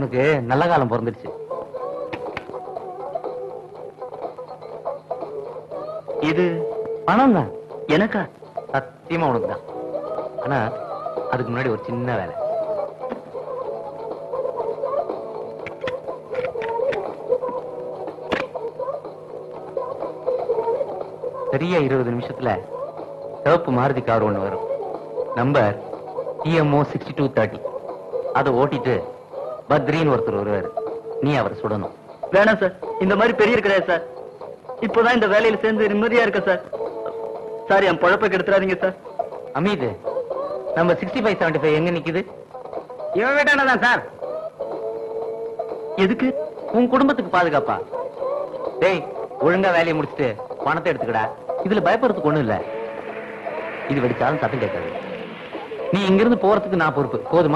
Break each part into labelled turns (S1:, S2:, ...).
S1: உனக்கு நல்ல காலம் பிறந்துடுச்சு
S2: இது
S1: பணம் தான்
S2: எனக்கா
S1: சத்தியமா உனக்கு தான் ஆனா அதுக்கு முன்னாடி ஒரு சின்ன வேலை சரியா இருபது நிமிஷத்துல சிவப்பு மாருதி கார் ஒண்ணு வரும் number TMO sixty two thirty அதை ஓட்டிட்டு பத்ரின்னு ஒருத்தர் வருவாரு நீ அவரை சுடணும்
S2: வேணாம் சார் இந்த மாதிரி பெரிய கிடையாது சார் இப்போதான் இந்த வேலையில சேர்ந்து நிம்மதியா இருக்க சார் சார் என் பொழப்பை கெடுத்துறாதீங்க சார்
S1: அமீது நம்ம சிக்ஸ்டி ஃபைவ் செவன்டி ஃபைவ் எங்க நிக்குது
S2: இவன் வீட்டானதான் சார் எதுக்கு
S1: உன் குடும்பத்துக்கு பாதுகாப்பா டேய் ஒழுங்கா வேலையை முடிச்சுட்டு பணத்தை எடுத்துக்கடா இதுல பயப்படுறதுக்கு ஒண்ணும் இல்ல இது வெடிச்சாலும் சத்தம் கேட்காது நீ இங்கிருந்து போறதுக்கு நான் பொறுப்பு போதுமா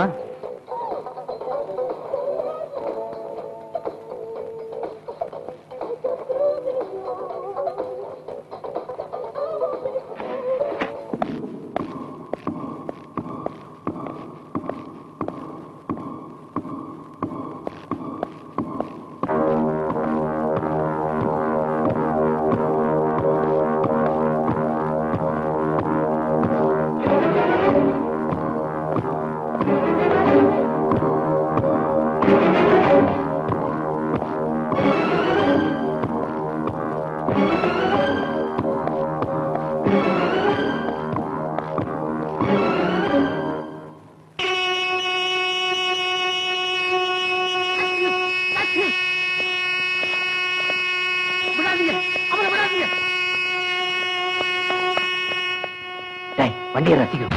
S1: டேய் வண்டியை ரசிக்கும்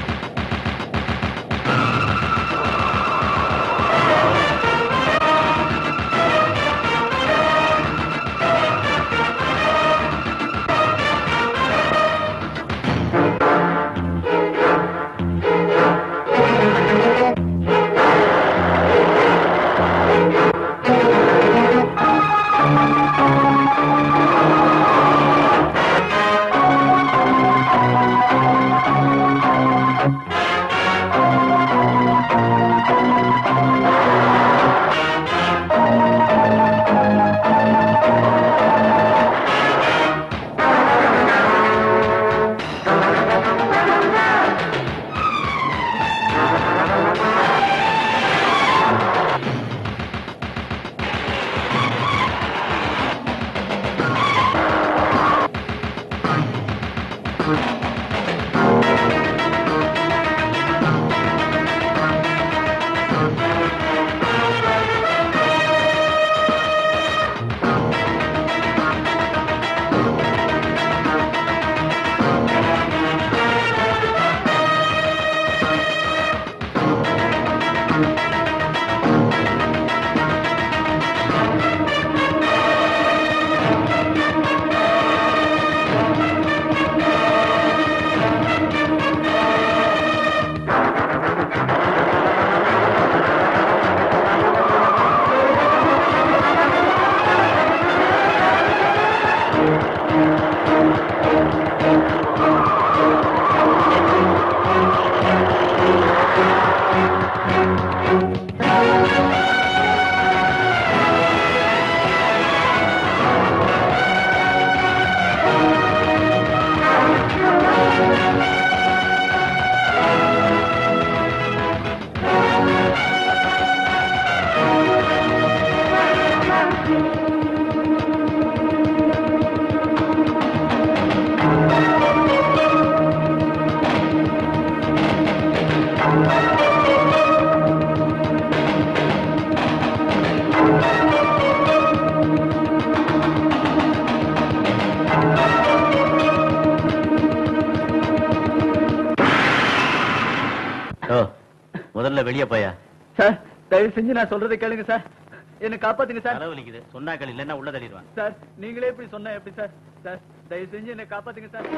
S3: முதல்ல வெளியே போயா
S2: சார் தயவு செஞ்சு நான் சொல்றதை கேளுங்க சார் என்ன காப்பாத்துங்க சார்
S3: தலைவலிக்குது சொன்னாக்கள் இல்லைன்னா உள்ள தள்ளிடுவான்
S2: சார் நீங்களே இப்படி சொன்னா எப்படி சார் சார் தயவு செஞ்சு என்ன காப்பாத்துங்க சார்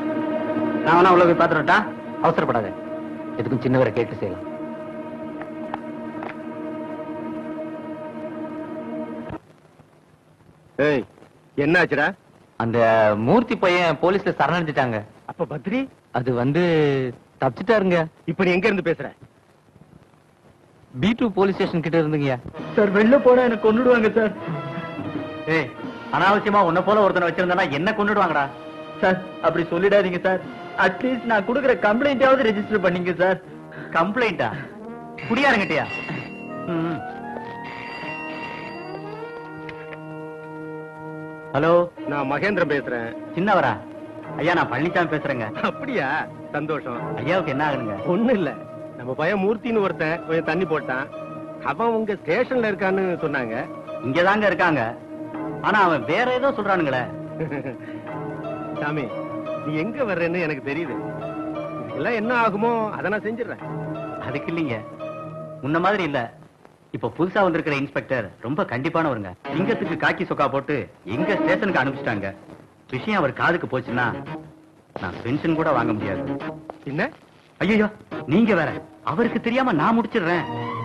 S1: நான் வேணா உள்ள போய் பாத்துறட்டா அவசரப்படாத எதுக்கும் சின்னவரை கேட்டு செய்யலாம்
S4: ஏய் என்னாச்சுடா
S1: அந்த மூர்த்தி பையன் போலீஸ்ல சரணடைஞ்சிட்டாங்க
S4: அப்ப பத்ரி
S1: அது வந்து தப்பிச்சிட்டாருங்க
S4: இப்ப நீ எங்க இருந்து பேசுற
S1: பி டூ போலீஸ் ஸ்டேஷன் கிட்ட இருந்துங்கய்யா
S2: சார் வெளில போனா எனக்கு கொன்னுடுவாங்க சார்
S3: ஏய் அனாவசியமா உன்னை போல ஒருத்தனை வச்சிருந்தா என்ன கொண்டுடுவாங்கடா
S2: சார் அப்படி சொல்லிடாதீங்க சார் அட்லீஸ்ட் நான் கொடுக்குற கம்ப்ளைண்டாவது ரெஜிஸ்டர் பண்ணீங்க சார்
S3: கம்ப்ளைண்டா குடியாரங்கிட்டியா ம். ஹலோ
S4: நான் மகேந்திரன் பேசுறேன்
S3: சின்னவரா ஐயா நான் பழனிசாமி பேசுறேங்க
S4: அப்படியா சந்தோஷம்
S3: ஐயாவுக்கு என்ன ஆகுதுங்க
S4: ஒண்ணு இல்ல நம்ம பையன் மூர்த்தின்னு ஒருத்தன் கொஞ்சம் தண்ணி போட்டான் அவன் உங்க ஸ்டேஷன்ல இருக்கான்னு சொன்னாங்க
S3: இங்கதாங்க இருக்காங்க ஆனா அவன் வேற ஏதோ சொல்றானுங்களே
S4: சாமி நீ எங்க வர்றேன்னு எனக்கு தெரியுது இதெல்லாம் என்ன ஆகுமோ அதை நான் செஞ்சிடறேன்
S3: அதுக்கு இல்லைங்க முன்ன மாதிரி இல்ல இப்ப புதுசா வந்திருக்கிற இன்ஸ்பெக்டர் ரொம்ப கண்டிப்பானவருங்க சிங்கத்துக்கு காக்கி சொக்கா போட்டு எங்க ஸ்டேஷனுக்கு அனுப்பிச்சிட்டாங்க விஷயம் அவர் காதுக்கு போச்சுன்னா நான் பென்ஷன் கூட வாங்க முடியாது
S4: என்ன
S3: ஐயோ நீங்க வேற அவருக்கு தெரியாம நான் முடிச்சிடுறேன்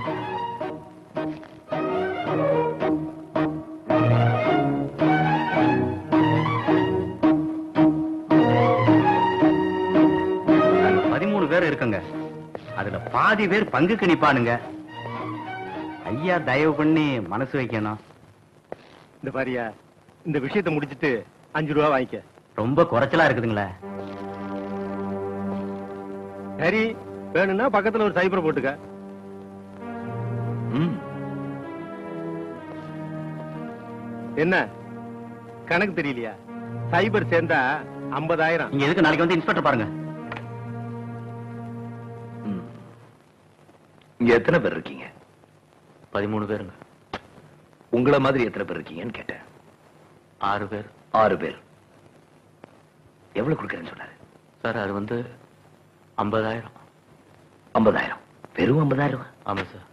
S3: நாங்க பதிமூணு பேர் இருக்கங்க அதுல பாதி பேர் பங்குக்கு நிப்பானுங்க ஐயா தயவு பண்ணி மனசு வைக்கணும்
S4: இந்த பாரியா இந்த விஷயத்தை முடிச்சிட்டு அஞ்சு ரூபா வாங்கிக்க
S3: ரொம்ப குறைச்சலா இருக்குதுங்களே
S4: சரி வேணும்னா பக்கத்துல ஒரு சைபர் போட்டுக்க என்ன கணக்கு தெரியலையா சைபர் சேர்ந்தா ஐம்பதாயிரம்
S3: நீங்க எதுக்கு நாளைக்கு வந்து இன்ஸ்பெக்டர் பாருங்க
S5: இங்க எத்தனை பேர் இருக்கீங்க
S1: பதிமூணு பேருங்க
S5: உங்கள மாதிரி எத்தனை பேர் இருக்கீங்கன்னு கேட்டேன்
S1: ஆறு பேர்
S5: ஆறு பேர் எவ்வளவு கொடுக்கறேன்னு சொன்னாரு
S1: சார் அது வந்து ஐம்பதாயிரம்
S5: ஐம்பதாயிரம் வெறும் ஐம்பதாயிரம்
S1: ஆமா சார்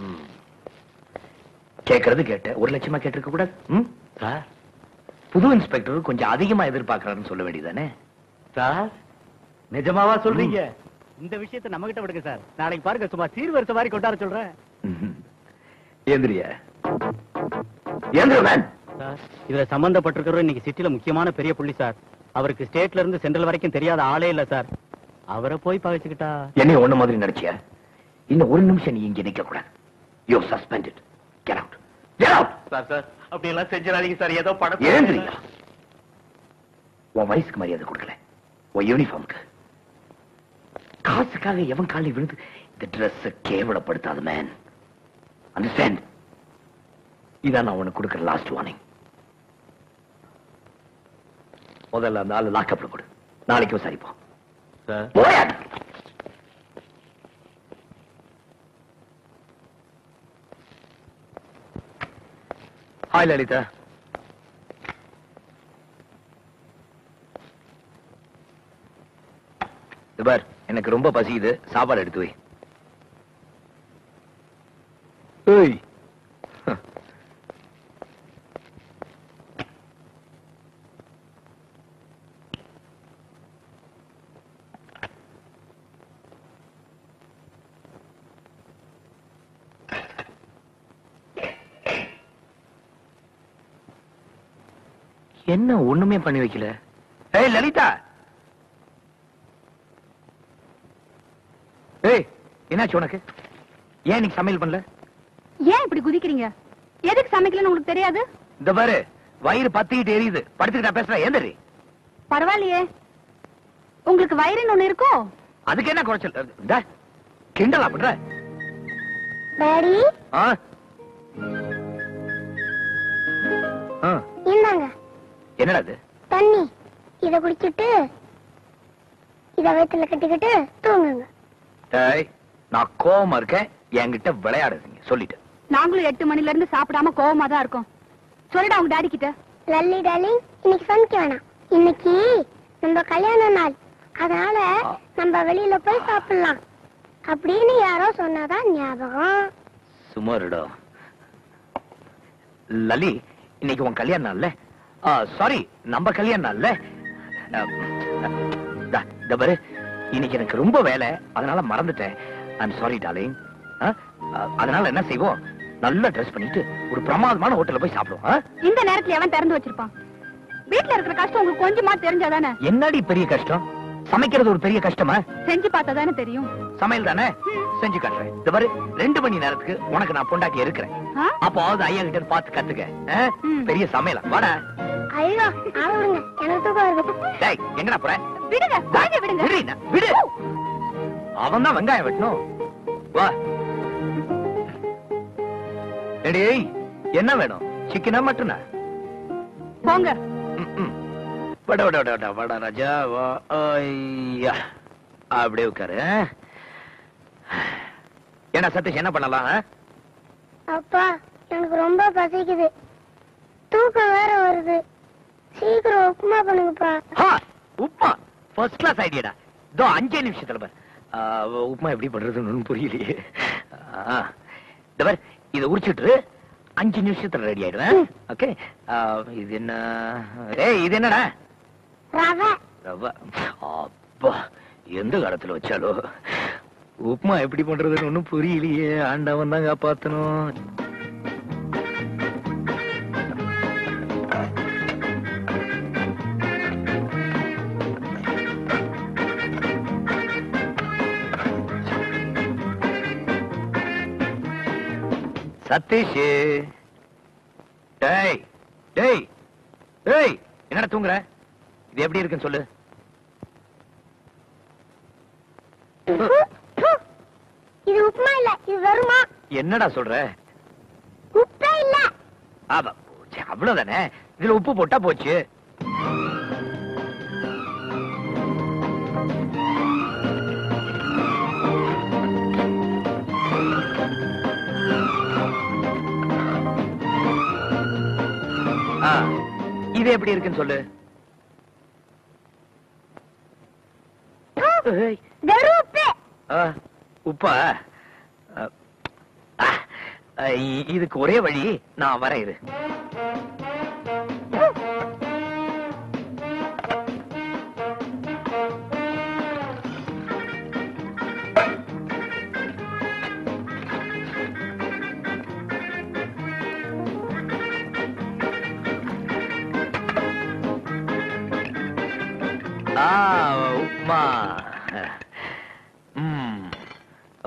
S5: கேட்கறது கேட்ட ஒரு லட்சமா கேட்டிருக்க கூடாது ம்?
S1: சார்
S5: புது இன்ஸ்பெக்டர் கொஞ்சம் அதிகமா எதிர்பார்க்கறாருன்னு சொல்ல வேண்டியதானே
S3: சார் நிஜமாவா சொல்றீங்க இந்த விஷயத்தை நம்ம கிட்ட விடுங்க சார் நாளைக்கு பாருங்க சும்மா சீர்வரிசை மாதிரி கொண்டாட சொல்றேன்
S5: ஏந்திரியா ஏந்திர மேன்
S3: சார் இதுல சம்பந்தப்பட்டிருக்கிற இன்னைக்கு சிட்டில முக்கியமான பெரிய புள்ளி சார் அவருக்கு ஸ்டேட்ல இருந்து சென்ட்ரல் வரைக்கும் தெரியாத ஆளே இல்ல சார் அவரை போய் பகைச்சுக்கிட்டா
S5: என்னைய ஒண்ணு மாதிரி நினைச்சியா இன்னும் ஒரு நிமிஷம் நீ இங்க நிக்க கூடாது you suspended get out get out
S3: sir sir அப்படி எல்லாம் செஞ்சிடாதீங்க சார் ஏதோ படம்
S5: ஏந்திரியா உன் வயசுக்கு மரியாதை கொடுக்கல உன் யூனிஃபார்முக்கு காசுக்காக எவன் காலில் விழுந்து இந்த ட்ரெஸ் கேவலப்படுத்தாத மேன் அண்டர்ஸ்டாண்ட் இதான் நான் உனக்கு கொடுக்குற லாஸ்ட் வார்னிங் முதல்ல அந்த ஆளு லாக்கப்ல கொடு நாளைக்கு விசாரிப்போம்
S1: சார்
S5: போயா ஹாய் லலிதா இது பார் எனக்கு ரொம்ப பசிக்குது சாப்பாடு எடுத்து வை ஏய் ஹ. என்ன ஒண்ணுமே பண்ணி வைக்கல ஏய் லலிதா ஏய் என்னாச்சு உனக்கு ஏன் இன்னைக்கு சமையல் பண்ணல
S6: ஏன் இப்படி குதிக்கிறீங்க எதுக்கு சமைக்கலன்னு உங்களுக்கு தெரியாது
S5: இந்த பாரு வயிறு பத்திக்கிட்டு எரியுது படுத்துக்கிட்டு நான் பேசுறேன் ஏந்தரி
S6: பரவாயில்லையே உங்களுக்கு வயிறுன்னு ஒண்ணு இருக்கோ
S5: அதுக்கு என்ன குறைச்சல் இந்த கிண்டலா பண்ற
S7: டாடி
S5: ஆ? ஆ,
S7: இந்தாங்க
S5: என்னடா இது
S7: தண்ணி இத குடிச்சிட்டு இத வயித்துல கட்டிக்கிட்டு தூங்குங்க
S5: டேய் நான் கோவமா இருக்கேன் என்கிட்ட விளையாடுறீங்க சொல்லிட்டேன்
S6: நாங்களும் எட்டு மணில இருந்து சாப்பிடாம கோவமா தான் இருக்கோம் சொல்லிடா உங்க டாடி கிட்ட
S7: லல்லி டார்லிங் இன்னைக்கு சமைக்க வேணாம் இன்னைக்கு நம்ம கல்யாண நாள் அதனால நம்ம வெளியில போய் சாப்பிடலாம் அப்படின்னு யாரோ சொன்னதான் ஞாபகம்
S5: சுமாருடா லலி இன்னைக்கு உன் கல்யாணம் நாள்ல சாரி நம்ம கல்யாணம் நாள்ல ஆ, தா, இந்த பாரு இன்னைக்கு எனக்கு ரொம்ப வேலை அதனால மறந்துட்டேன் ஐம் சாரி டார்லிங் அதனால என்ன செய்வோம் நல்லா ட்ரெஸ் பண்ணிட்டு ஒரு பிரமாதமான ஹோட்டல்ல போய் சாப்பிடுவோம் ஆ?
S6: இந்த நேரத்துல எவன் திறந்து வச்சிருப்பான் வீட்ல இருக்கிற கஷ்டம் உங்களுக்கு கொஞ்சமா தெரிஞ்சாதானே
S5: என்னடி பெரிய கஷ்டம் சமைக்கிறது ஒரு பெரிய கஷ்டமா
S6: செஞ்சு பார்த்தா தானே தெரியும்
S5: சமையல் தானே செஞ்சு காட்டுறேன் இந்த பாரு ரெண்டு மணி நேரத்துக்கு உனக்கு நான் பொண்டாட்டி இருக்கிறேன்
S6: ஆ?
S5: அப்போது ஐயா கிட்ட இருந்து பார்த்து கத்துக்க ஆ?
S6: ம்.
S5: பெரிய சமையல வாடா
S7: ஐயோ ஆள விடுங்க எனக்கு தூக்கம் வருது
S5: டேய் எங்கடா போற
S6: விடுங்க குழந்தைய விடுங்க
S5: விடு என்ன, விடு அவன் தான் வெங்காயம் வெட்டணும் வா டேய் என்ன வேணும் சிக்கனா மட்டனா
S6: போங்க
S5: ம்ம். வட வட வட வட வட ராஜா வா ஐயா அப்படியே உட்காரு என்ன சதீஷ் என்ன பண்ணலாம் ஆ?
S7: அப்பா எனக்கு ரொம்ப பசிக்குது தூக்கம் வேற வருது சீக்கிரம் உப்புமா பண்ணுங்கப்பா
S5: ஹா, உப்மா ஃபர்ஸ்ட் கிளாஸ் ஐடியாடா இதோ அஞ்சே நிமிஷத்துல பார் ஆ, உப்மா எப்படி பண்றதுன்னு ஒண்ணும் புரியலையே ஆ, இந்த பார் இதை உரிச்சிட்டு அஞ்சு நிமிஷத்துல ரெடி ஆயிடுவேன் ஓகே இது என்ன ஏய் இது என்னடா
S7: ரவை
S5: ரவா அப்பா எந்த காலத்துல வச்சாலோ உப்மா எப்படி பண்றதுன்னு ஒண்ணும் புரியலையே ஆண்டவன் தான் காப்பாத்தணும் சதீஷ் டேய் டேய் டேய் என்னடா தூங்குற இது எப்படி இருக்குன்னு சொல்லு
S7: இது உப்புமா இல்ல இது வருமா
S5: என்னடா சொல்ற
S7: உப்பே இல்ல
S5: ஆமா போச்சு, அவ்வளவுதானே இதுல உப்பு போட்டா போச்சு ஆ, இது எப்படி இருக்குன்னு சொல்லு ஏய்,
S7: வெறும் உப்பு
S5: ஆ, உப்பா ஆ, ஆ, இ- இதுக்கு ஒரே வழி நான் வரேன் இரு ஆ உப்மா ம் அ.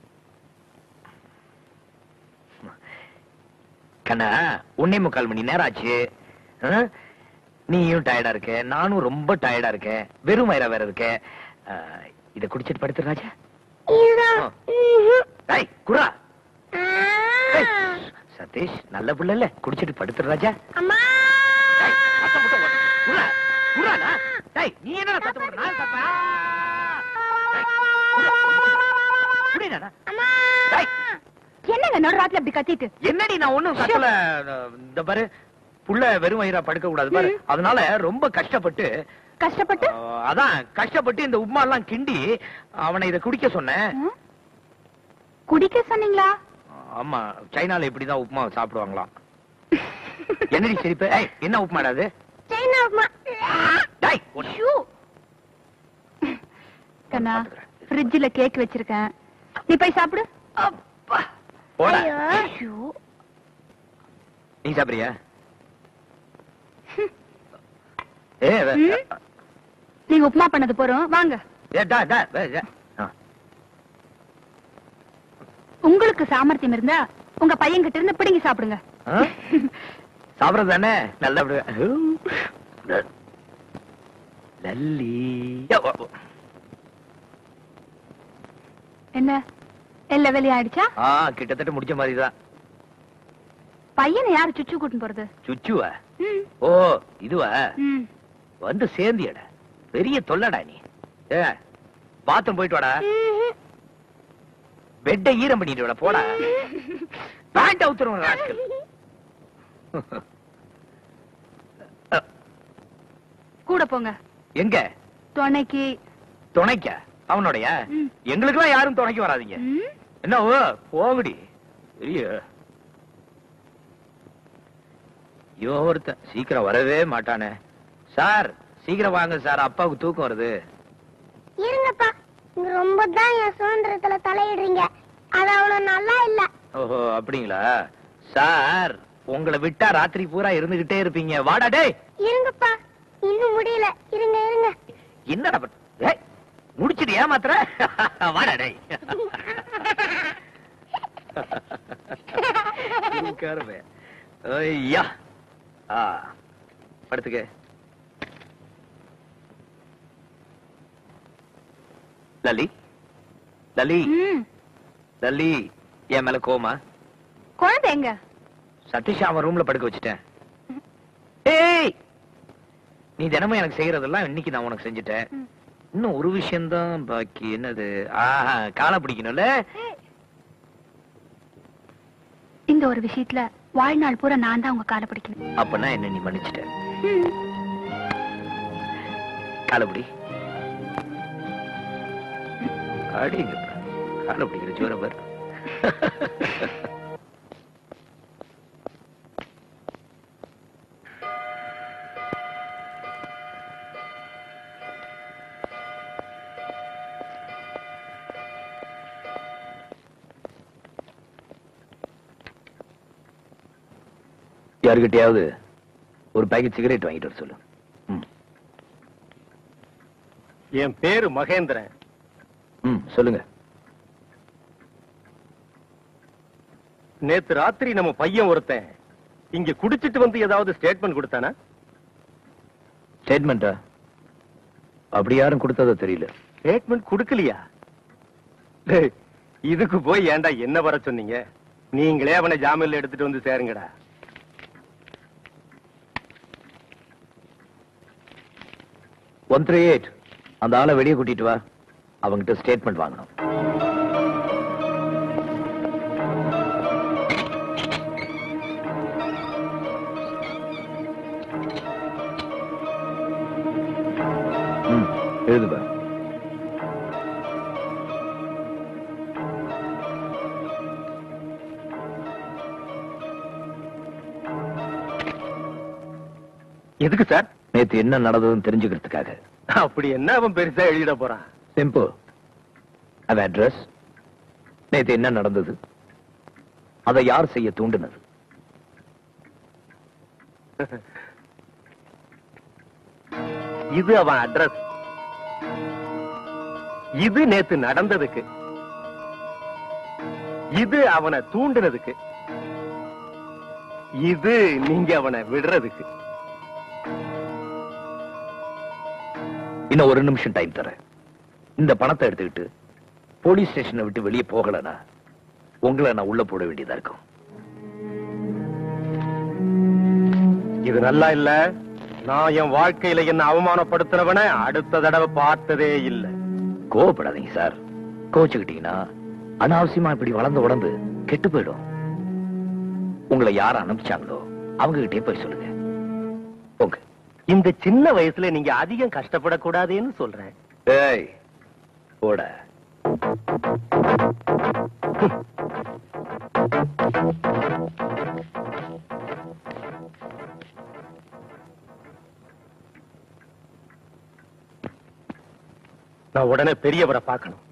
S5: கண்ணா ஒன்னே முக்கால் மணி நேரம் ஆச்சு ஆ? நீயும் டயர்டா இருக்க நானும் ரொம்ப டயர்டா இருக்கேன் வெறும் வயிறா வேற இருக்க ஆ, இத குடிச்சிட்டு படுத்து ராஜா
S7: இதுதான்
S5: ஆ.
S7: ம்ஹும்.
S5: டேய் குரா
S7: ஆ.
S5: டேய், சதீஷ் நல்ல புள்ள இல்ல குடிச்சிட்டு படுத்துரு ராஜா
S7: அம்மா
S5: டேய், சத்தம் போட்டு ஓடு. குர்ரா, குர்ராடா. டேய், நீ என்னடா சத்தம் போடுற? நான் சத்தம். டேய், குர்ரா, குடிடாடா.
S7: அம்மா
S5: டேய்,
S6: என்னங்க நடுராத்துல அப்படி கத்திட்டு
S5: என்னடி நான் ஒண்ணும் கத்தல இந்த பாரு புள்ள வெறும் வயிறா படுக்க கூடாது பாரு அதனால ரொம்ப கஷ்டப்பட்டு
S6: கஷ்டப்பட்டு
S5: ஆ, அதான் கஷ்டப்பட்டு இந்த உப்மா எல்லாம் கிண்டி அவனை இத குடிக்க சொன்னேன்
S6: ம்? குடிக்க சொன்னீங்களா
S5: ஆமா சைனால இப்படிதான் உப்புமா சாப்பிடுவாங்களாம் என்னடி சிரிப்பு ஏய், என்ன உப்புமாடா அது
S7: சைனா உப்புமா
S5: டேய், ஒண்ணு.
S6: ஷூ. கண்ணா ஃப்ரிட்ஜ்ல கேக் வச்சிருக்கேன் நீ போய் சாப்பிடு
S5: அப்பா. போடா.
S7: ஐயோ
S6: ஷூ.
S5: நீ சாப்பிடுறியா ஏ வே-
S6: ம்? நீங்க உப்புமா பண்ணது போறோம் வாங்க
S5: ஏ, டா, டா, வே, ஏ. ஆ.
S6: உங்களுக்கு சாமர்த்தியம் இருந்தா உங்க பையன் கிட்ட இருந்து பிடிங்கி சாப்பிடுங்க
S5: ஆ? சாப்பிடுறது தானே நல்லா சாப்பிடுவேன் லல்லி ஏ, ஓ, ஓ.
S6: என்ன எல்லா வேலையும் ஆயிடுச்சா
S5: ஆ கிட்டத்தட்ட முடிச்ச மாதிரிதான்
S6: பையனை யாரு சுச்சு கூட்டின்னு போறது
S5: சுச்சுவா
S6: ம்,
S5: ஓ இதுவா
S6: ம்.
S5: வந்து சேர்ந்தியடா பெரிய தொல்லடா நீ ஏ பாத்ரூம் போயிட்டு வாடா
S7: ம்ஹும்.
S5: பெட்டை ஈரம் பண்ணிட்டு வாடா போடா பேண்ட் அவுத்துருவோம் ராஸ்கல்
S6: கூட போங்க
S5: எங்க
S6: துணைக்கு
S5: துணைக்க அவனுடைய
S6: ம்.
S5: எங்களுக்கெல்லாம் யாரும் துணைக்கு வராதீங்க
S6: ம்?
S5: என்ன ஓ போங்கடி பெரிய இவன் ஒருத்தன் சீக்கிரம் வரவே மாட்டானே சார் சீக்கிரம் வாங்க சார் அப்பாவுக்கு தூக்கம் வருது
S7: இருங்கப்பா நீங்க ரொம்ப தான் என் சுதந்திரத்துல தலையிடுறீங்க அது அவ்வளவு நல்லா இல்ல
S5: ஓஹோ அப்படிங்களா சார் உங்களை விட்டா ராத்திரி பூரா இருந்துகிட்டே இருப்பீங்க வாடா டேய்
S7: இருங்கப்பா இன்னும் முடியல இருங்க இருங்க
S5: என்னடா பண்- ஏய், முடிச்சிட்டு ஏமாத்துற வாடா டேய் ஐயா ஆ படுத்துக்க லலி லலி
S6: ம்,
S5: லலி என் மேல கோமா
S6: குழந்தை எங்க
S5: சதீஷ் அவன் ரூம்ல படுக்க வச்சுட்டேன் ஏய் நீ தினமும் எனக்கு செய்யறதெல்லாம் இன்னைக்கு நான் உனக்கு செஞ்சுட்டேன்
S6: ம்.
S5: இன்னும் ஒரு விஷயம்தான் பாக்கி என்னது ஆஹா காலை பிடிக்கணும்ல
S6: இந்த ஒரு விஷயத்துல வாழ்நாள் பூரா நான் தான் உங்க காலை பிடிக்கணும்
S5: அப்பனா என்ன நீ மன்னிச்சிட்ட
S6: ம்.
S5: காலை பிடி அடிங்க காலை பிடிக்கிற ஜோர பாரு யாருக்கிட்டயாவது ஒரு பாக்கெட் சிகரெட் வாங்கிட்டு வர சொல்லு ம்.
S4: என் பேரு மகேந்திரன்
S5: ம் சொல்லுங்க
S4: நேத்து ராத்திரி நம்ம பையன் ஒருத்தன் இங்க குடிச்சிட்டு வந்து ஏதாவது ஸ்டேட்மெண்ட் கொடுத்தானா
S5: ஸ்டேட்மெண்டா அப்படி யாரும் கொடுத்ததோ தெரியல
S4: ஸ்டேட்மெண்ட் கொடுக்கலையா டேய், இதுக்கு போய் ஏன்டா என்ன வர சொன்னீங்க நீங்களே அவனை ஜாமீன்ல எடுத்துட்டு வந்து சேருங்கடா
S5: ஒன் த்ரீ எயிட் அந்த ஆளை வெளியே கூட்டிட்டு வா அவங்கிட்ட ஸ்டேட்மெண்ட் வாங்கணும் ம், எழுதுப்பா
S4: எதுக்கு சார்
S5: நேத்து என்ன நடந்ததுன்னு தெரிஞ்சுக்கிறதுக்காக
S4: அப்படி என்ன அவன் பெருசா எழுதிட போறான்
S5: சிம்பிள் அவன் அட்ரஸ் நேத்து என்ன நடந்தது அதை யார் செய்ய தூண்டினது
S4: இது அவன் அட்ரஸ் இது நேத்து நடந்ததுக்கு இது அவனை தூண்டுனதுக்கு இது நீங்க அவனை விடுறதுக்கு
S5: இன்னும் ஒரு நிமிஷம் டைம் தரேன் இந்த பணத்தை எடுத்துக்கிட்டு போலீஸ் ஸ்டேஷனை விட்டு வெளியே போகலனா உங்களை நான் உள்ள போட வேண்டியதா இருக்கும்
S4: இது நல்லா இல்ல நான் என் வாழ்க்கையில என்ன அவமானப்படுத்துறவன அடுத்த தடவை பார்த்ததே இல்ல
S5: கோவப்படாதீங்க சார் கோச்சுக்கிட்டீங்கன்னா அனாவசியமா இப்படி வளர்ந்த உடம்பு கெட்டு போயிடும் உங்களை யார் அனுப்பிச்சாங்களோ அவங்க கிட்டே போய் சொல்லுங்க போங்க
S4: இந்த சின்ன வயசுல நீங்க அதிகம் கஷ்டப்படக்கூடாதுன்னு சொல்றேன்
S5: ஏய் போட
S4: நான் உடனே பெரியவரை பார்க்கணும்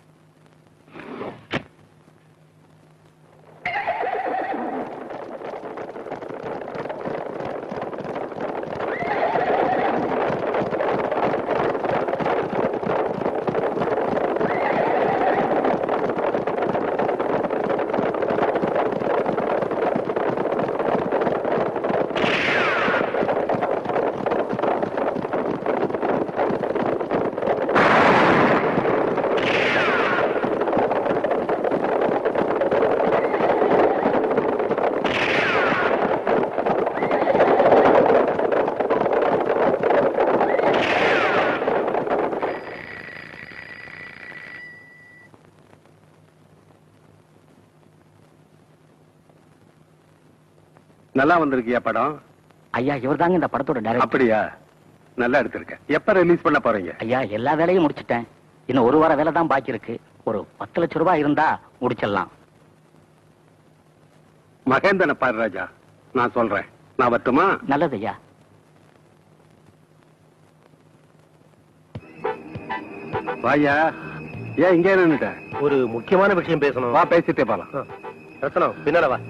S4: நல்லா வந்திருக்கியா படம்
S1: ஐயா இவர் தாங்க இந்த படத்தோட டைரக்டர்
S4: அப்படியா நல்லா எடுத்திருக்க எப்ப ரிலீஸ் பண்ண போறீங்க
S1: ஐயா எல்லா வேலையும் முடிச்சிட்டேன் இன்னும் ஒரு வார வேலை தான் பாக்கி இருக்கு ஒரு பத்து லட்சம் ரூபாய் இருந்தா முடிச்சிடலாம்
S4: மகேந்திரனை பாரு ராஜா நான் சொல்றேன் நான் வரட்டுமா
S1: நல்லது ஐயா
S4: வாயா ஏன் இங்கே நின்னுட்ட ஒரு முக்கியமான விஷயம் பேசணும் வா பேசிட்டே போலாம் ரத்தனம் பின்னால வா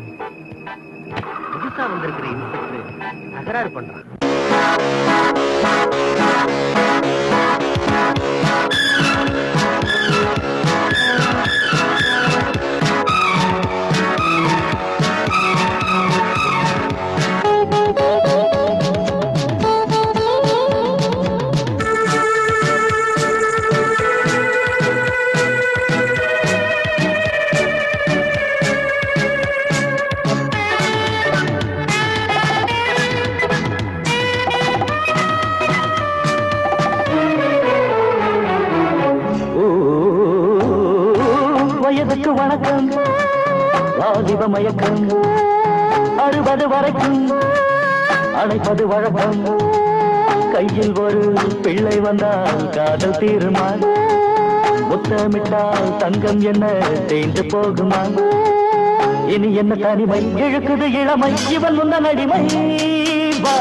S4: புதுசா வந்திருக்கிற இன்ஸ்பெக்டர் தகராறு பண்றான்
S2: வயதுக்கு வணக்கம் வாலிப மயக்கம் அறுபது வரைக்கும் அணைப்பது வழக்கம் கையில் ஒரு பிள்ளை வந்தால் காதல் தீருமா முத்தமிட்டால் தங்கம் என்ன தேய்ந்து போகுமா இனி என்ன தனிமை இழுக்குது இளமை இவன் முன்ன அடிமை வா.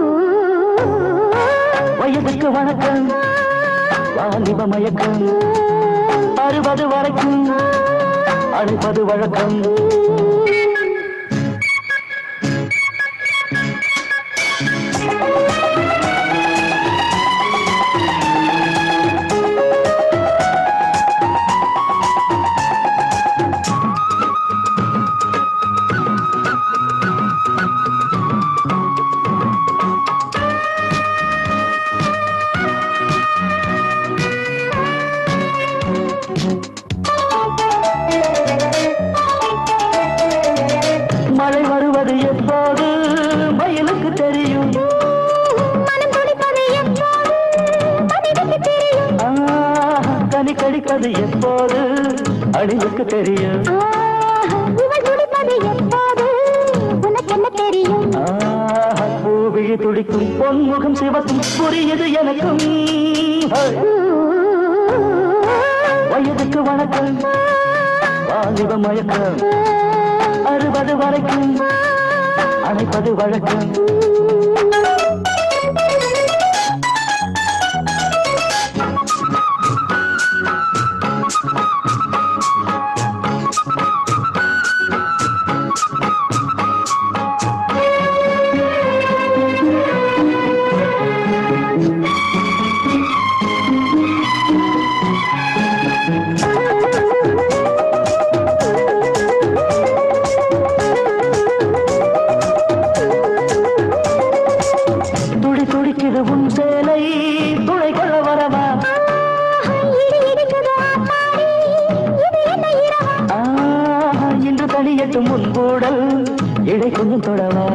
S2: வயதுக்கு வணக்கம் வாலிப மயக்கம் அறுபது வரைக்கும் அழைப்பது வழக்கம் மழை வருவது எப்போது மயிலுக்கு தெரியும் ஆ, கனி கடிப்பது எப்போது அணிலுக்கு தெரியும் ஆ, பூவிழி துடிக்கும் பொன்முகம் சிவக்கும் புரியுது எனக்கும் வயதுக்கு வணக்கம் வாலிப மயக்கம் அறுபது வரைக்கும் அணைப்பது வழக்கம் துடி துடிக்குது உன் சேலை துளை கொள்ள வரவா ஆ, இன்று தனியட்டும் உன் கூடல் இடை கொஞ்சம் தொடவா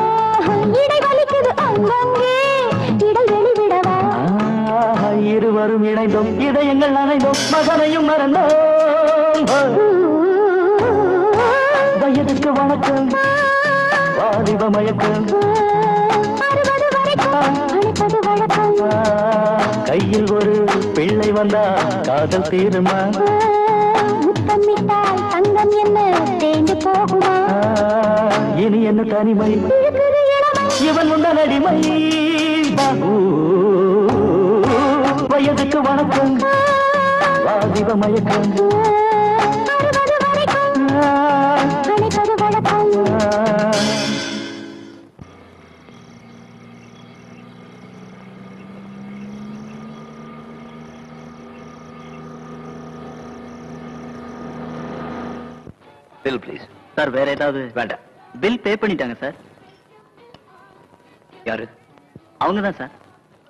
S2: ஆ, இருவரும் இணைந்தோம் இதயங்கள் நனைந்தோம் மகனையும் மறந்தோம் வயதுக்கு வணக்கம் வாலிப மயக்கம் ஆ, கையில் ஒரு பிள்ளை வந்தா காதல் தீருமா
S7: முத்தமிட்டால் தங்கம் என்ன தேய்ந்து போகுமா
S2: ஆ, இனி என்ன தனிமை
S7: இருக்குது இளமை
S2: இவன் முந்தன் அடிமை பாபு. வயதுக்கு வணக்கம் வாலிப மயக்கம்
S7: அறுபது வரைக்கும்
S2: ஆ,
S7: அணைப்பது வழக்கம்
S2: ஆ.
S5: பில் ப்ளீஸ்
S2: சார் வேற ஏதாவது
S5: வேண்டாம்
S2: பில் பே பண்ணிட்டாங்க சார்
S5: யாரு
S2: அவங்க தான் சார்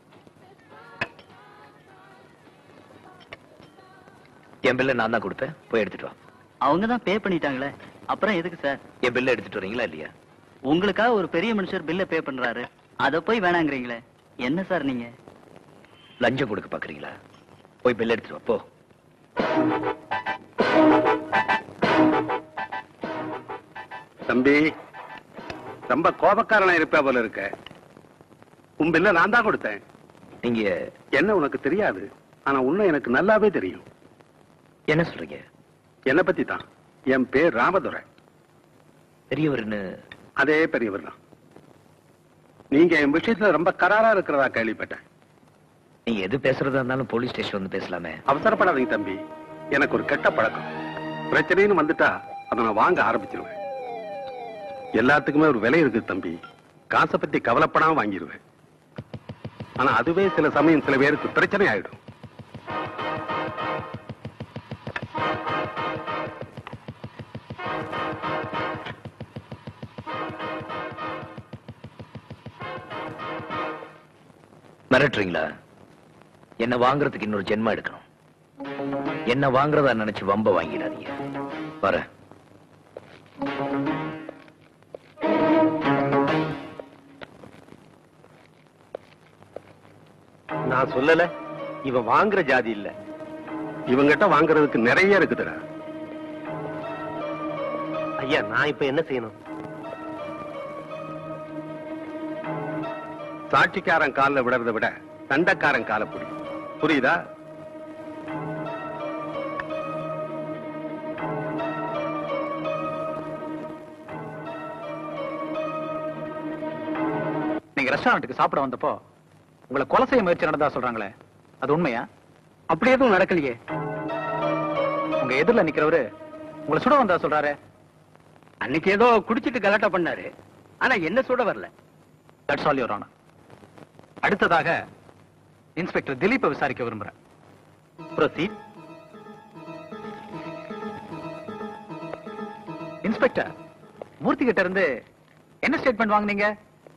S5: என் பில்லை நான் தான் கொடுப்பேன் போய் எடுத்துட்டு வா
S2: அவங்க தான் பே பண்ணிட்டாங்களே அப்புறம் எதுக்கு சார்
S5: என் பில்லை எடுத்துட்டு வரீங்களா இல்லையா
S2: உங்களுக்காக ஒரு பெரிய மனுஷர் பில்ல பே பண்றாரு அத போய் வேணாங்கிறீங்களே என்ன சார் நீங்க
S5: லஞ்சம் கொடுக்க பாக்குறீங்களா போய் பில் எடுத்துட்டு வா போ
S4: தம்பி ரொம்ப கோபக்காரனா இருப்பா போல இருக்க உன் பில்ல நான் தான் கொடுத்தேன்
S5: நீங்க
S4: என்ன உனக்கு தெரியாது ஆனா உன்னை எனக்கு நல்லாவே தெரியும்
S5: என்ன சொல்றீங்க
S4: என்னை பத்தி தான் என் பேர் ராமதுரை
S5: பெரியவர்னு
S4: அதே பெரியவர் தான் நீங்க என் விஷயத்துல ரொம்ப கராரா இருக்கிறதா கேள்விப்பட்டேன்
S5: நீங்க எது பேசுறதா இருந்தாலும் போலீஸ் ஸ்டேஷன் வந்து பேசலாமே
S4: அவசரப்படாதீங்க தம்பி எனக்கு ஒரு கெட்ட பழக்கம் பிரச்சனைன்னு வந்துட்டா அதை நான் வாங்க ஆரம்பிச்சிருவேன் எல்லாத்துக்குமே ஒரு விலை இருக்குது தம்பி காசை பத்தி கவலைப்படாம வாங்கிடுவேன் ஆனா அதுவே சில சமயம் சில பேருக்கு பிரச்சனை ஆயிடும்
S5: மிரட்டுறீங்களா என்ன வாங்குறதுக்கு இன்னொரு ஜென்மம் எடுக்கணும் என்ன வாங்குறதா நினைச்சு வம்ப வாங்கிடாதீங்க வர
S4: நான் சொல்லல இவன் வாங்குற ஜாதி இல்ல இவங்கிட்ட வாங்குறதுக்கு நிறைய இருக்குதுடா ஐயா நான் இப்ப என்ன செய்யணும் சாட்சிக்காரன் காலில் விடுறதை விட தண்டக்காரன் காலை பிடி புரியுதா
S8: நீங்க ரெஸ்டாரண்ட்டுக்கு சாப்பிட வந்தப்போ உங்களை கொலை செய்ய முயற்சி நடந்ததா சொல்றாங்களே அது உண்மையா
S2: அப்படி எதுவும் நடக்கலையே
S8: உங்க எதிரில நிக்கிறவரு உங்களை சுட வந்தா சொல்றாரு
S2: அன்னைக்கு ஏதோ குடிச்சிட்டு கலாட்டா பண்ணாரு ஆனா என்ன சுட வரல
S8: தட்ஸ் ஆல் யுவர் ஆனர் அடுத்ததாக இன்ஸ்பெக்டர் திலீப்பை விசாரிக்க விரும்புறேன்
S2: ப்ரொசீட்
S8: இன்ஸ்பெக்டர் மூர்த்தி கிட்ட இருந்து என்ன ஸ்டேட்மெண்ட் வாங்குனீங்க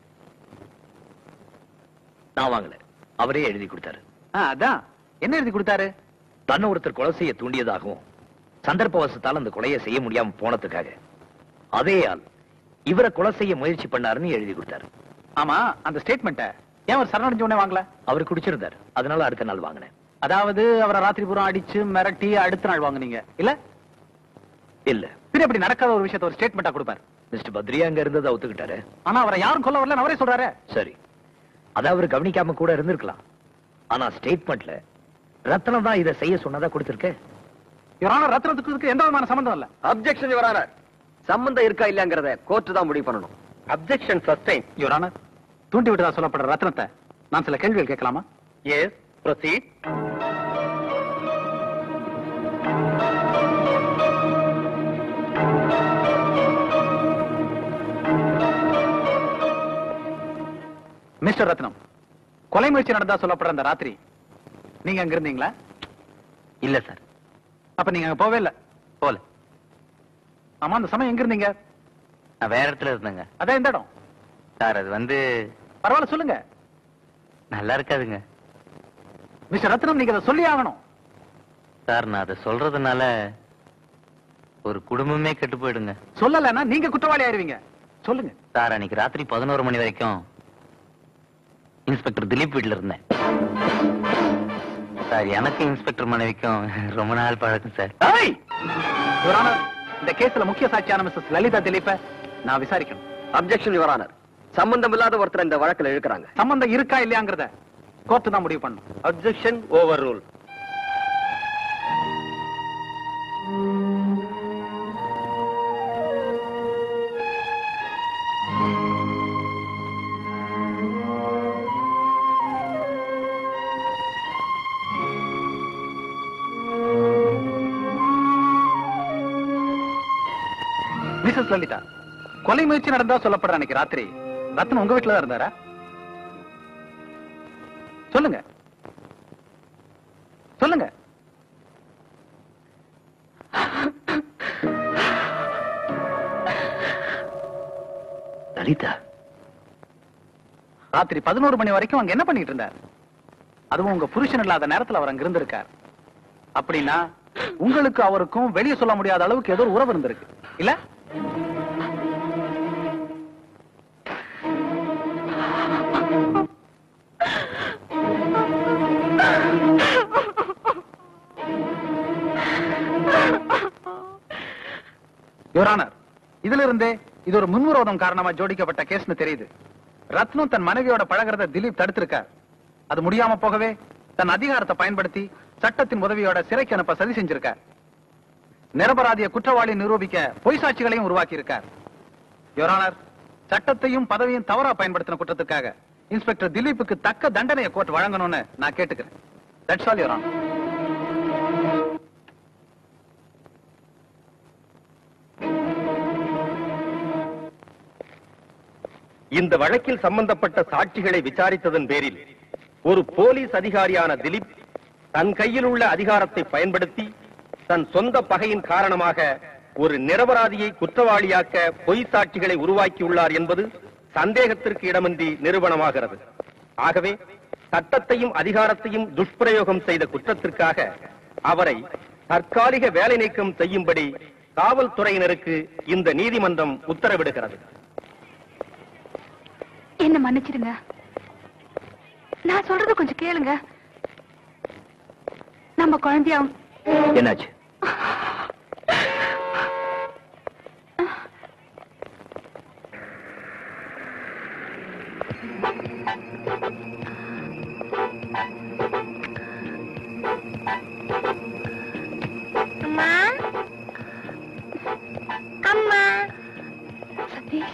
S5: நான் வாங்கல அவரே எழுதி கொடுத்தாரு
S8: ஆ, அதான் என்ன எழுதி கொடுத்தாரு
S5: தன்னை ஒருத்தர் கொலை செய்ய தூண்டியதாகவும் சந்தர்ப்பவசத்தால் அந்த கொலையை செய்ய முடியாம போனதுக்காக அதே ஆள் இவரை கொலை செய்ய முயற்சி பண்ணாருன்னு எழுதி கொடுத்தாரு
S8: ஆமா அந்த ஸ்டேட்மெண்ட்டை ஏன் அவர் சரணடைஞ்ச உடனே வாங்கல
S5: அவர் குடிச்சிருந்தார் அதனால அடுத்த நாள் வாங்கினேன்
S8: அதாவது அவரை ராத்திரி பூரா அடிச்சு மிரட்டி அடுத்த நாள் வாங்குனீங்க இல்ல
S5: இல்ல
S8: பின்ன இப்படி நடக்காத ஒரு விஷயத்த ஒரு ஸ்டேட்மெண்டா கொடுப்பாரு
S5: மிஸ்டர் பத்ரியா அங்க இருந்ததை ஒத்துக்கிட்டாரு
S8: ஆனா அவரை யாரும் கொல்ல வரல அவரே சொல்றாரு
S5: சரி அத அவர் கவனிக்காம கூட இருந்திருக்கலாம் ஆனா ஸ்டேட்மெண்ட்ல ரத்னம் தான் இதை செய்ய சொன்னதா கொடுத்திருக்க
S8: இவரான ரத்னத்துக்கு இதுக்கு எந்த விதமான சம்பந்தம் இல்ல
S2: அப்செக்ஷன் வரான சம்பந்தம் இருக்கா இல்லங்கறத கோர்ட் தான் முடிவு பண்ணணும்
S4: அப்செக்ஷன் சஸ்டைன்
S8: இவரான தூண்டி விட்டதா சொல்லப்படுற ரத்னத்தை நான் சில கேள்விகள் கேட்கலாமா
S4: எஸ் ப்ரொசீட்
S8: மிஸ்டர் ரத்னம் கொலை முயற்சி நடந்தா சொல்லப்படுற அந்த ராத்திரி நீங்க அங்க இருந்தீங்களா
S1: இல்ல சார்
S8: அப்ப நீங்க அங்க போவே இல்ல
S1: போல
S8: ஆமா அந்த சமயம் எங்க இருந்தீங்க
S1: நான் வேற இடத்துல இருந்தேங்க
S8: அதான் இந்த இடம்
S1: சார் அது வந்து
S8: பரவாயில்ல சொல்லுங்க
S1: நல்லா இருக்காதுங்க
S8: மிஸ்டர் ரத்னம் நீங்க அதை சொல்லி ஆகணும்
S1: சார் நான் அதை சொல்றதுனால ஒரு குடும்பமே கெட்டு போயிடுங்க
S8: சொல்லலைன்னா நீங்க குற்றவாளி ஆயிருவீங்க சொல்லுங்க
S1: சார் அன்னைக்கு ராத்திரி பதினோரு மணி வரைக்கும் இன்ஸ்பெக்டர் திலீப் வீட்ல இருந்தேன் சார் எனக்கு இன்ஸ்பெக்டர் மனைவிக்கும் ரொம்ப நாள் பழக்கம் சார்
S8: ஏய்! Your Honor, இந்த கேஸ்ல முக்கிய சாட்சியான மிஸ்ஸஸ் லலிதா திலீப்ப நான் விசாரிக்கணும்
S2: அப்செக்ஷன் யுவரானர் சம்பந்தம் இல்லாத ஒருத்தர் இந்த வழக்குல இழுக்கிறாங்க
S8: சம்பந்தம் இருக்கா இல்லையாங்கிறத கோர்ட்டு தான் முடிவு பண்ணும்
S4: objection overruled
S8: Mrs Lalitha கொலை முயற்சி நடந்தா சொல்லப்படுற அன்னைக்கு ராத்திரி ரத்னம் உங்க வீட்டுல தான் இருந்தாரா சொல்லுங்க சொல்லுங்க
S5: லலிதா
S8: ராத்திரி பதினோரு மணி வரைக்கும் அங்க என்ன பண்ணிட்டு இருந்தார் அதுவும் உங்க புருஷன் இல்லாத நேரத்துல அவர் அங்க இருந்திருக்கார் அப்படின்னா உங்களுக்கு அவருக்கும் வெளியே சொல்ல முடியாத அளவுக்கு ஏதோ ஒரு உறவு இருந்திருக்கு இல்ல யுவரானர் இதுல இருந்தே இது ஒரு முன்விரோதம் காரணமா ஜோடிக்கப்பட்ட கேஸ்னு தெரியுது ரத்னம் தன் மனைவியோட பழகுறத திலீப் தடுத்திருக்கார் அது முடியாம போகவே தன் அதிகாரத்தை பயன்படுத்தி சட்டத்தின் உதவியோட சிறைக்கு அனுப்ப சதி செஞ்சிருக்கார் நிரபராதிய குற்றவாளி நிரூபிக்க பொய் சாட்சிகளையும் உருவாக்கி இருக்கார் யுவரானர் சட்டத்தையும் பதவியும் தவறா பயன்படுத்தின குற்றத்துக்காக இன்ஸ்பெக்டர் திலீப்புக்கு தக்க தண்டனையை கோர்ட் வழங்கணும்னு நான் கேட்டுக்கிறேன் தட்ஸ் ஆல் யுவரானர்
S4: இந்த வழக்கில் சம்பந்தப்பட்ட சாட்சிகளை விசாரித்ததன் பேரில் ஒரு போலீஸ் அதிகாரியான திலீப் தன் கையில் உள்ள அதிகாரத்தை பயன்படுத்தி தன் சொந்த பகையின் காரணமாக ஒரு நிரபராதியை குற்றவாளியாக்க பொய் சாட்சிகளை உருவாக்கியுள்ளார் என்பது சந்தேகத்திற்கு இடமின்றி நிரூபணமாகிறது ஆகவே சட்டத்தையும் அதிகாரத்தையும் துஷ்பிரயோகம் செய்த குற்றத்திற்காக அவரை தற்காலிக வேலை நீக்கம் செய்யும்படி காவல்துறையினருக்கு இந்த நீதிமன்றம் உத்தரவிடுகிறது
S6: என்ன மன்னிச்சிடுங்க நான் சொல்றது கொஞ்சம் கேளுங்க நம்ம குழந்தைய அவங்க-
S5: என்னாச்சு
S7: அம்மா அம்மா
S6: சதீஷ்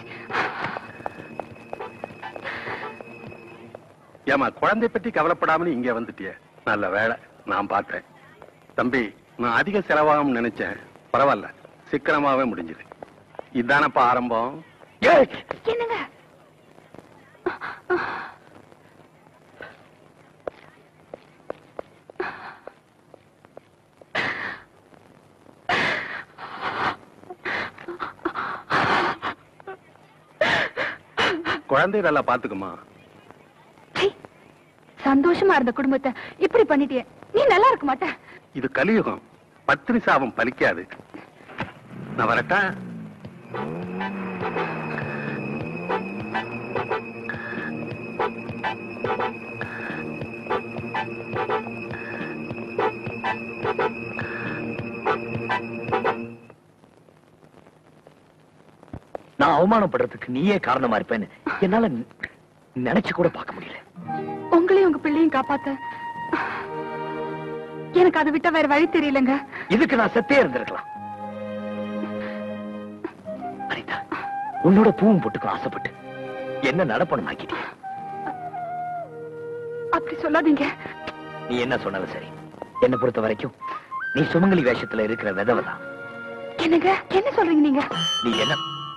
S4: ஏமா குழந்தை பற்றி கவலைப்படாமல் இங்க வந்துட்டிய நல்ல வேலை நான் பார்த்தேன் தம்பி நான் அதிக செலவாகும் நினைச்சேன் பரவாயில்ல சிக்கனமாவே முடிஞ்சது இதானப்பா ஆரம்பம்
S6: என்னங்க
S4: குழந்தை நல்லா பாத்துக்குமா
S6: சீ, சந்தோஷமா இருந்த குடும்பத்தை இப்படி பண்ணிட்டியே நீ நல்லா இருக்க மாட்ட
S4: இது கலியுகம் பத்தினி சாபம் பலிக்காது நான் வரட்டா
S5: நான் அவமானப்படுறதுக்கு நீயே காரணமா இருப்பேன்னு என்னால ந- நினைச்சு கூட பார்க்க முடியல
S6: உங்களையும் உங்க பிள்ளையும் காப்பாத்த எனக்கு அதை விட்டா வேற வழி தெரியலங்க
S5: இதுக்கு நான் செத்தே இருந்திருக்கலாம் அனிதா உன்னோட பூவும் பொட்டுக்கும் ஆசைப்பட்டு என்ன நடப்பணும் ஆக்கிட்டிய
S6: அப்படி சொல்லாதீங்க
S5: நீ என்ன சொன்னது சரி என்ன பொறுத்த வரைக்கும் நீ சுமங்கலி வேஷத்துல இருக்கிற விதவை தான்
S6: என்னங்க என்ன சொல்றீங்க நீங்க
S5: நீ என்ன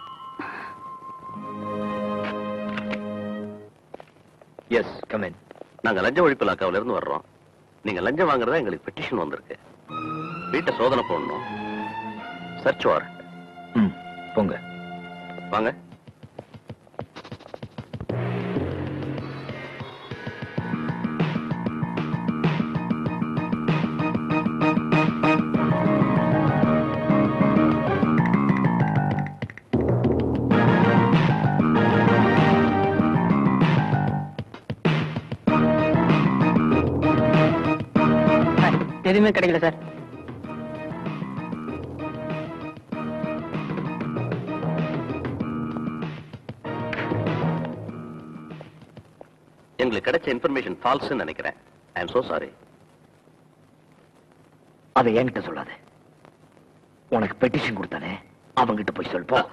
S5: எஸ் கமென்
S9: நாங்க லஞ்ச ஒழிப்பு இலாக்காவில இருந்து வர்றோம் நீங்க லஞ்சம் வாங்குறதா எங்களுக்கு பெட்டிஷன் வந்திருக்கு வீட்டை சோதனை போடணும் சர்ச் வாரண்ட்
S5: ம் போங்க
S9: வாங்க
S2: எதுவுமே கிடைக்கல சார்
S9: எங்களுக்கு கிடைச்ச இன்ஃபர்மேஷன் ஃபால்ஸ் நினைக்கிறேன் ஐ எம் சோ சாரி
S5: அதை என்கிட்ட சொல்லாத உனக்கு பெட்டிஷன் கொடுத்தானே அவங்கிட்ட போய் சொல் போ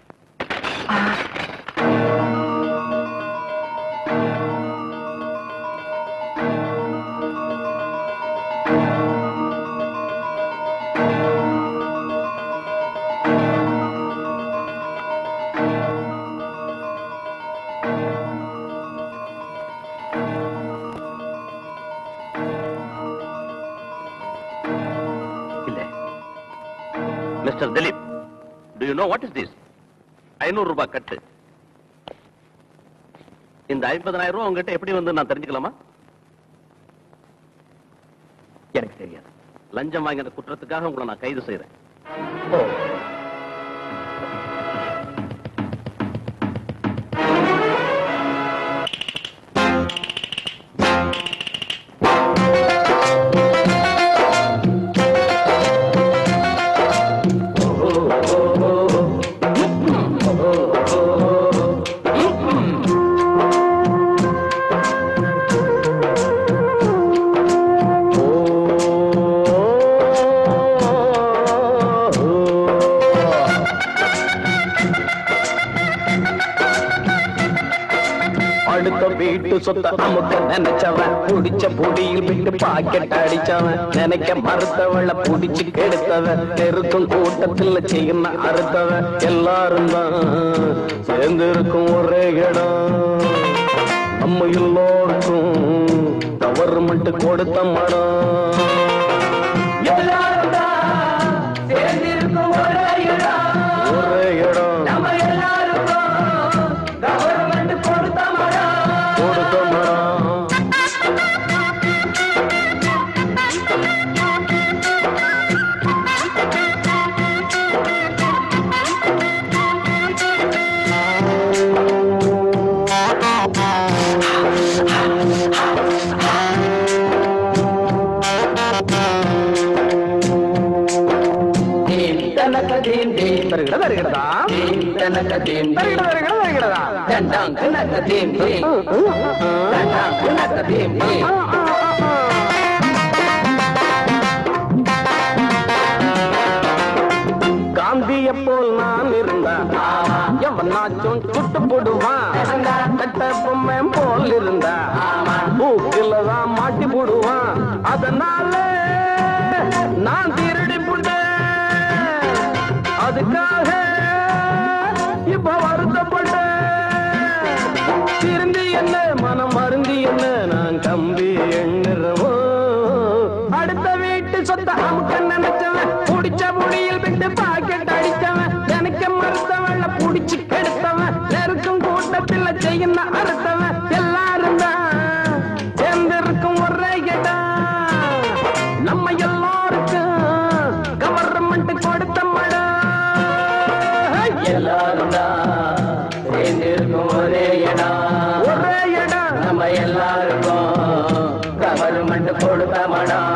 S5: இல்ல
S9: Mr Dileep do you know what is this ஐநூறு ரூபாய் கட்டு இந்த ஐம்பதனாயிரம் ரூபாய் உங்ககிட்ட எப்படி வந்து நான் தெரிஞ்சுக்கலாமா
S5: எனக்கு தெரியாது
S9: லஞ்சம் வாங்கின குற்றத்துக்காக உங்களை நான் கைது செய்யறேன்
S5: ஓ
S10: அடுத்த வீட்டு சொத்த அமுக்க நினைச்சவன் புடிச்ச பொடியில் விட்டு பாக்கெட் அடிச்சவன் நினைக்க மறுத்தவள புடிச்சு கெடுத்தவன் நெருக்கும் கூட்டத்தில் செய்யணும் அறுத்தவன் எல்லாரும் தான் சேர்ந்து இருக்கும் ஒரே இடம் நம்ம எல்லோருக்கும் கவர்மெண்ட் கொடுத்த மடம் எல்லாரும் தான் சேர்ந்திருக்கும் ஒரே இடம் ஒரே இடம் நம்ம எல்லாருக்கும் கவர்மெண்ட் கொடுத்த மடம் கொடுத்த மடம் காந்திய போல் நான் இருந்தா எவனாச்சும் சுட்டு போடுவான் கட்ட பொம்மை போல் இருந்தா மூக்கில தான் மாட்டி போடுவான் அதனால நான் திருடி புட்டேன் அதுக்காக இப்ப வருத்தப்பட்டேன் திருந்தி என்ன மனம் மருந்தி என்ன நான் கம்பி எண்ணுறவோ அடுத்த வீட்டு சொத்த அமுக்க நினைச்சவன் புடிச்ச புடியில் விட்டு பாக்கெட் அடிச்சவன் எனக்கு மறுத்தவன் புடிச்சு கெடுத்தவன் நெருக்கும் கூட்டத்தில் செய்யுന്ന அறுத்தவன் எல்லாரும் தான் சேர்ந்திருக்கும் ஒரே இடம் நம்ம எல்லாருக்கும் கவர்மெண்ட் கொடுத்த மடம் எல்லாரும் தான் சேர்ந்திருக்கும் ஒரே இடம் ஒரே இடம் நம்ம எல்லாருக்கும் கவர்மெண்ட் கொடுத்த மடம்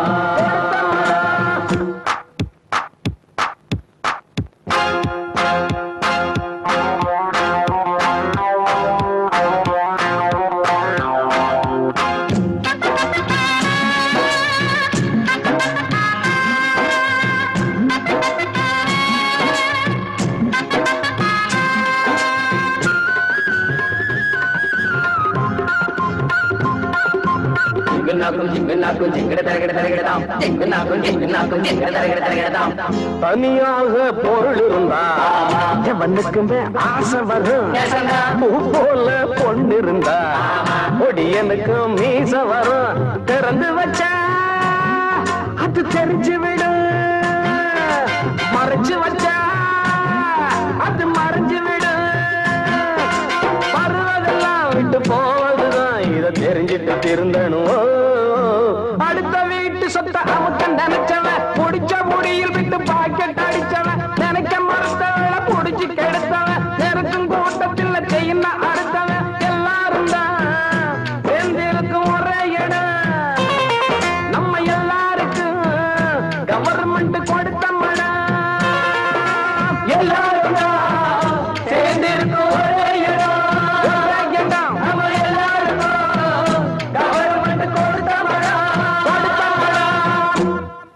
S10: தனியாக பொருள் இருந்தா எவனுக்குமே ஆசை வரும் பூ போல பொண்ணு இருந்தா ஒடியனுக்கும் மீச வரும் திறந்து வச்சா அது தெரிஞ்சு விடும் மறைச்சு வச்சா அது மறைஞ்சு விடும் பருவதெல்லாம் விட்டு போவதுதான் இத தெரிஞ்சிட்டு திருந்தணும் அடுத்த வீட்டு சொத்த அமுக்க நினைச்சவன் முடிச்ச முடியில் விட்டு பாக்கெட் அடிச்சவன் நினைக்க மறுத்தவள புடிச்சு கெடுத்தவன் நெருக்கும் கூட்டத்தில் செய்யுന്ന அடுத்தவன் எல்லாரும் தான் சேர்ந்திருக்கும் ஒரே இடம் நம்ம எல்லாருக்கும் கவர்மெண்ட் கொடுத்த மடம் எல்லாரும் தான் சேர்ந்திருக்கும் ஒரே இடம் ஒரே இடம் நம்ம எல்லாருக்கும் கவர்மெண்ட் கொடுத்த மடம் கொடுத்த மடம்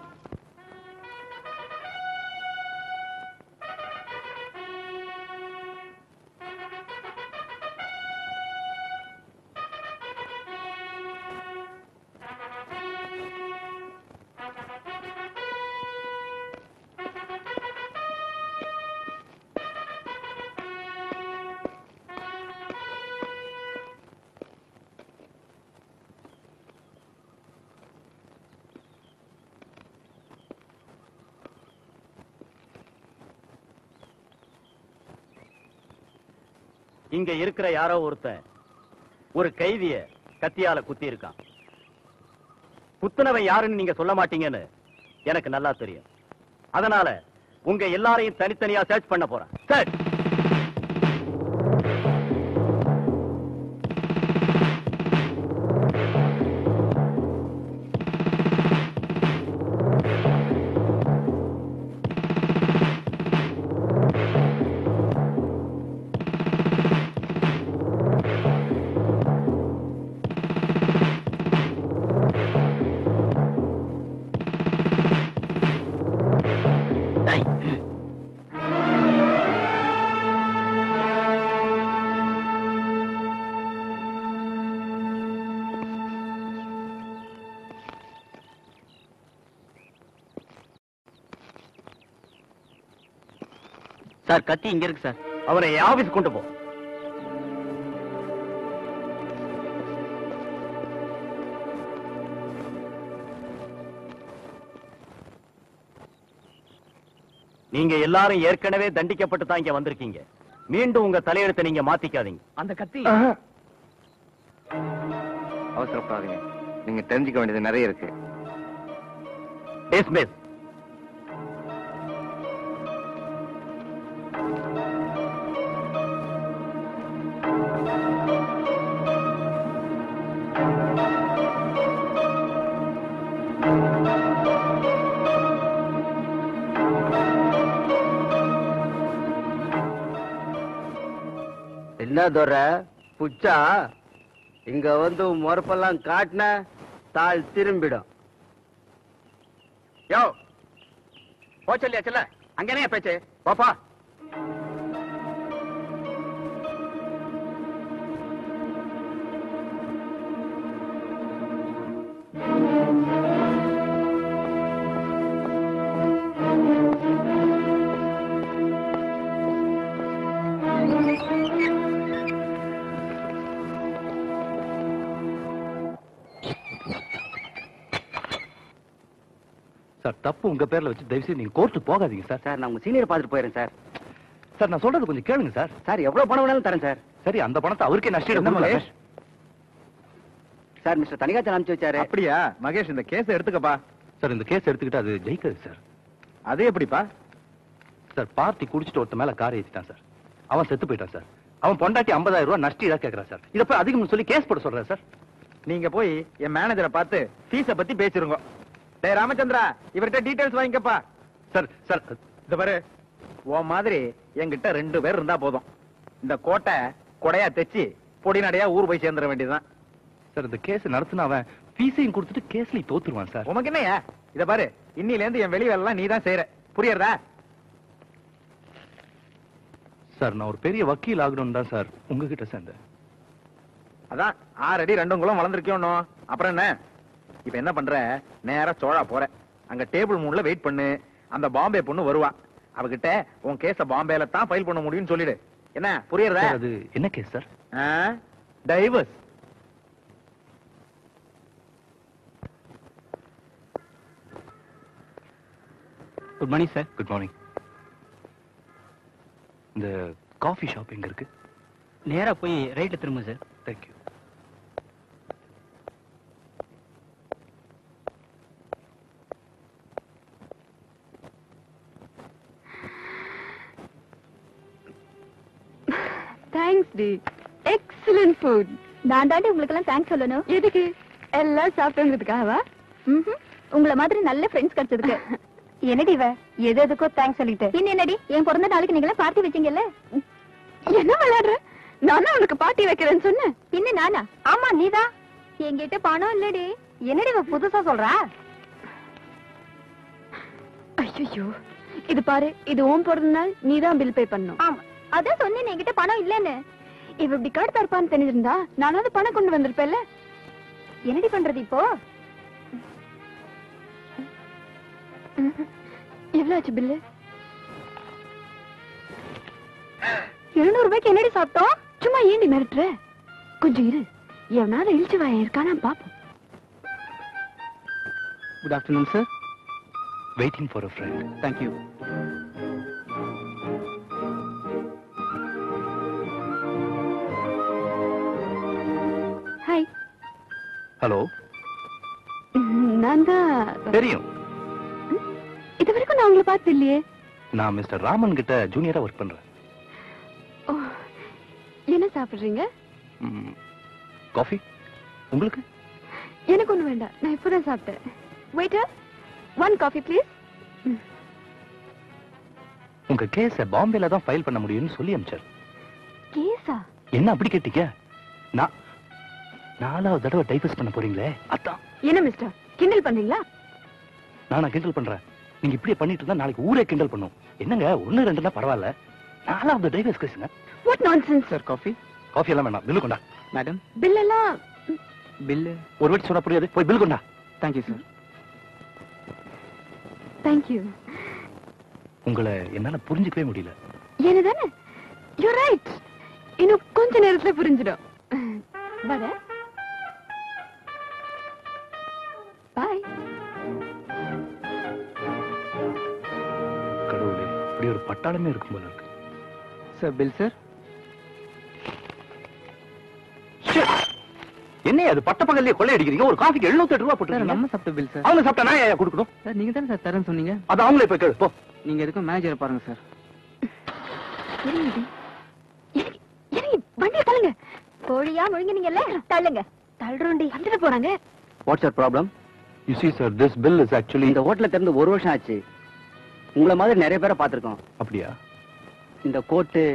S3: இங்க இருக்கிற யாரோ ஒருத்தன் ஒரு கைதிய கத்தியால குத்தி இருக்கான் குத்துனவன் யாருன்னு நீங்க சொல்ல மாட்டீங்கன்னு எனக்கு நல்லா தெரியும் அதனால உங்க எல்லாரையும் தனித்தனியா சர்ச் பண்ண போறேன் சர்ச்
S2: சார் கத்தி இங்க இருக்கு சார்
S3: அவனை என் ஆபீஸ் கொண்டு போ நீங்க எல்லாரும் ஏற்கனவே தண்டிக்கப்பட்டு தான் இங்க வந்திருக்கீங்க மீண்டும் உங்க தலையெழுத்தை நீங்க மாத்திக்காதீங்க
S5: அந்த கத்தி
S1: அவசரப்படாதீங்க நீங்க தெரிஞ்சுக்க வேண்டியது நிறைய இருக்கு
S3: டிஸ்மிஸ்
S2: என்ன தோற புச்சா இங்க வந்து முறப்பெல்லாம் காட்டின தாள் திரும்பிடும்
S5: யோ போ சொல்லியாச்சுல அங்கனே பேச்சு போப்பா
S8: சார் தப்பு உங்க பேர்ல வச்சு தயவு செய்து நீங்க கோர்ட்டு போகாதீங்க சார்
S2: சார் நான் உங்க சீனியர் பார்த்துட்டு போயிடுறேன் சார்
S8: சார் நான் சொல்றது கொஞ்சம் கேளுங்க சார்
S2: சார் எவ்வளவு பணம் வேணாலும் தரேன் சார்
S8: சரி அந்த பணத்தை அவருக்கே நஷ்டம்
S5: என்ன மகேஷ்?
S2: சார் மிஸ்டர் தனிகாச்சன் அனுப்பிச்சு வச்சாரு
S5: அப்படியா மகேஷ் இந்த கேஸ் எடுத்துக்கப்பா
S8: சார் இந்த கேஸ் எடுத்துக்கிட்டு அது ஜெயிக்காது சார்
S5: அது எப்படிப்பா
S8: சார் பார்ட்டி குடிச்சிட்டு ஒருத்த மேல கார் ஏத்திட்டான் சார் அவன் செத்து போயிட்டான் சார் அவன் பொண்டாட்டி 50000 ரூபாய் நஷ்டீடா கேக்குறான் சார் இத போய் அதிகம் சொல்லி கேஸ் போட சொல்றேன் சார்
S5: நீங்க போய் என் மேனேஜரை பார்த்து ஃபீஸ பத்தி பேசிருங்க டேய் ராமச்சந்திரா இவர்கிட்ட டீடைல்ஸ் வாங்கிக்கப்பா
S8: சார் சார்
S5: இந்த பாரு உன் மாதிரி என்கிட்ட ரெண்டு பேர் இருந்தா போதும் இந்த கோட்டை கொடையா தைச்சு பொடி நடையா ஊர் போய் சேர்ந்துட வேண்டியதுதான்
S8: சார் இந்த கேஸ் நடத்தின அவன் ஃபீஸையும் கொடுத்துட்டு கேஸ்லயும் தோத்துருவான் சார்
S5: உமக்கு என்னய்யா இத பாரு இன்னில இருந்து என் வெளி வேலை எல்லாம் நீ தான் செய்யற புரியுறதா
S8: சார் நான் ஒரு பெரிய வக்கீல் ஆகணும் தான் சார் உங்ககிட்ட சேர்ந்தேன்
S5: அதான் ஆறு அடி ரெண்டும் குளம் வளர்ந்துருக்கோம் அப்புறம் என்ன இப்ப என்ன பண்ற நேரா சோழா போற அங்க டேபிள் மூணுல வெயிட் பண்ணு அந்த பாம்பே பொண்ணு வருவா அவகிட்ட உன் கேஸ பாம்பேல தான் ஃபைல் பண்ண முடியும்னு சொல்லிடு என்ன புரியுறதா
S8: சார், அது என்ன case sir
S5: divorce
S3: good morning sir
S8: good morning இந்த காஃபி ஷாப் எங்க இருக்கு
S3: நேரா போய் ரைட்ல திரும்ப சார்
S8: தேங்க்யூ
S6: தேங்க்ஸ் டி எக்ஸலன்ட் ஃபுட் நான் தாண்டி உங்களுக்கு எல்லாம் தேங்க்ஸ் சொல்லணும் எதுக்கு எல்லாம் சாப்பிட்டுங்கிறதுக்காகவா ம்ஹும். உங்களை மாதிரி நல்ல ஃப்ரெண்ட்ஸ் கிடைச்சதுக்கு என்னடி இவ எது எதுக்கோ தேங்க்ஸ் சொல்லிட்டு பின்ன என்னடி என் பிறந்த நாளைக்கு நீங்க பார்ட்டி வச்சீங்கல்ல என்ன விளையாடுற நானா உனக்கு பார்ட்டி வைக்கிறேன்னு சொன்னேன் பின்ன நானா ஆமா நீதான் என்கிட்ட பணம் இல்லடி என்னடி இவ புதுசா சொல்றா ஐயோ இது பாரு இது உன் பிறந்த நாள் நீதான் பில் பே பண்ணணும் ஆமா அதான் சொன்னேன் என்கிட்ட பணம் இல்லன்னு இவ இப்படி கடுத்தா இருப்பான்னு தெரிஞ்சிருந்தா நானாவது பணம் கொண்டு வந்திருப்பேன்ல என்னடி பண்றது இப்போ எவ்வளவு ஆச்சு பில்லு எழுநூறு ரூபாய்க்கு என்னடி சாப்பிட்டோம் சும்மா ஏண்டி மிரட்டுற கொஞ்சம் இரு எவனாவது இழிச்சு வாய இருக்கானா பாப்போம்
S2: good afternoon sir
S8: waiting for a friend
S2: thank you
S6: hi
S8: hello
S6: நான் தான்
S8: தெரியும்
S6: இது வரைக்கும் நான் உங்களை பார்த்து இல்லையே
S8: நான் மிஸ்டர் ராமன் கிட்ட ஜூனியரா ஒர்க் பண்றேன்
S6: ஓ, என்ன சாப்பிடுறீங்க
S8: காஃபி உங்களுக்கு
S6: எனக்கு ஒண்ணு வேண்டாம் நான் இப்பதான் சாப்பிட்டேன் வெயிட்டர் ஒன் காஃபி ப்ளீஸ்
S8: உங்க கேஸ பாம்பேல தான் ஃபைல் பண்ண முடியும்னு சொல்லி அனுப்பிச்சார்
S6: கேஸா
S8: என்ன அப்படி கேட்டீங்க நான் நாலாவது தடவை டைவர்ஸ் பண்ண போறீங்களே அதான்
S6: என்ன மிஸ்டர் கிண்டல் பண்றீங்களா
S8: நானா கிண்டல் பண்றேன் நீங்க இப்படியே பண்ணிட்டு இருந்தா நாளைக்கு ஊரே கிண்டல் பண்ணும் என்னங்க ஒண்ணு ரெண்டுனா பரவாயில்ல நாலாவது டைவர்ஸ் கேஸுங்க
S6: what nonsense
S2: sir coffee
S8: coffee எல்லாம் வேணாம் பில்லு கொண்டா
S2: மேடம்
S6: பில் எல்லாம்
S2: பில்லு
S8: ஒரு வாட்டி சொன்னா புரியாது போய் பில் கொண்டா
S2: தேங்க்யூ சார்
S6: தேங்க் யூ
S8: உங்களை என்னால புரிஞ்சுக்கவே முடியல
S6: என்னதானே யூ ரைட் இன்னும் கொஞ்ச நேரத்துல புரிஞ்சிடும் வர பாய்
S8: கடவுளே பட்டாளமே இருக்கும் போல இருக்கு
S2: சார் பில் சார்
S8: என்ன அது பட்ட பகல்லே கொள்ளை அடிக்கிறீங்க ஒரு காஃபிக்கு எழுநூத்தி எட்டு ரூபா போட்டு
S2: நம்ம சாப்பிட்ட பில் சார்
S8: அவங்க சாப்பிட்டா நான் ஏன் கொடுக்கணும்
S2: சார் நீங்க தானே சார் தரேன்னு சொன்னீங்க
S8: அது அவங்களே போய் கேளு போ
S2: நீங்க எதுக்கும் மேனேஜரை பாருங்க சார்
S6: இறங்கி இறங்கி வண்டியை தள்ளுங்க கோழியா முழுங்கினீங்கல்ல தள்ளுங்க தள்ளுறோண்டி வந்துட்டு போறாங்க
S2: what's your problem
S8: you see sir this bill is actually
S2: இந்த ஹோட்டல திறந்து ஒரு வருஷம் ஆச்சு உங்களை மாதிரி நிறைய பேரை பார்த்திருக்கோம்
S8: அப்படியா
S2: இந்த கோட்டு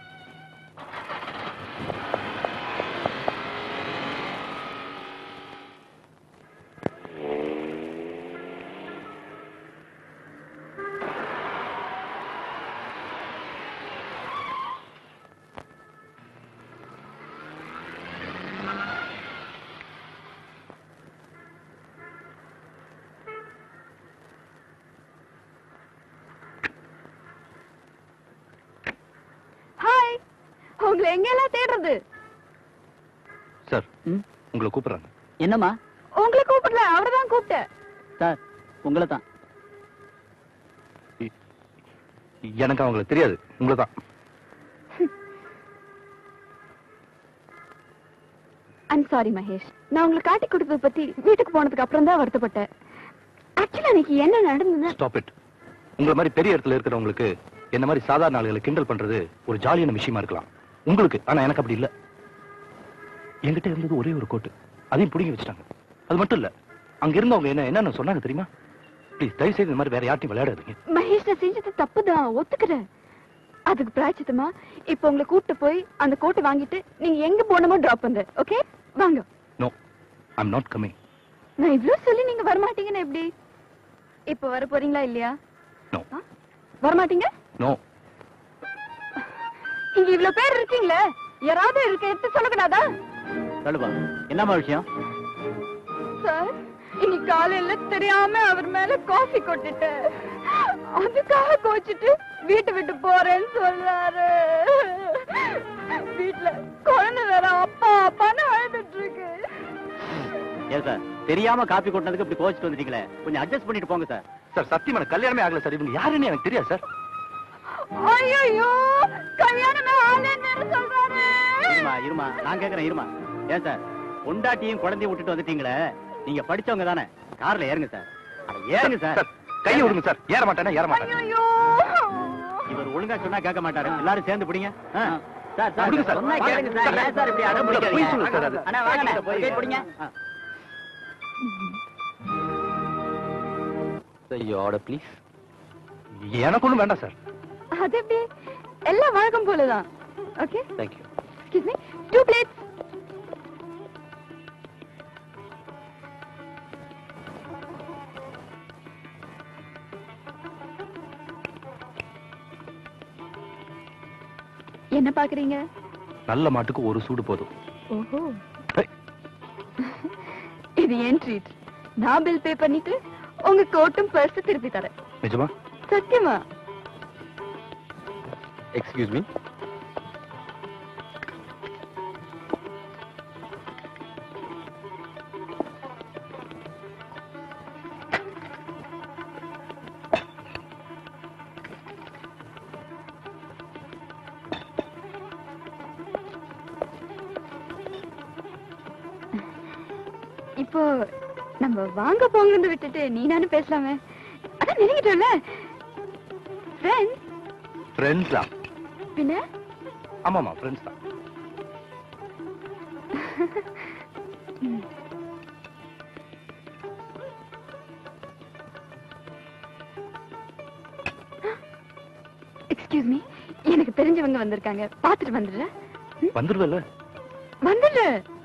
S6: ஹாய் உங்களை எங்கெல்லாம் தேடுறது
S8: சார்
S2: ம்?
S8: உங்களை கூப்பிடுறாங்க
S2: என்னம்மா
S6: உங்களை கூப்பிடல அவர்தான் கூப்பிட்டேன்
S2: சார் உங்களை தான்
S8: எனக்கு அவங்கள தெரியாது உங்களை தான்
S6: ஐம் சாரி மகேஷ் நான் உங்களை காட்டி கொடுத்ததை பத்தி வீட்டுக்கு போனதுக்கு அப்புறம் தான் வருத்தப்பட்டேன் ஆக்சுவலா அன்னைக்கு என்ன நடந்ததுன்னா
S8: ஸ்டாப் இட் உங்களை மாதிரி பெரிய இடத்துல இருக்கிறவங்களுக்கு என்ன மாதிரி சாதாரண ஆளுகளை கிண்டல் பண்றது ஒரு ஜாலியான விஷயமா இருக்கலாம் உங்களுக்கு ஆனா எனக்கு அப்படி இல்ல என்கிட்ட இருந்தது ஒரே ஒரு கோட்டு அதையும் பிடிங்கி வச்சுட்டாங்க அது மட்டும் இல்ல அங்க இருந்தவங்க என்ன என்னன்னு சொன்னாங்க தெரியுமா ப்ளீஸ் தயவு செய்து இந்த மாதிரி வேற யார்ட்டையும் விளையாடாதீங்க
S6: மகேஷ் நான் செஞ்சது தப்புதான் ஒத்துக்கிறேன் அதுக்கு பிராய்ச்சித்தமா இப்ப உங்களை கூட்டு போய் அந்த கோட்டை வாங்கிட்டு நீங்க எங்க போனமோ டிராப் பண்ணு ஓகே வாங்க
S8: நோ ஐம் நாட் கமிங்
S6: நான் இவ்ளோ சொல்லி நீங்க வரமாட்டீங்கன்னு எப்படி இப்ப வர போறீங்களா இல்லையா
S8: நோ
S6: ஆ? வரமாட்டீங்க
S8: நோ
S6: இங்க இவ்ளோ பேர் இருக்கீங்களே யாராவது இருக்க எடுத்து சொல்லக்கூடாதா
S2: சொல்லுப்பா என்னம்மா விஷயம்
S6: சார் இன்னைக்கு காலையில தெரியாம அவர் மேல காஃபி கொட்டிட்டேன் அதுக்காக கோச்சிட்டு வீட்டை விட்டு போறேன்னு சொல்றாரு வீட்டுல குழந்தை வேற அப்பா அப்பான்னு அழுதுட்டு இருக்கு
S3: ஏன் சார் தெரியாம காப்பி கொட்டினதுக்கு இப்படி கோச்சிட்டு வந்துட்டீங்களே கொஞ்சம் அட்ஜஸ்ட் பண்ணிட்டு போங்க சார்
S8: சார் சத்தியமான கல்யாணமே ஆகல சார் இவங்க யாருன்னு எனக்கு தெரியாது சார்
S6: ஐயோ கல்யாணமே ஆலேன்னு சொல்றாரு
S3: இருமா இருமா நான் கேக்குறேன் இருமா ஏன் சார் பொண்டாட்டியும் குழந்தையும் விட்டுட்டு வந்துட்டீங்களே நீங்க படிச்சவங்க தானே கார்ல ஏறுங்க சார் அட ஏறுங்க சார்
S8: சார் கையை விடுங்க சார் ஏற மாட்டேன்னா ஏற மாட்டேன்
S6: ஐயோ
S3: இவர் ஒழுங்கா சொன்னா கேட்க மாட்டாரு எல்லாரும் சேர்ந்து பிடிங்க ஆ. சார் சார்
S8: விடுங்க சார்.
S3: சொன்னா கேளுங்க சார்
S8: சார்,
S3: ஏன் சார் இப்படி அடம்
S8: பொய்
S3: பிடிக்காதீங்க
S8: சொல்லுங்க சார் அது.
S3: அண்ணா வாங்க போய் பிடிங்க
S1: ஆர்டர் ப்ளீஸ்
S8: எனக்கு ஒண்ணும் வேண்டாம் சார்
S6: அது எப்படி எல்லாம் வழக்கம் போலதான் okay
S1: thank you
S6: excuse me two plates என்ன பாக்குறீங்க
S8: நல்ல மாட்டுக்கு ஒரு சூடு போதும்
S6: ஓஹோ
S8: ஹை.
S6: இது ஏன் ட்ரீட் நான் பில் பே பண்ணிட்டு உங்க கோட்டும் பர்ஸ் திருப்பி தரேன்
S8: நிஜமா
S6: சத்தியமா
S1: எக்ஸ்கியூஸ் மீ
S6: இப்போ நம்ம வாங்க போங்கன்னு விட்டுட்டு நீ நானும் பேசலாமே அதான் நினைக்கிட்டோம்ல ஃப்ரெண்ட்ஸ்
S8: ஃப்ரெண்ட்ஸ் தான்
S6: பின்ன
S8: ஆமாமா ஃப்ரெண்ட்ஸ் தான்
S6: எக்ஸ்கியூஸ் மீ எனக்கு தெரிஞ்சவங்க வந்திருக்காங்க பாத்துட்டு வந்துடுறேன்
S8: வந்துருவல்ல
S6: வந்துடு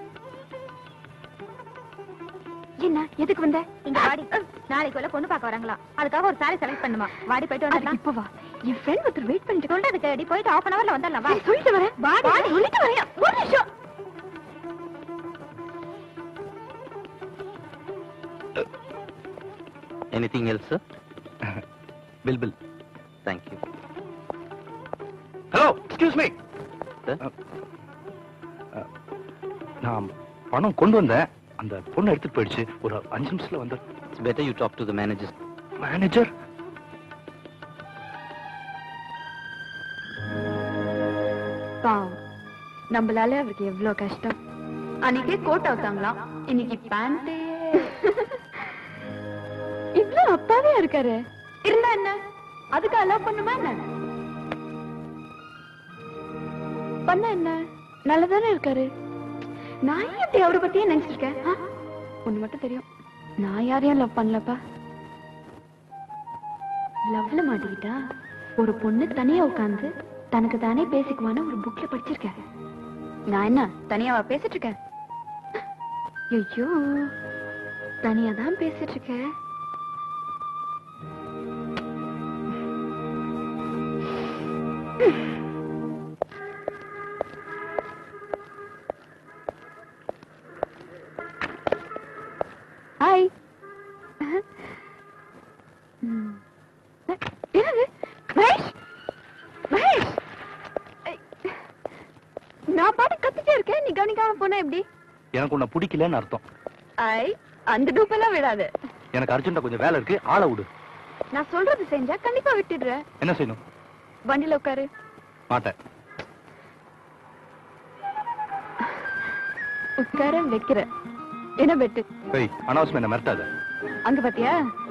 S6: என்ன எதுக்கு வந்த
S11: இங்க வாடி நாளைக்கு உள்ள பொண்ணு பார்க்க வராங்களா அதுக்காக ஒரு சாரி செலக்ட் பண்ணுமா வாடி போயிட்டு
S6: அதுக்கு
S11: வந்துடலாம்
S6: இப்ப வா என் ஃப்ரெண்ட் ஒருத்தர் வெயிட் பண்ணிட்டு
S11: சொல்றது கேடி போயிட்டு ஹாஃப் அன் அவர்ல வந்துடலாம் வா
S6: சரி, சொல்லிட்டு வரேன்
S11: வாடி.
S6: சொல்லிட்டு வரேன் ஒரு நிமிஷம்
S1: anything else sir
S8: bill bill
S1: thank you
S8: hello excuse me
S1: sir
S8: நான் பணம் கொண்டு வந்தேன் அந்த பொண்ணு எடுத்துட்டு போயிடுச்சு ஒரு அஞ்சு நிமிஷத்துல வந்து
S1: it's better you talk to the manager
S8: manager
S6: பாவம் நம்மளால அவருக்கு எவ்வளவு கஷ்டம் அன்னைக்கே கோட் அவுத்தாங்களாம் இன்னைக்கு பேண்ட் இவ்ளோ அப்பாவே இருக்காரு இருந்தா என்ன அதுக்கு அலோவ் பண்ணுமா என்ன பண்ண என்ன நல்லதானே இருக்காரு நான் ஏன் இப்படி அவரை பத்தியே நினைச்சிருக்கேன் ஆ? ஒண்ணு மட்டும் தெரியும் நான் யாரையும் லவ் பண்ணலப்பா லவ்ல மாட்டிக்கிட்டா ஒரு பொண்ணு தனியா உட்கார்ந்து தனக்கு தானே பேசிக்குவான்னு ஒரு புக்ல படிச்சிருக்கேன் நான் என்ன தனியாவா பேசிட்டு இருக்கேன் ஐயோ தனியா தான் பேசிட்டு இருக்கேன் ஹாய் என்னது மகேஷ் மகேஷ் ஐ, நான் பாட்டு கத்திட்டே இருக்கேன் நீ கவனிக்காம போனா எப்படி
S8: எனக்கு உன்னை பிடிக்கலன்னு அர்த்தம்
S6: ஐ அந்த டூப்பெல்லாம் விடாது
S8: எனக்கு அர்ஜென்ட்டா கொஞ்சம் வேலை இருக்கு ஆளை விடு
S6: நான் சொல்றது செஞ்சா கண்டிப்பா விட்டுடுறேன்
S8: என்ன செய்யணும்
S6: வண்டியில உட்காரு
S8: மாட்டேன்
S6: உட்கார வைக்கிற என்ன பெட்டு
S8: ஏய் அனாவசியம் என்ன மிரட்டாத
S6: அங்க பாத்தியா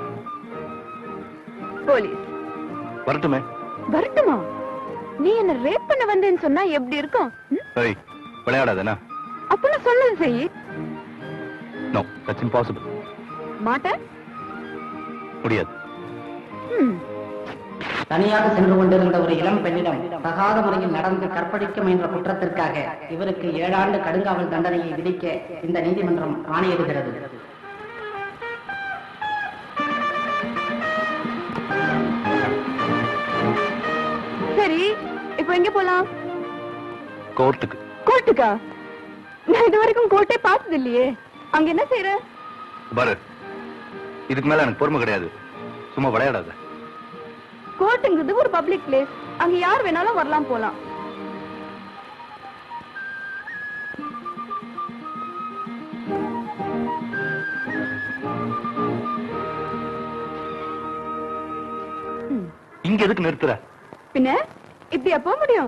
S6: போலீஸ்
S8: வரட்டுமே
S6: வரட்டுமா நீ என்ன ரேப் பண்ண வந்தேன்னு சொன்னா எப்படி இருக்கும் ம்?
S8: ஏய் விளையாடாதேனா
S6: அப்ப நான் சொன்னது செய்
S8: நோ தட்ஸ் இம்பாசிபிள்
S6: மாட்டேன்
S8: முடியாது
S6: ம்.
S12: தனியாக சென்று கொண்டிருந்த ஒரு இளம் பெண்ணிடம் தகாத முறையில் நடந்து கற்பழிக்க முயன்ற குற்றத்திற்காக இவருக்கு ஏழாண்டு கடுங்காவல் தண்டனையை விதிக்க இந்த நீதிமன்றம் ஆணையிடுகிறது
S6: சரி இப்போ எங்க போலாம்
S8: கோர்ட்டுக்கு
S6: கோர்ட்டுக்கா நான் இது வரைக்கும் கோர்ட்டே பார்த்தது இல்லையே அங்க என்ன செய்யற
S8: பாரு இதுக்கு மேல எனக்கு பொறுமை கிடையாது சும்மா விளையாடாத
S6: கோர்ட்டுங்கிறது ஒரு பப்ளிக் பிளேஸ் அங்க யார் வேணாலும் வரலாம் போலாம்
S8: இங்க எதுக்கு நிறுத்துற
S6: பின்ன இப்படியா போக முடியும்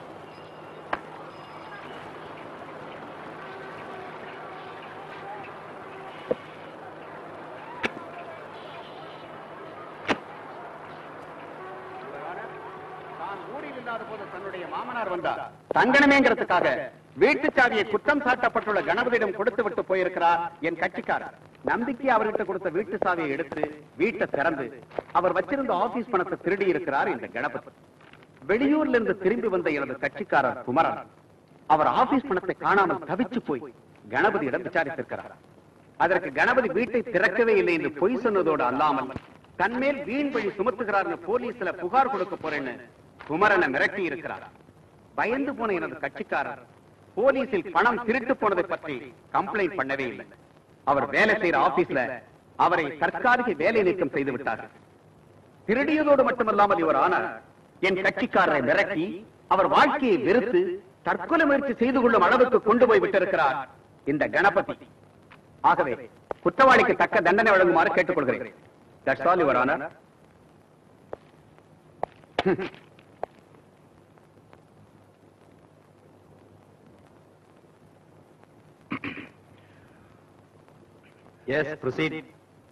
S3: தன்னுடைய மாமனார் வந்தார் தங்கனமேங்கிறதுக்காக வீட்டு சாவியை குற்றம் சாட்டப்பட்டுள்ள கணபதியிடம் கொடுத்து விட்டு போயிருக்கிறார் என் கட்சிக்காரர் நம்பிக்கை அவர்கிட்ட கொடுத்த வீட்டு சாவியை எடுத்து வீட்டை திறந்து அவர் வச்சிருந்த ஆபீஸ் பணத்தை திருடி இருக்கிறார் இந்த கணபதி வெளியூர்ல இருந்து திரும்பி வந்த எனது கட்சிக்காரர் குமரன் அவர் ஆபீஸ் பணத்தை காணாமல் தவிச்சு போய் கணபதியிடம் விசாரித்திருக்கிறார் அதற்கு கணபதி வீட்டை திறக்கவே இல்லை என்று பொய் சொன்னதோடு அல்லாமல் தன்மேல் வீண் வழி சுமத்துகிறார்னு போலீஸ்ல புகார் கொடுக்க போறேன்னு குமரனை மிரட்டி இருக்கிறார் பயந்து போன எனது கட்சிக்காரர் போலீசில் பணம் திருட்டு போனதை பற்றி கம்ப்ளைண்ட் பண்ணவே இல்லை அவர் வேலை செய்யற ஆபீஸ்ல அவரை தற்காலிக வேலை நீக்கம் செய்து விட்டார்கள் திருடியதோடு மட்டுமல்லாமல் இவர் ஆனார் என் கட்சிக்காரரை மிரட்டி அவர் வாழ்க்கையை வெறுத்து தற்கொலை முயற்சி செய்து கொள்ளும் அளவுக்கு கொண்டு போய் விட்டிருக்கிறார் இந்த கணபதி ஆகவே குற்றவாளிக்கு தக்க தண்டனை வழங்குமாறு கேட்டுக்கொள்கிறேன் That's all, Your Honor.
S8: Yes, proceed.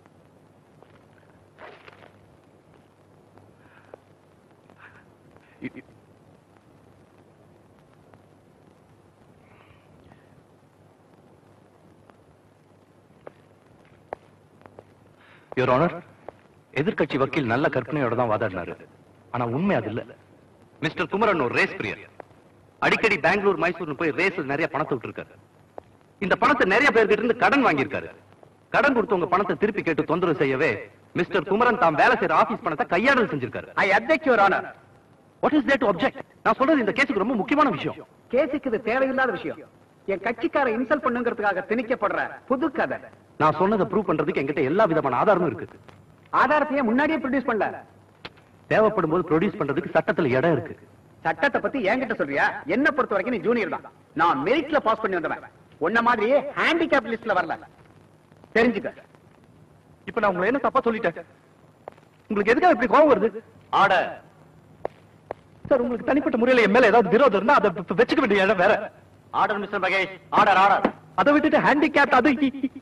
S8: Your honour எதிர்க்கட்சி வக்கீல் நல்ல கற்பனையோட தான் வாதாடினாரு ஆனா உண்மை அது இல்ல மிஸ்டர் குமரன் ஒரு ரேஸ் பிரியர் அடிக்கடி பெங்களூர் மைசூர்னு போய் ரேஸில் நிறைய பணத்தை விட்டுருக்காரு இந்த பணத்தை நிறைய பேர்கிட்ட இருந்து கடன் வாங்கியிருக்காரு கடன் கொடுத்து உங்க பணத்தை திருப்பி கேட்டு தொந்தரவு செய்யவே மிஸ்டர் குமரன் தாம் வேலை செய்யற ஆபீஸ் பணத்தை கையாடல் செஞ்சிருக்காரு
S3: I object your honour
S8: what is that object நான் சொல்றது இந்த கேஸுக்கு ரொம்ப முக்கியமான விஷயம்
S3: கேஸுக்கு இது தேவையில்லாத விஷயம் என் கட்சிக்கார இன்சல்ட் பண்ணுங்கிறதுக்காக திணிக்கப்படுற புது கதை
S8: நான் சொன்னதை ப்ரூவ் பண்றதுக்கு என்கிட்ட எல்லா விதமான ஆதாரமும் இருக்கு
S3: ஆதாரத்தையே முன்னாடியே ப்ரொடியூஸ் பண்ணல
S8: தேவைப்படும் போது ப்ரொடியூஸ் பண்றதுக்கு சட்டத்துல இடம் இருக்கு
S3: சட்டத்தை பத்தி என்கிட்ட சொல்றியா என்ன பொறுத்த வரைக்கும் நீ ஜூனியர் தான் நான் மெரிட்ல பாஸ் பண்ணி வந்தவன் உன்ன மாதிரியே ஹேண்டிகேப் லிஸ்ட்ல வரல தெரிஞ்சுக்க
S8: இப்ப நான் உங்களை என்ன தப்பா சொல்லிட்டேன் உங்களுக்கு எதுக்காக இப்படி கோவம் வருது
S3: ஆர்டர்
S5: சார் உங்களுக்கு தனிப்பட்ட முறையில என் மேல ஏதாவது விரோதம் இருந்தா அதை வ- வச்சுக்க வேண்டிய இடம் வேற
S3: order mister Mahesh order order
S5: அதை விட்டுட்டு ஹேண்டிகேப் அது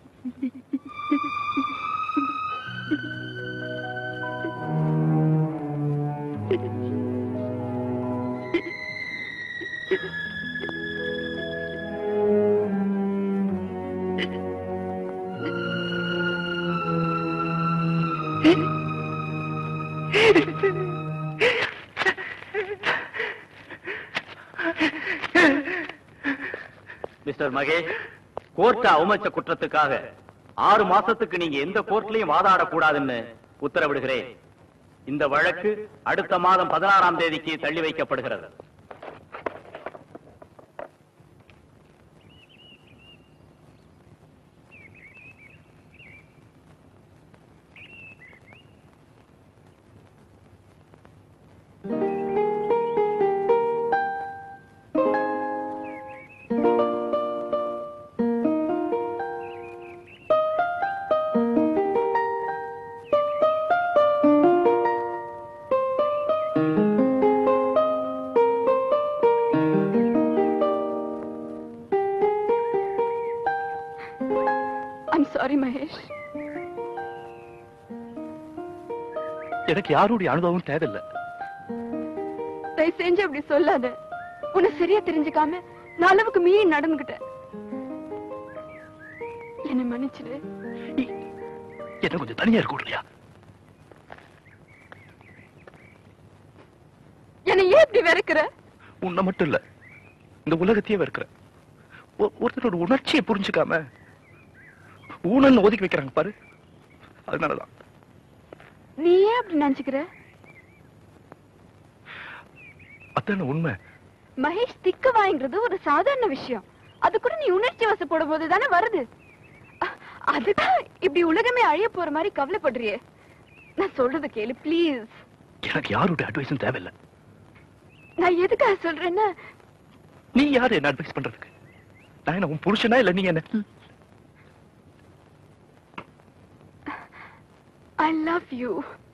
S3: மிஸ்டர் மகேஷ் கோர்ட்ட அவமதிச்ச குற்றத்துக்காக ஆறு மாசத்துக்கு நீங்க எந்த கோர்ட்லயும் வாதாடக்கூடாதுன்னு உத்தரவிடுகிறேன் இந்த வழக்கு அடுத்த மாதம் பதினாறாம் தேதிக்கு தள்ளி வைக்கப்படுகிறது
S6: ஐம் சாரி மகேஷ்
S5: எனக்கு யாருடைய அனுபவம் தேவையில்லை
S6: தயவு செஞ்சு அப்படி சொல்லாத உன்னை சரியா தெரிஞ்சுக்காம நான் அளவுக்கு மீறி நடந்துகிட்டேன் என்னை மன்னிச்சிடு
S5: என்ன கொஞ்சம் தனியா இருக்க விடுறியா
S6: என்னை ஏன் இப்படி வெறுக்கிற
S5: உன்னை மட்டும் இல்ல இந்த உலகத்தையே வெறுக்கிற ஒ- ஒருத்தரோட உணர்ச்சியை புரிஞ்சுக்காம ஊனன்னு ஒதுக்கி வைக்கிறாங்க பாரு அதனாலதான்
S6: நீ ஏன் அப்படி நினைச்சுக்கிற
S5: அதான உண்மை
S6: மகேஷ் திக்கு வாங்கிறது ஒரு சாதாரண விஷயம் அது கூட நீ உணர்ச்சி வசப்படும் போது தானே வருது அ- அதுதான் இப்படி உலகமே அழிய போற மாதிரி கவலைப்படுறியே நான் சொல்றது கேளு ப்ளீஸ்
S5: எனக்கு யாருடைய அட்வைஸும் தேவையில்லை
S6: நான் எதுக்காக சொல்றேன்னா
S5: நீ யாரு என்ன அட்வைஸ் பண்றதுக்கு நான் என்ன உன் புருஷனா இல்ல நீ என்ன
S6: ஐ லவ் யூ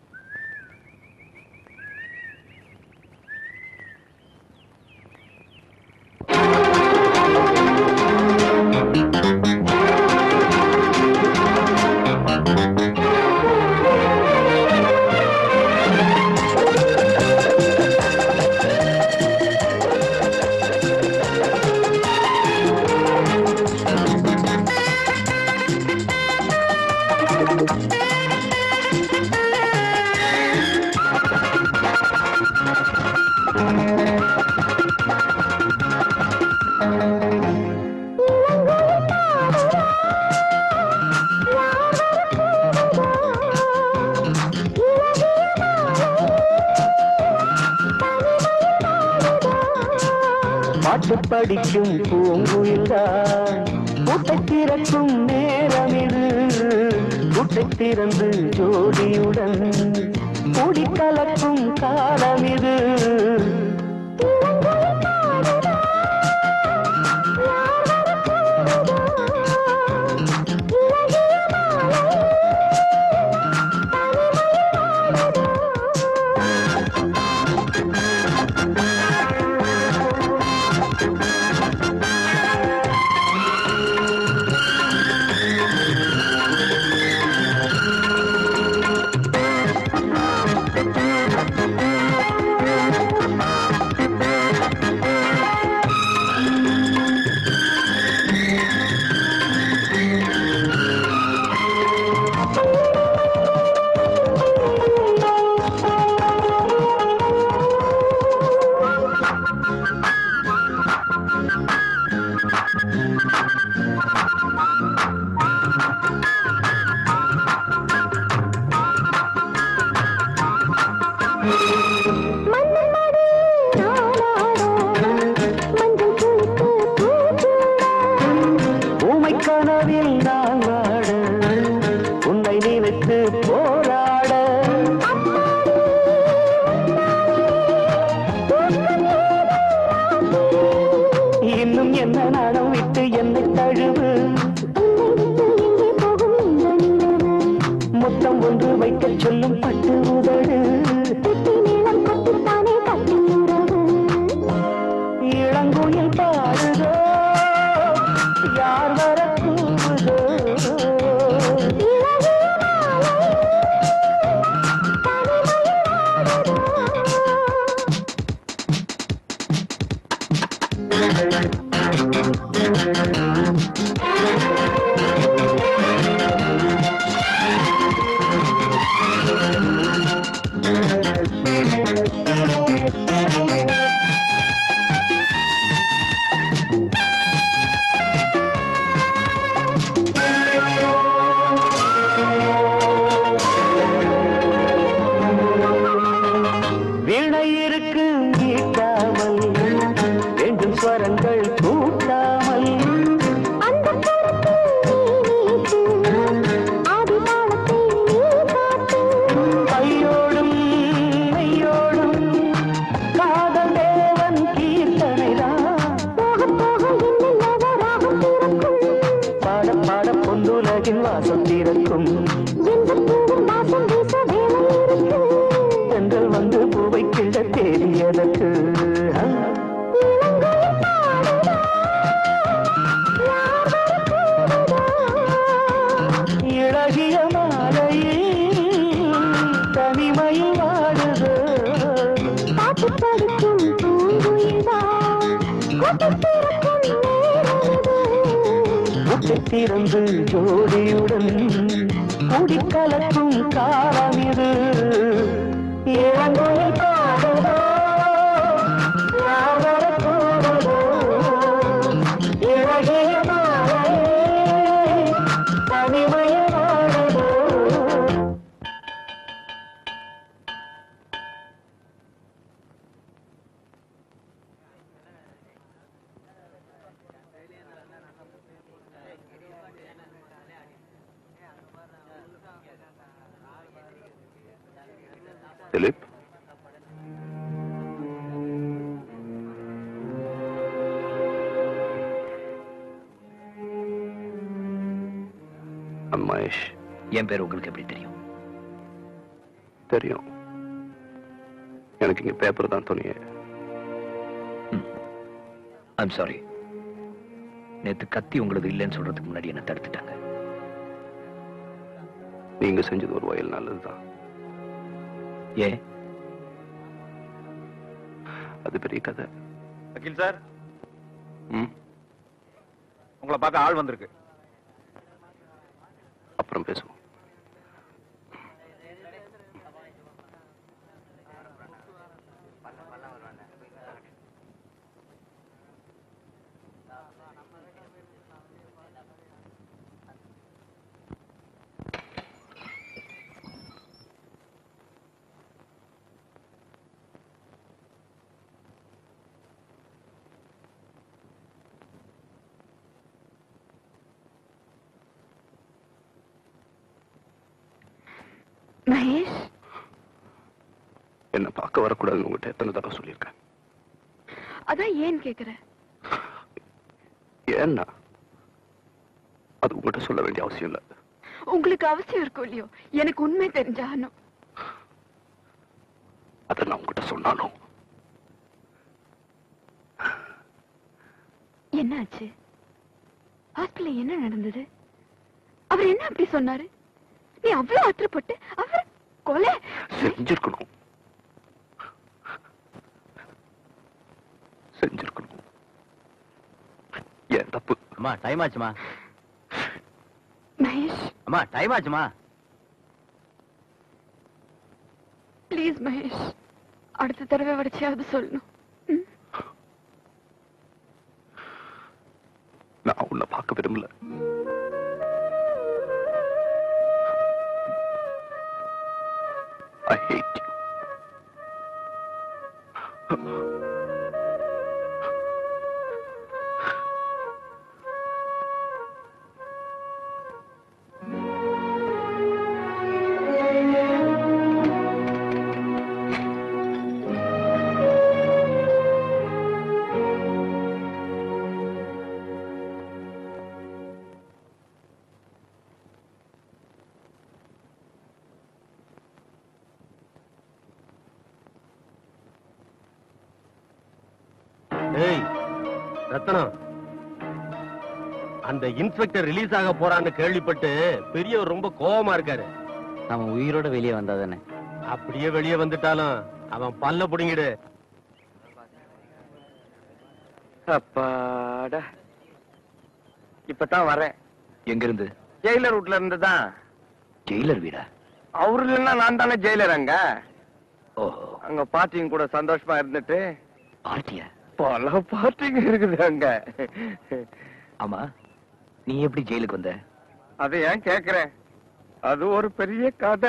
S10: பாட்டு படிக்கும் பூங்குயில்தான் கூட்டை திறக்கும் நேரம் இது கூட்டை திறந்து ஜோடியுடன் கூடி கலக்கும் காலம் இது ஊமை கனவில் நான் வாட உன்னை நினைத்து போராட இன்னும் என்ன நாடம் விட்டு என்னை தழுவு முத்தம் ஒன்று வைக்கச் சொல்லும் பட்டு உதடு
S7: நீளம் கட்டித்தானே கட்டி உறவு
S10: வீணை இருக்கு ஈட்டாமல் வேண்டும் ஸ்வரங்கள் கூட்டாமல்
S7: அந்த ஆதிதாளத்தை நீ காட்டு
S10: கையோடும் மெய்யோடும் காதல் தேவன் கீர்த்தனைதான்
S7: போக போக இன்னும் ராகம் பிறக்கும்
S10: பாட பாட பொந்துலகின் வாசம் திறக்கும்
S7: எந்த பூவும் வாசம் வீச வேலை இருக்கும்
S10: தென்றல் வந்து பூவை கிள்ள தேடியதற்கு ஆ.
S7: இளங்கோயில் பாடுதா யார் வரக்கூடுதா
S10: இளகிய மாலையில் தனிமையில் வாடுது
S7: பாட்டு படிக்கும் பூங்குயில்தான் கொட்டு திறக்கும் நேரமிது
S10: முட்டை திறந்து ஜோடியுடன் குடிக்கலக்கும் காலம் இது இளங்கோயில் பாடுதோ யார் வரக்கூடுதோ இளகிய மாலையில் தனிமையில் வாடுதோ
S9: திலீப் மகேஷ்
S5: என் பேர் உங்களுக்கு எப்படி தெரியும்
S9: தெரியும் எனக்கு இங்க பேப்பர் தான் துணியே
S5: ஐம் சாரி நேத்து கத்தி உங்களுக்கு இல்லைன்னு சொல்றதுக்கு முன்னாடி என்ன தடுத்துட்டாங்க
S9: நீங்க செஞ்சது ஒரு வயல் நல்லதுதான்
S5: ஏன்
S9: அது பெரிய கதை
S8: வக்கீல் சார்
S9: ம்
S8: உங்களை பார்க்க ஆள் வந்திருக்கு
S9: அப்புறம் பேசுவோம்
S6: மகேஷ்
S9: என்ன பார்க்க வரக்கூடாதுன்னு உங்ககிட்ட எத்தனை தடவை சொல்லியிருக்கேன்
S6: அதான் ஏன் கேக்குற
S9: ஏன்னா அது உங்ககிட்ட சொல்ல வேண்டிய அவசியம் இல்லை
S6: உங்களுக்கு அவசியம் இருக்கும் இல்லையோ எனக்கு உண்மை தெரிஞ்சாகணும்
S9: அதை நான் உங்ககிட்ட சொன்னாலும்
S6: என்னாச்சு ஹாஸ்பிடல்ல என்ன நடந்தது அவர் என்ன அப்படி சொன்னாரு நீ அவ்வளவு ஆத்திரப்பட்டு அவர் கொலை
S9: செஞ்சிருக்கணும் செஞ்சிருக்கணும் ஏன் தப்பு
S3: அம்மா டைம் ஆச்சுமா
S6: மகேஷ்
S3: அம்மா டைம் ஆச்சுமா
S6: ப்ளீஸ் மகேஷ் அடுத்த தடவை வடிச்சியாவது சொல்லணும் ம்?
S9: நான் உன்னை பார்க்க விரும்பல I hate you.
S4: ஏய் ரத்தனம் அந்த இன்ஸ்பெக்டர் ரிலீஸ் ஆக போறான்னு கேள்விப்பட்டு பெரியவர் ரொம்ப கோவமா இருக்காரு
S1: அவன் உயிரோட வெளியே வந்தாதானே
S4: அப்படியே வெளியே வந்துட்டாலும் அவன் பல்ல புடுங்கிடு
S13: அப்பாடா இப்பதான் வரேன்
S5: எங்க இருந்து
S13: ஜெயிலர் வீட்ல இருந்து தான்
S5: ஜெயிலர் வீடா
S13: அவரு இல்லைன்னா நான் தானே ஜெயிலர் அங்க
S5: ஓஹோ
S13: அங்க பார்ட்டியும் கூட சந்தோஷமா இருந்துட்டு
S5: பார்ட்டியா
S13: பல பார்ட்டிங்க இருக்குது அங்க
S5: ஆமா நீ எப்படி ஜெயிலுக்கு வந்த
S13: அதை ஏன் கேக்குறேன் அது ஒரு பெரிய கதை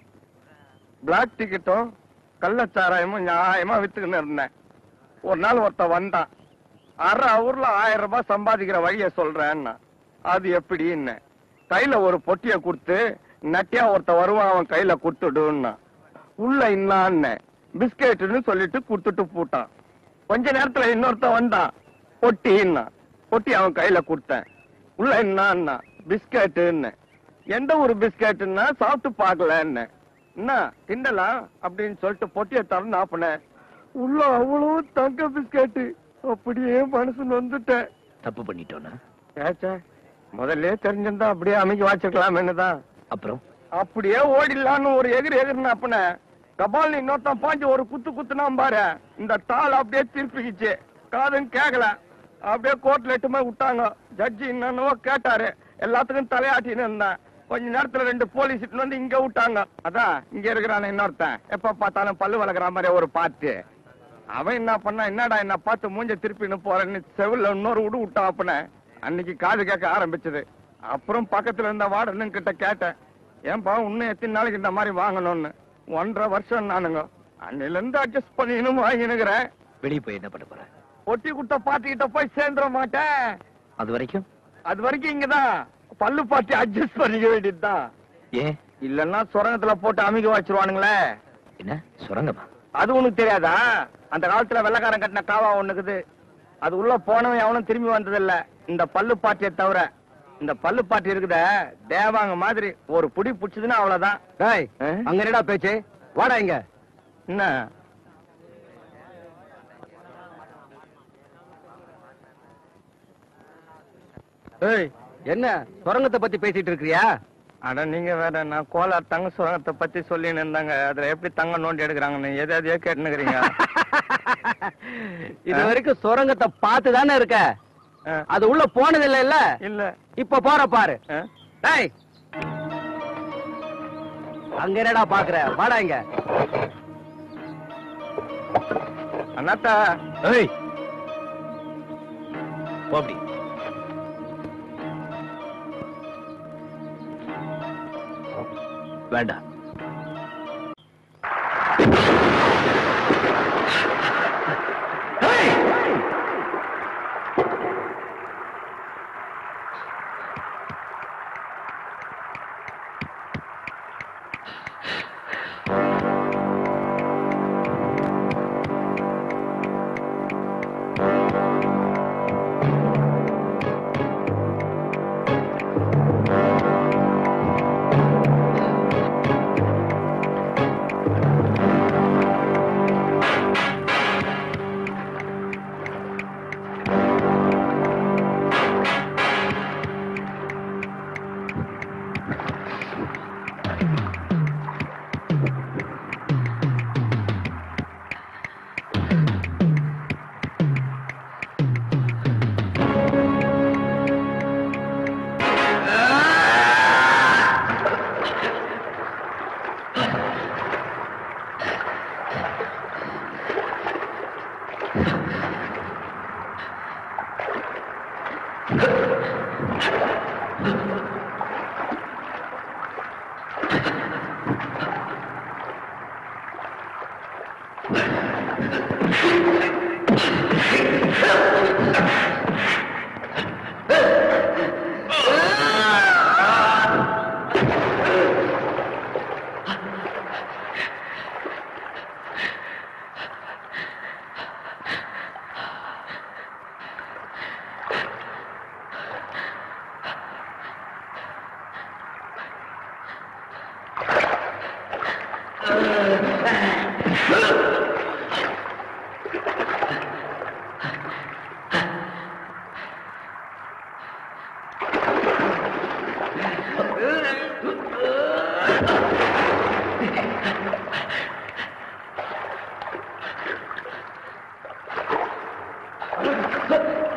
S13: பிளாக் டிக்கெட்டும் கள்ளச்சாராயமும் நியாயமா வித்துக்கின்னு இருந்தேன் ஒரு நாள் ஒருத்தன் வந்தான் அரை ஊர்ல ஆயிரம் ரூபாய் சம்பாதிக்கிற வழிய சொல்றேன்னா அது எப்படின்னு கையில ஒரு பொட்டிய கொடுத்து நட்டியா ஒருத்த வருவான் அவன் கையில கொடுத்துடுன்னா உள்ள இன்னான்னு பிஸ்கெட்டுன்னு சொல்லிட்டு கொடுத்துட்டு போட்டான் கொஞ்ச நேரத்துல இன்னொருத்தன் வந்தான் பொட்டின்னா பொட்டி அவன் கையில கொடுத்தேன் உள்ள என்ன பிஸ்கெட்டுன்னு எந்த ஒரு பிஸ்கெட்டுன்னா சாப்பிட்டு பார்க்கலன்னு என்ன திண்டலாம் அப்படின்னு சொல்லிட்டு பொட்டியை திறந்து ஆப்பினேன் உள்ள அவ்வளவு தங்க பிஸ்கெட்டு அப்படியே மனசு நொந்துட்டேன்
S5: தப்பு பண்ணிட்டோன்னா
S13: ஏச்சே முதல்ல தெரிஞ்சிருந்தா அப்படியே அமைக்க வச்சிருக்கலாம் என்னதான்
S5: அப்புறம்
S13: அப்படியே ஓடிடலான்னு ஒரு எகிரி எகிரின அப்பன கபால் இன்னொருத்தன் பாஞ்சு ஒரு குத்து குத்துனா பாரு இந்த தாள் அப்படியே திருப்பிக்கிச்சு காதும் கேக்கல அப்படியே கோர்ட்ல எட்டுமே விட்டாங்க ஜட்ஜி என்னன்னவோ கேட்டாரு எல்லாத்துக்கும் தலையாட்டின்னு இருந்தேன் கொஞ்ச நேரத்துல ரெண்டு போலீஸ் இட்டுன்னு வந்து இங்க விட்டாங்க அதான் இங்க இருக்கிறான இன்னொருத்தன் எப்ப பார்த்தாலும் பல்லு வளர்க்குற மாதிரி ஒரு பாட்டு அவன் என்ன பண்ணா என்னடா என்ன பார்த்து மூஞ்ச திருப்பின்னு போறேன்னு செவில்ல இன்னொரு விடு விட்டான் அப்பன அன்னைக்கு காது கேட்க ஆரம்பிச்சது அப்புறம் பக்கத்துல இருந்த வார்டனும் கிட்ட கேட்டேன் ஏன்பா இன்னும் எத்தனை நாளைக்கு இந்த மாதிரி வாங்கணும்னு ஒன்றரை வருஷம் நானுங்க அன்னில இருந்து அட்ஜஸ்ட் பண்ணின்னு வாங்கினுக்கிறேன்
S5: வெளியே போய் என்ன பண்ண போற
S13: பொட்டி குட்ட பாட்டிக்கிட்ட போய் சேர்ந்துட மாட்டேன்
S5: அது வரைக்கும்
S13: அது வரைக்கும் இங்கதான் பல்லு பாட்டி அட்ஜஸ்ட் பண்ணிக்க வேண்டியதுதான்
S5: ஏன்
S13: இல்லன்னா சுரங்கத்துல போட்டு அமைக்க வச்சிருவானுங்களே
S5: என்ன சுரங்கமா
S13: அது உனக்கு தெரியாதா அந்த காலத்துல வெள்ளக்காரன் கட்டின காவா ஒண்ணுக்குது அது உள்ள போனவன் எவனும் திரும்பி வந்ததில்ல இந்த பல்லு பாட்டியை தவிர இந்த பல்லு பாட்டி இருக்குத தேவாங்க மாதிரி ஒரு புடி புடிச்சதுன்னா அவ்வளவுதான்
S2: டேய் அங்க என்னடா பேச்சு வாடா இங்க
S13: என்ன
S2: ஏய் என்ன சுரங்கத்தை பத்தி பேசிட்டு இருக்கிறியா
S13: அட நீங்க வேற நான் கோலார் தங்க சுரங்கத்தை பத்தி சொல்லின்னு இருந்தாங்க அதுல எப்படி தங்க நோண்டி எடுக்கிறாங்கன்னு எதை எதையோ கேட்டுனுக்குறீங்க
S2: இது வரைக்கும் சுரங்கத்தை பார்த்து தானே இருக்க அது உள்ள போனது இல்ல இல்ல
S13: இல்ல
S2: இப்ப போற பாரு
S13: ஆ?
S2: டேய் அங்க என்னடா பாக்குற வாடா இங்க
S13: அண்ணாத்தா
S5: ஏய் போ அப்படி வேண்டாம்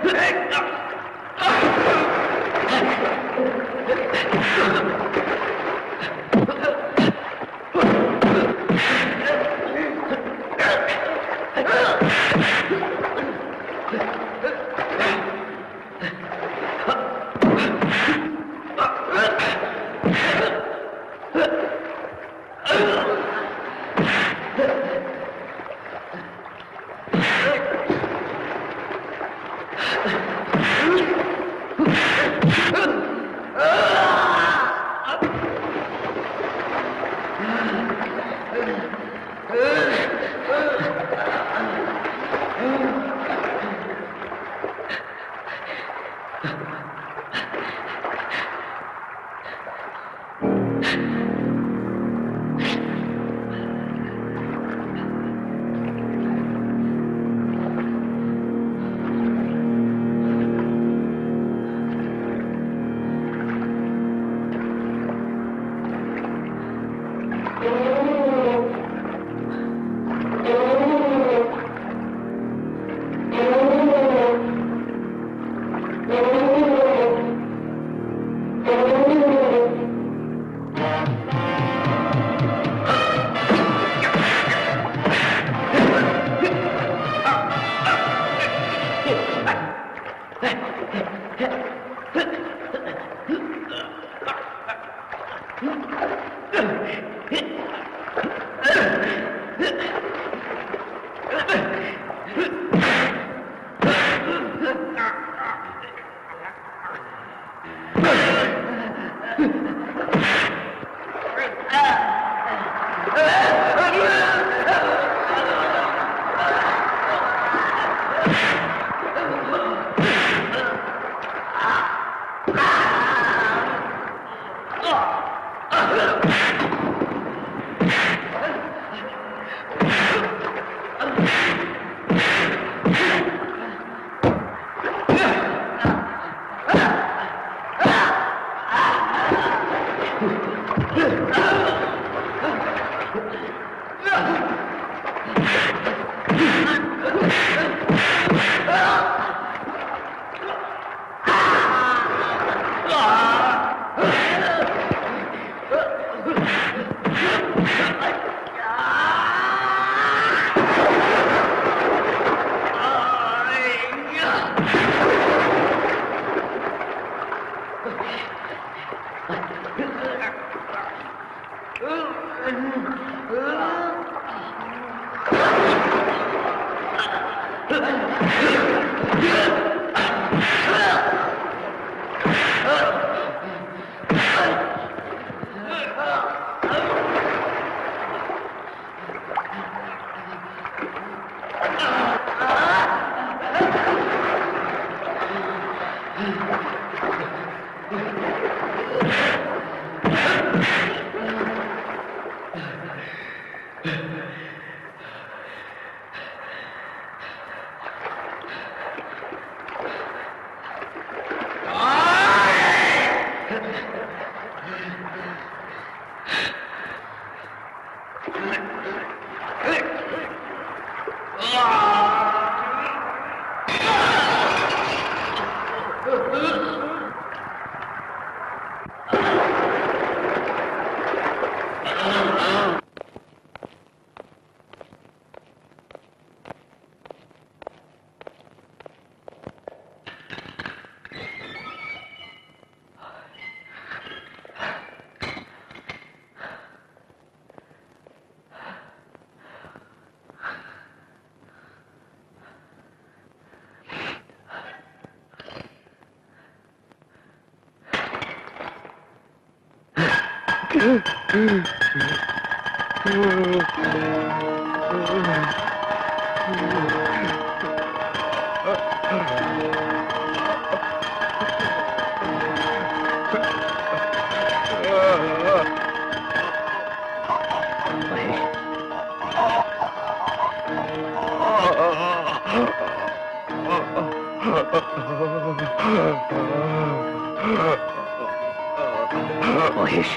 S5: மகேஷ்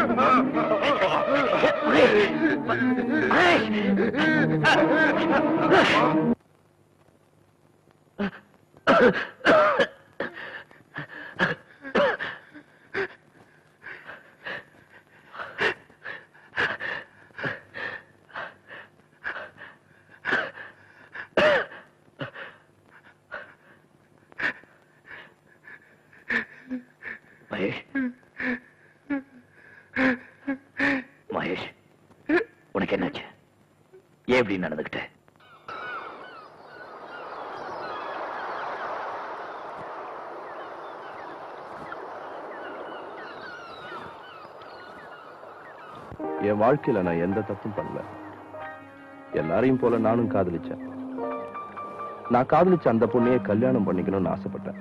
S5: மகேஷ் மகேஷ் உனக்கு என்னாச்சு ஏன் இப்படி நடந்துகிட்ட
S14: என் வாழ்க்கையில நான் எந்த தப்பும் பண்ணல எல்லாரையும் போல நானும் காதலிச்சேன் நான் காதலிச்ச அந்த பொண்ணையே கல்யாணம் பண்ணிக்கணும்னு ஆசைப்பட்டேன்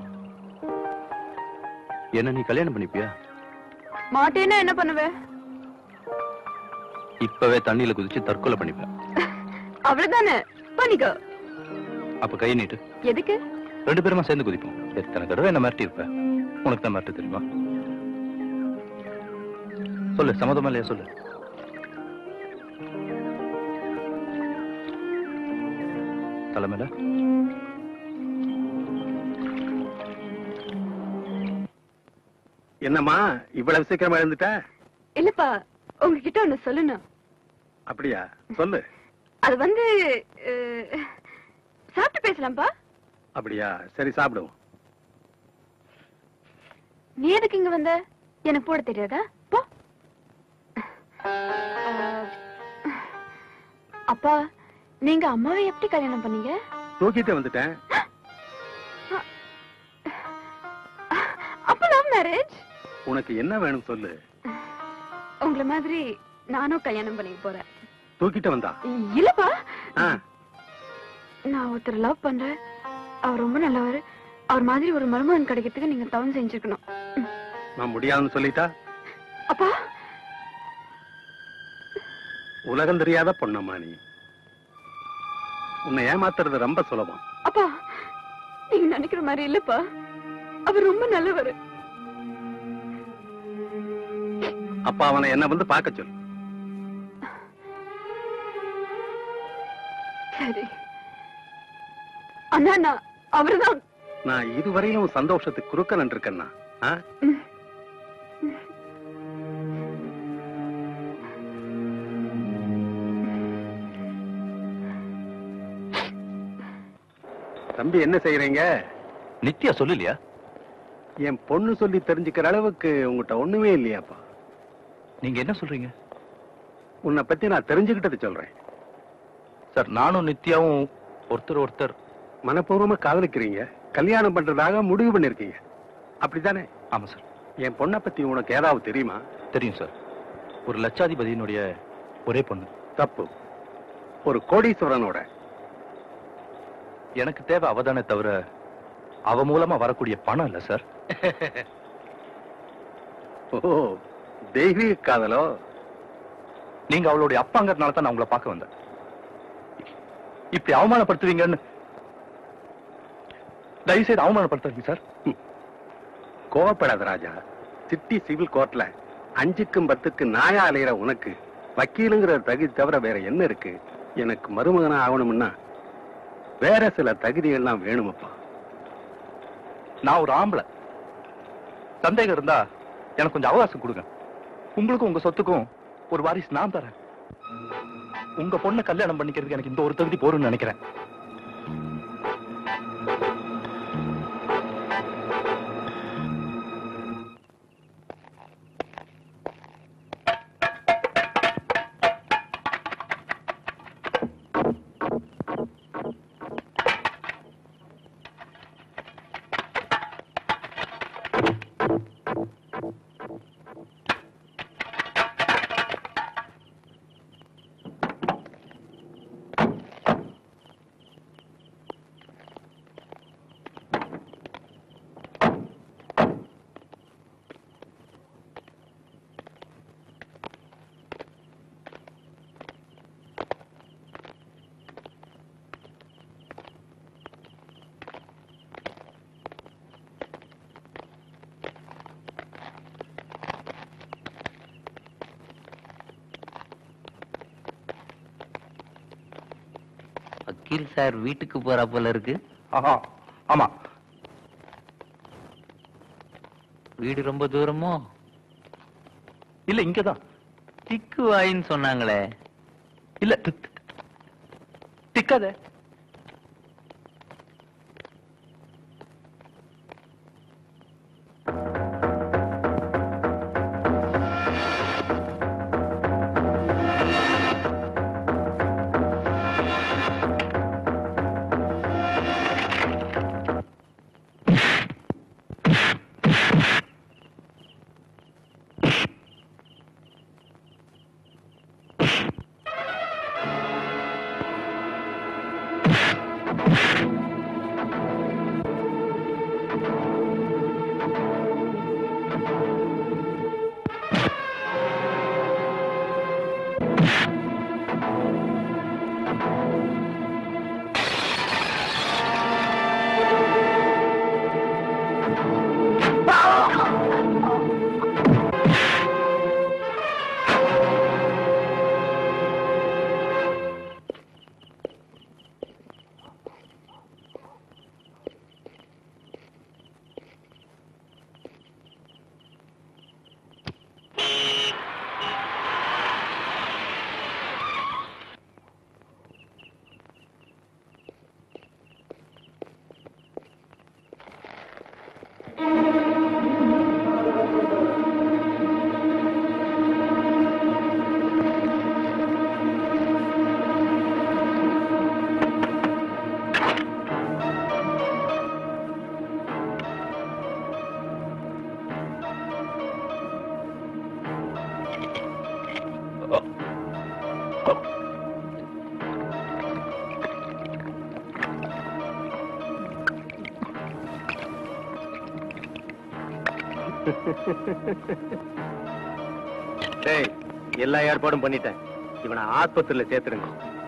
S14: என்ன நீ கல்யாணம் பண்ணிப்பியா
S6: மாட்டேன்னா என்ன பண்ணுவ
S14: இப்பவே தண்ணியில குதிச்சு தற்கொலை பண்ணிப்பேன்
S6: அவ்வளவுதானே பண்ணிக்கோ
S14: அப்ப கை நீட்டு
S6: எதுக்கு
S14: ரெண்டு பேருமா சேர்ந்து குதிப்போம் எத்தனை தடவை என்ன மிரட்டி இருப்ப உனக்கு தான் மிரட்ட தெரியுமா சொல்லு சம்மதமா இல்லையா சொல்லு தலைமையில
S13: என்னம்மா இவ்வளவு சீக்கிரமா எழுந்துட்ட
S6: இல்லப்பா உங்ககிட்ட ஒண்ணு சொல்லணும்
S13: அப்படியா சொல்லு
S6: அது வந்து அஹ், சாப்பிட்டு பேசலாம்ப்பா
S13: அப்படியா சரி சாப்பிடுவோம்
S6: நீ எதுக்கு இங்க வந்த எனக்கு போட தெரியாதா போ அஹ், அப்பா நீங்க அம்மாவை எப்படி கல்யாணம் பண்ணீங்க
S13: தூக்கிட்டு வந்துட்டேன்
S6: அப்ப லவ் மேரேஜ்
S13: உனக்கு என்ன வேணும் சொல்லு
S6: உங்களை மாதிரி நானும் கல்யாணம் பண்ணிக்க போறேன்
S13: தூக்கிட்டு வந்தா
S6: இல்லப்பா
S13: ஆ,
S6: நான் ஒருத்தர் லவ் பண்றேன் அவர் ரொம்ப நல்லவர் அவர் மாதிரி ஒரு மருமகன் கிடைக்கிறதுக்கு நீங்க தவம் செஞ்சிருக்கணும்
S13: நான் முடியாதுன்னு சொல்லிட்டா
S6: அப்பா
S13: உலகம் தெரியாத பொண்ணம்மா நீ உன்னை ஏமாத்துறது ரொம்ப சுலபம்
S6: அப்பா நீங்க நினைக்கிற மாதிரி இல்லப்பா அவர் ரொம்ப நல்லவர்
S13: அப்பா அவனை என்ன வந்து பார்க்க சொல்லு
S6: சரி அண்ணா நான் அவர்தான்
S13: நான் இதுவரையிலும் உன் சந்தோஷத்துக்கு குறுக்க நின்றுருக்கேன்னா ஆ? தம்பி என்ன செய்யறீங்க
S14: நித்யா சொல்லலையா
S13: என் பொண்ணு சொல்லி தெரிஞ்சுக்கிற அளவுக்கு உங்ககிட்ட ஒண்ணுமே இல்லையாப்பா
S14: நீங்க என்ன சொல்றீங்க
S13: உன்னை பத்தி நான் தெரிஞ்சுக்கிட்டது சொல்றேன்
S14: சார் நானும் நித்யாவும் ஒருத்தர் ஒருத்தர்
S13: மனப்பூர்வமா காதலிக்கிறீங்க கல்யாணம் பண்றதாக முடிவு பண்ணிருக்கீங்க அப்படித்தானே
S14: ஆமா சார்
S13: என் பொண்ணை பத்தி உனக்கு ஏதாவது தெரியுமா
S14: தெரியும் சார் ஒரு லட்சாதிபதியினுடைய ஒரே பொண்ணு
S13: தப்பு ஒரு கோடீஸ்வரனோட
S14: எனக்கு தேவை அவதானே தவிர அவ மூலமா வரக்கூடிய பணம் இல்ல சார்
S13: ஓ தெய்வீக காதலோ
S14: நீங்க அவளுடைய அப்பாங்கிறதுனால தான் நான் உங்களை பார்க்க வந்தேன் இப்படி அவமானப்படுத்துவீங்கன்னு தயவு செய்து அவமானப்படுத்தாதீங்க சார்
S13: கோவப்படாத ராஜா சிட்டி சிவில் கோர்ட்ல அஞ்சுக்கும் பத்துக்கு நாயா அலையிற உனக்கு வக்கீலுங்கிற தகுதி தவிர வேற என்ன இருக்கு எனக்கு மருமகனா ஆகணும்னா வேற சில தகுதிகள்லாம் வேணுமப்பா
S14: நான் ஒரு ஆம்பளை சந்தேகம் இருந்தா எனக்கு கொஞ்சம் அவகாசம் கொடுங்க உங்களுக்கும் உங்க சொத்துக்கும் ஒரு வாரிசு நான் தரேன் உங்க பொண்ணை கல்யாணம் பண்ணிக்கிறதுக்கு எனக்கு இந்த ஒரு தகுதி போரும்னு நினைக்கிறேன்
S1: வக்கீல் சார் வீட்டுக்கு போறா போல இருக்கு
S14: ஆஹா ஆமா
S1: வீடு ரொம்ப தூரமோ
S14: இல்ல இங்கதான்
S1: திக்கு வாயின்னு சொன்னாங்களே
S14: இல்ல தி- தி- திக்காத
S4: டேய் எல்லா ஏற்பாடும் பண்ணிட்டேன் இவனை ஆஸ்பத்திரியில சேர்த்துருங்க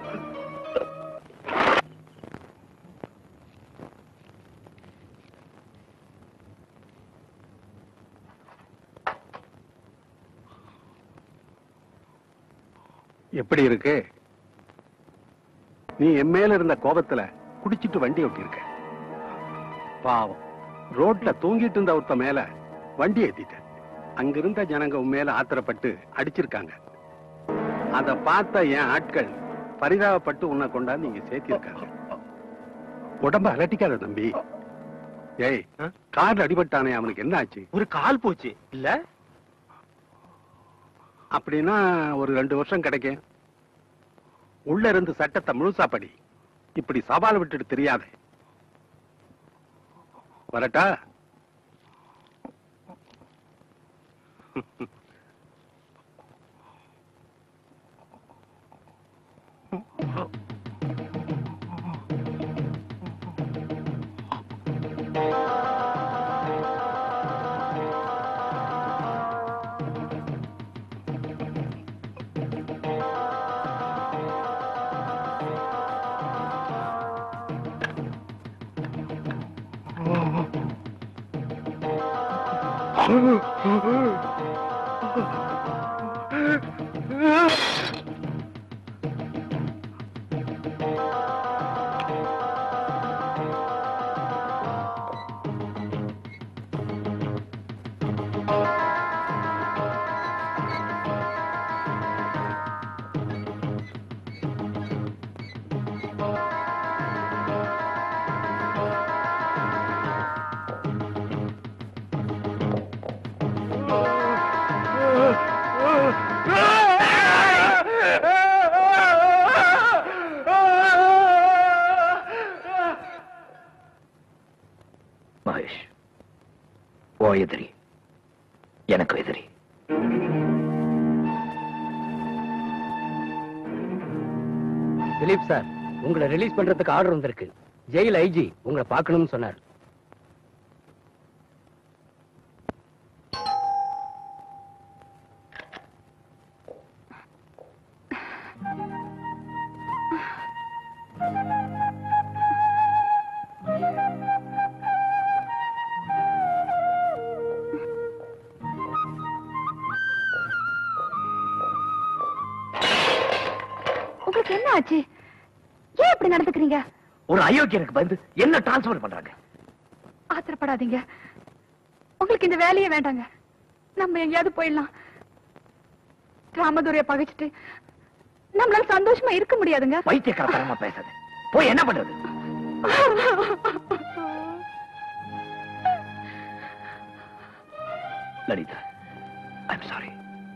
S15: எப்படி இருக்கு நீ என் மேல இருந்த கோபத்துல குடிச்சிட்டு வண்டி ஓட்டியிருக்க பாவம் ரோட்ல தூங்கிட்டு இருந்த ஒருத்த மேல வண்டி ஏத்திட்ட அங்கிருந்த ஜனங்க உன் மேல ஆத்திரப்பட்டு அடிச்சிருக்காங்க அத பார்த்த என் ஆட்கள் பரிதாபப்பட்டு உன்னை கொண்டாந்து இங்க சேர்த்திருக்காங்க உடம்ப அலட்டிக்காத தம்பி ஏய் கார்ல அடிபட்டானே அவனுக்கு என்ன ஆச்சு
S4: ஒரு கால் போச்சு இல்ல
S15: அப்படின்னா ஒரு ரெண்டு வருஷம் கிடைக்கும் உள்ள இருந்து சட்டத்தை முழுசா படி இப்படி சவால் விட்டுட்டு தெரியாத வரட்டா
S5: மகேஷ் ஓ எதிரி எனக்கு எதிரி
S16: திலீப் சார் உங்களை ரிலீஸ் பண்றதுக்கு ஆர்டர் வந்திருக்கு ஜெயில் ஐஜி உங்களை பார்க்கணும்னு சொன்னார்
S6: உங்களுக்கு என்ன ஆச்சு ஏன் இப்படி நடந்துக்கிறீங்க
S5: ஒரு அயோக்கியனுக்கு பயந்து என்ன டிரான்ஸ்பர் பண்றாங்க
S6: ஆத்திரப்படாதீங்க உங்களுக்கு இந்த வேலையே வேண்டாங்க நம்ம எங்கேயாவது போயிடலாம் ராமதுரைய பகைச்சிட்டு நம்மளால சந்தோஷமா இருக்க முடியாதுங்க
S5: பைத்தியக்காரத்தனமா பேசாத போய் என்ன பண்றது லலிதா ஐம் சாரி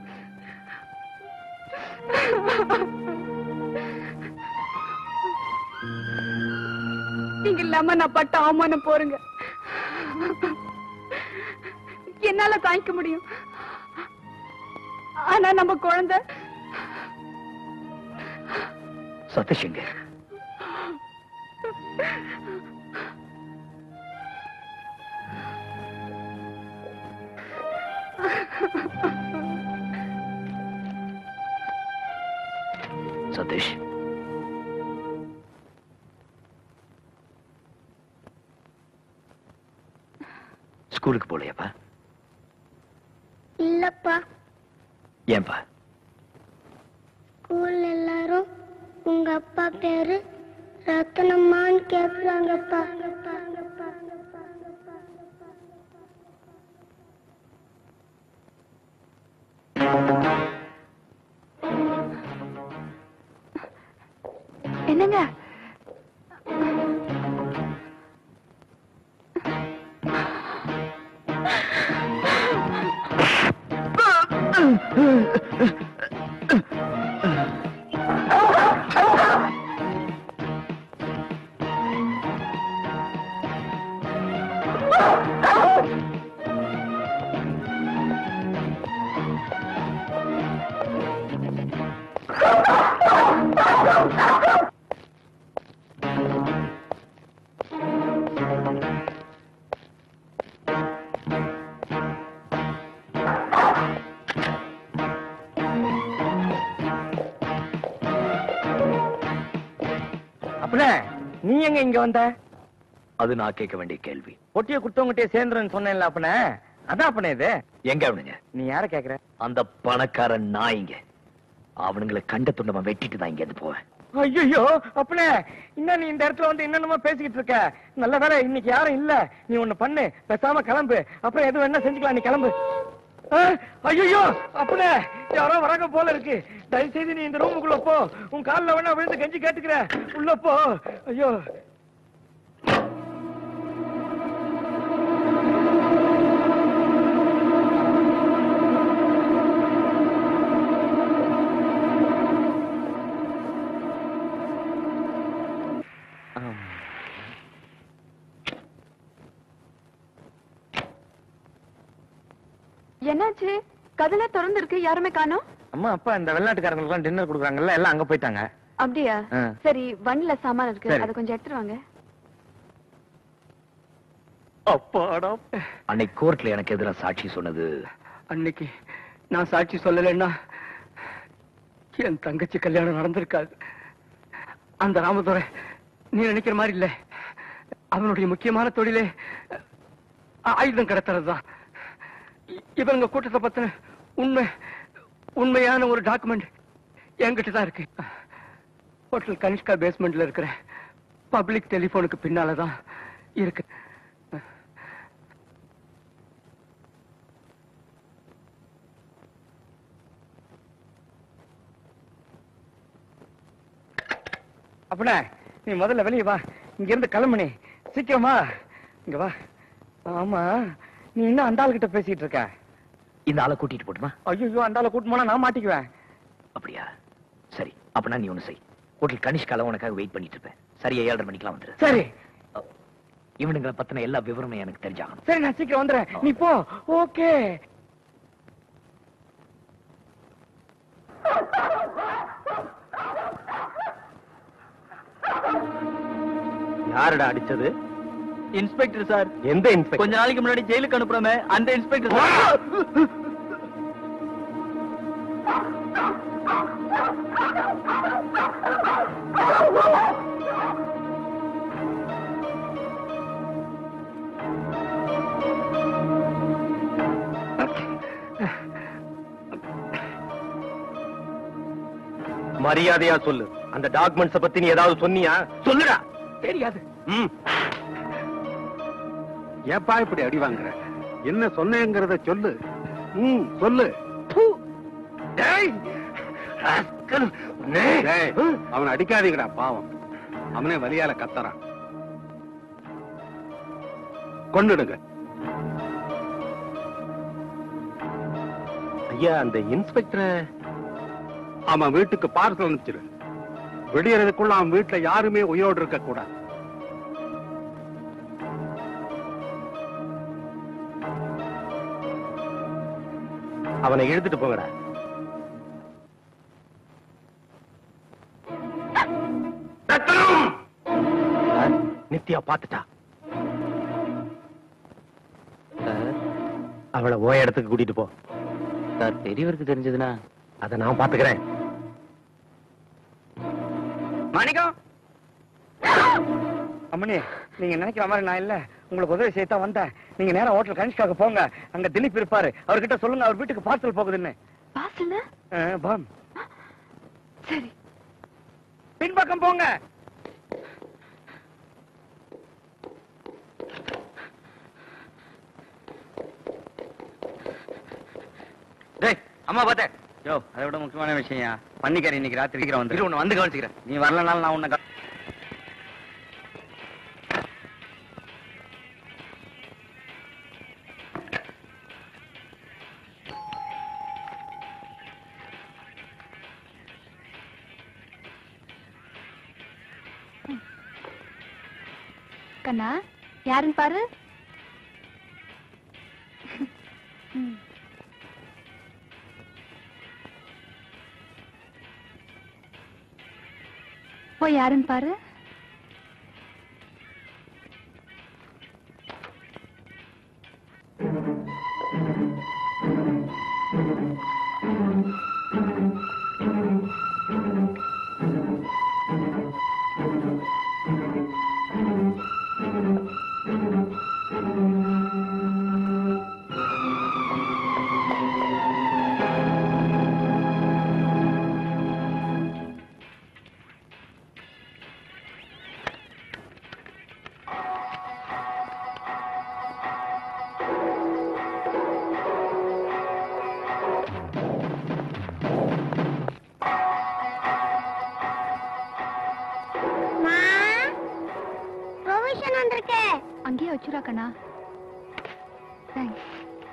S6: நீங்க இல்லாம நான் பட்ட அவமானம் போறேங்க என்னால தாங்கிக்க முடியும் ஆனா நம்ம குழந்தை
S5: சதீஷ் எங்க சதீஷ் ஸ்கூலுக்கு போலையாப்பா
S7: இல்லப்பா
S5: ஏன்பா
S7: ஸ்கூல்ல எல்லாரும் உங்க அப்பா பேரு ரத்னம்மான்னு கேக்குறாங்கப்பா
S6: என்னங்க
S13: அப்பனே நீ எங்க இங்க வந்த
S5: அது நான் கேட்க வேண்டிய கேள்வி
S13: பொட்டிய குடுத்தவங்கிட்டே சேர்ந்துருன்னு சொன்னேன்ல அப்பனே அதான் அப்பனே இது
S5: எங்க அவனுங்க
S13: நீ யார கேக்குற
S5: அந்த பணக்காரன் நாய்ங்க அவனுங்களை கண்ட துண்டமா வெட்டிட்டு தான் இங்க இருந்து போவேன்
S13: ஐயோ அப்பனே இன்னும் நீ இந்த இடத்துல வந்து என்னென்னமோ பேசிக்கிட்டு இருக்க நல்ல வேலை இன்னைக்கு யாரும் இல்ல நீ ஒண்ணு பண்ணு பேசாம கிளம்பு அப்புறம் எது வேணா செஞ்சுக்கலாம் நீ கிளம்பு ஐயோ அப்பனே யாரோ வராங்க போல இருக்கு தயவு செய்து நீ இந்த ரூமுக்குள்ள போ உன் கால்ல வேணா விழுந்து கெஞ்சி கேட்டுக்கிற உள்ள போ ஐயோ
S6: என்னாச்சு கதெல்லாம் திறந்து இருக்கு யாருமே காணோம்
S13: அம்மா அப்பா இந்த வெளிநாட்டுக்காரங்களுக்கு எல்லாம் டின்னர் கொடுக்குறாங்கல்ல எல்லாம் அங்க போயிட்டாங்க
S6: அப்படியா
S13: ஆ.
S6: சரி வண்டில சாமான் இருக்கு
S13: சரி.
S6: அதை கொஞ்சம் எடுத்துட்டு வாங்க
S16: அப்பாடா
S5: அன்னைக்கு கோர்ட்ல எனக்கு எதிராக சாட்சி சொன்னது
S16: அன்னைக்கு நான் சாட்சி சொல்லலைன்னா என் தங்கச்சி கல்யாணம் நடந்திருக்காது அந்த ராமதுரை நீ நினைக்கிற மாதிரி இல்ல அவனுடைய முக்கியமான தொழிலே அ- ஆயுதம் கடத்துறதுதான் இ- இவங்க கூட்டத்தை பத்தின உண்மை உண்மையான ஒரு டாக்குமெண்ட் என்கிட்ட தான் இருக்கு ஹோட்டல் கனிஷ்கா பேஸ்மெண்ட்ல இருக்கிற பப்ளிக் டெலிபோனுக்கு பின்னாலதான் இருக்கு
S13: அப்பனே நீ முதல்ல வெளியே வா இங்க இருந்து கிளம்பு நீ சீக்கிரமா இங்க வா ஆமா நீ இன்னும் அந்த ஆள்கிட்ட பேசிட்டு இருக்க
S5: இந்த ஆளை கூட்டிட்டு போட்டுமா
S13: ஐயோ அந்த ஆளை கூட்டு போனா நான் மாட்டிக்குவேன்
S5: அப்படியா சரி அப்பனா நீ ஒண்ணு செய் ஹோட்டல் கனிஷ்கால உனக்காக வெயிட் பண்ணிட்டு இருப்பேன் சரியா ஏழரை மணிக்கெல்லாம் வந்துரு
S13: சரி
S5: இவனுங்களை பத்தின எல்லா விவரமும் எனக்கு தெரிஞ்சாகணும்
S13: சரி நான் சீக்கிரம் வந்துடுறேன் நீ போ ஓகே
S2: யாருடா அடிச்சது இன்ஸ்பெக்டர் சார்
S13: எந்த இன்ஸ்பெக்டர்
S2: கொஞ்ச நாளைக்கு முன்னாடி ஜெயிலுக்கு அனுப்புறோமே அந்த இன்ஸ்பெக்டர் சார்
S4: மரியாதையா சொல்லு அந்த டாக்குமெண்ட்ஸ பத்தி நீ ஏதாவது சொன்னியா சொல்லுடா
S5: தெரியாது
S4: ம்
S15: ஏப்பா இப்படி அடி வாங்குற என்ன சொன்னேங்கிறத சொல்லு ம் சொல்லு
S4: டேய்
S15: டேய், அவனை அடிக்காதீங்கடா பாவம் அவனே வலியால கத்தறான் கொன்னுடுங்க
S4: ஐயா அந்த இன்ஸ்பெக்டரை
S15: அவன் வீட்டுக்கு பார்சல் அனுப்பிச்சிரு விடியறதுக்குள்ள அவன் வீட்டுல யாருமே உயிரோடு இருக்க கூடாது
S4: அவனை இழுத்துட்டு போங்கடா சார், நித்யா பாத்துட்டா அவளை ஓ இடத்துக்கு கூட்டிட்டு போ
S1: சார் பெரியவருக்கு தெரிஞ்சதுன்னா
S4: அதை நான் பாத்துக்கிறேன்
S16: மாணிக்கம் அம்மனி நீங்க நினைக்கிற மாதிரி நான் இல்ல உங்களுக்கு உதவி செய்யத்தான் வந்தேன் நீங்க நேரா ஹோட்டல் கனிஷ்காக்கு போங்க அங்க திலீப் இருப்பாரு அவர்கிட்ட சொல்லுங்க அவர் வீட்டுக்கு பார்சல் போகுதுன்னு
S6: பார்சல்
S16: ஆ, பாம்
S6: சரி
S16: பின்பக்கம் போங்க
S3: டேய் அம்மா பார்த்தேன் யோ அதை விட முக்கியமான விஷயம் பன்னிக்கறி இன்னைக்கு ராத்திரி சீக்கிரம் வந்து உன்னை வந்து கவனிச்சுக்கிறேன் நீ வரலனாலும் நான் உன்னை கவ-
S6: கண்ணா யாருன்னு பாரு ம். போய் யாருன்னு பாரு
S7: ப்ரொவிஷன் வந்திருக்கு
S6: அங்கேயே வச்சுடா கண்ணா தேங்க்ஸ்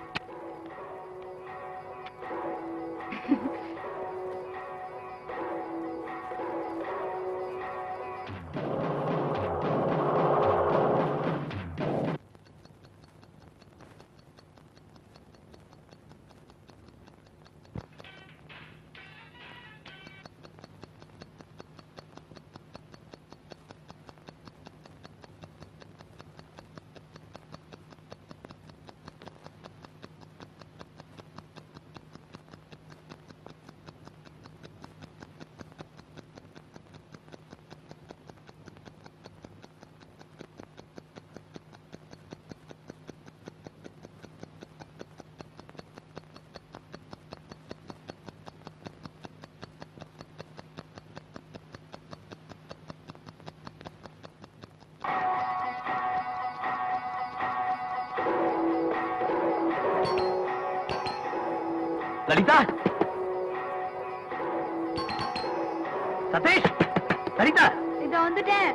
S5: லலிதா சதீஷ் லலிதா
S6: இதோ வந்துட்டேன்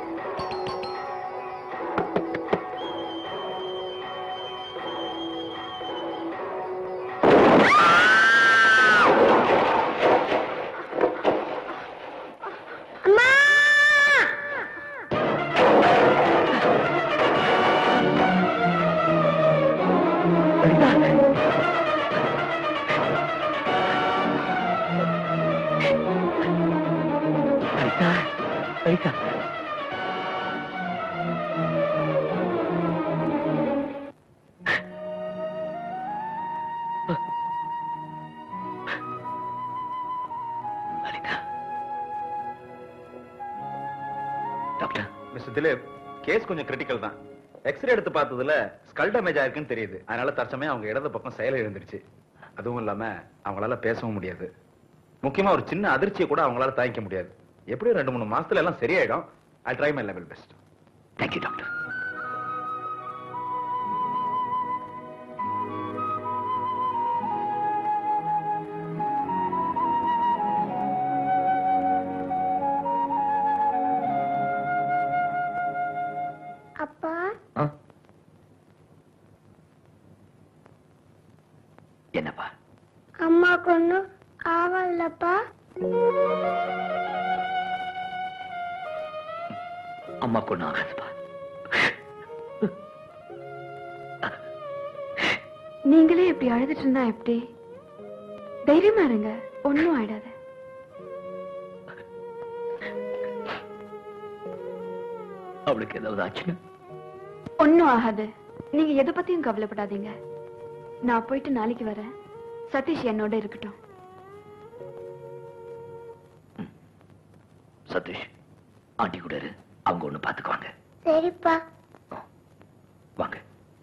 S5: Lalitha Lalitha doctor
S14: mister Dileep case கொஞ்சம் கிரிட்டிக்கல் தான் எக்ஸ்ரே எடுத்து பார்த்ததுல ஸ்கல் டேமேஜ் ஆயிருக்குன்னு தெரியுது அதனால தற்சமயம் அவங்க இடது பக்கம் செயல் இருந்துருச்சு அதுவும் இல்லாம அவங்களால பேசவும் முடியாது முக்கியமா ஒரு சின்ன அதிர்ச்சியை கூட அவங்களால தாங்கிக்க முடியாது
S8: எப்படியும் ரெண்டு மூணு மாசத்துல எல்லாம் சரியாயிடும் I try my level best
S5: thank you doctor
S7: அப்பா
S5: என்னப்பா
S7: அம்மாக்கு ஒன்றும் ஆவலப்பா
S5: அம்மா பொண்ணு ஆகாதுப்பா
S6: நீங்களே இப்படி அழுதுட்டு இருந்தா எப்படி தைரியமா இருங்க ஒண்ணும் ஆயிடாது
S5: அவளுக்கு ஏதாவது ஆச்சுன்னா
S6: ஒண்ணும் ஆகாது நீங்க எதை பத்தியும் கவலைப்படாதீங்க நான் போயிட்டு நாளைக்கு வரேன் சதீஷ் என்னோட இருக்கட்டும்
S5: சதீஷ் ஆண்டி கூட இரு அவங்க ஒண்ணு பாத்துக்குவாங்க
S7: சரிப்பா
S5: வாங்க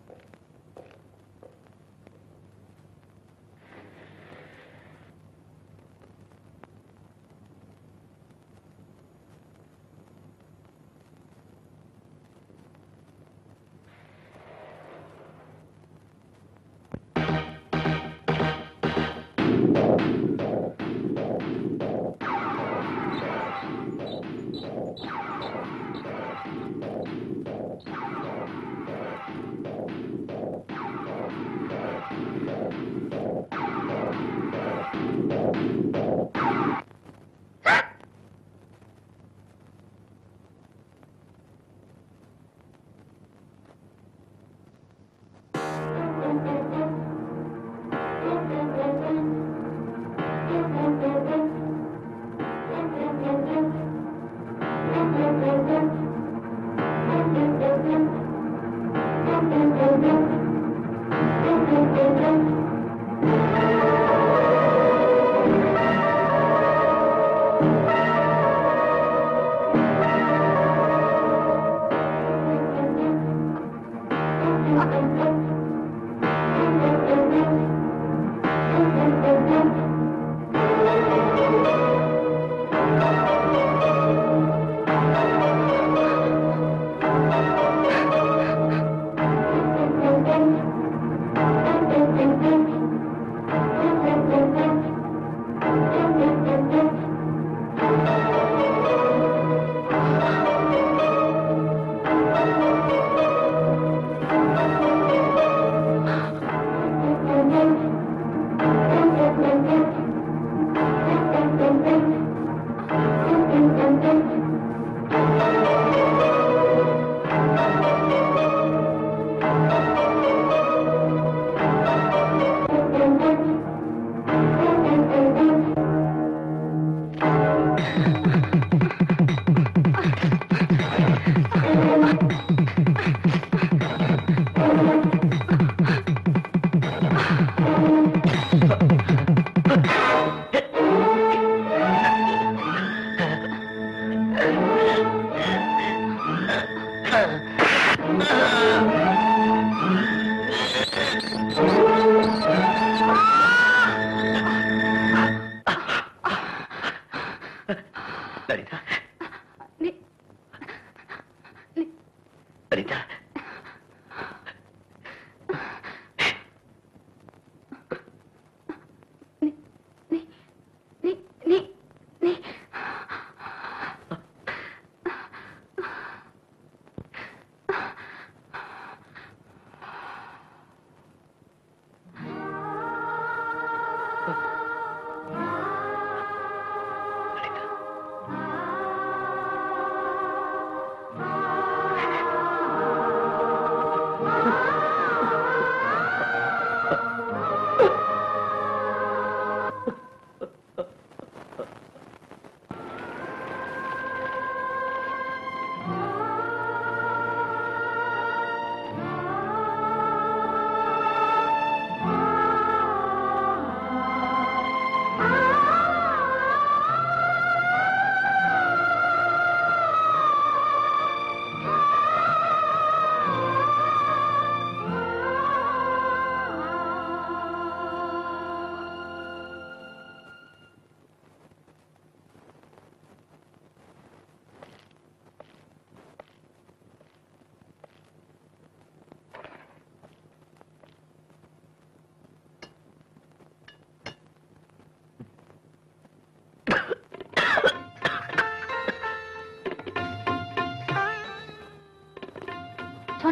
S5: லலிதா லலிதா
S6: நீ நீ நீ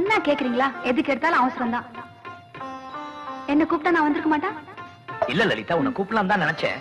S6: சொன்னா கேக்குறீங்களா எதுக்கு எடுத்தாலும் அவசரம் தான் என்ன கூப்பிட்டா நான் வந்திருக்க மாட்டேன்
S5: இல்ல லலிதா உன்னை கூப்பிடலாம் தான் நினைச்சேன்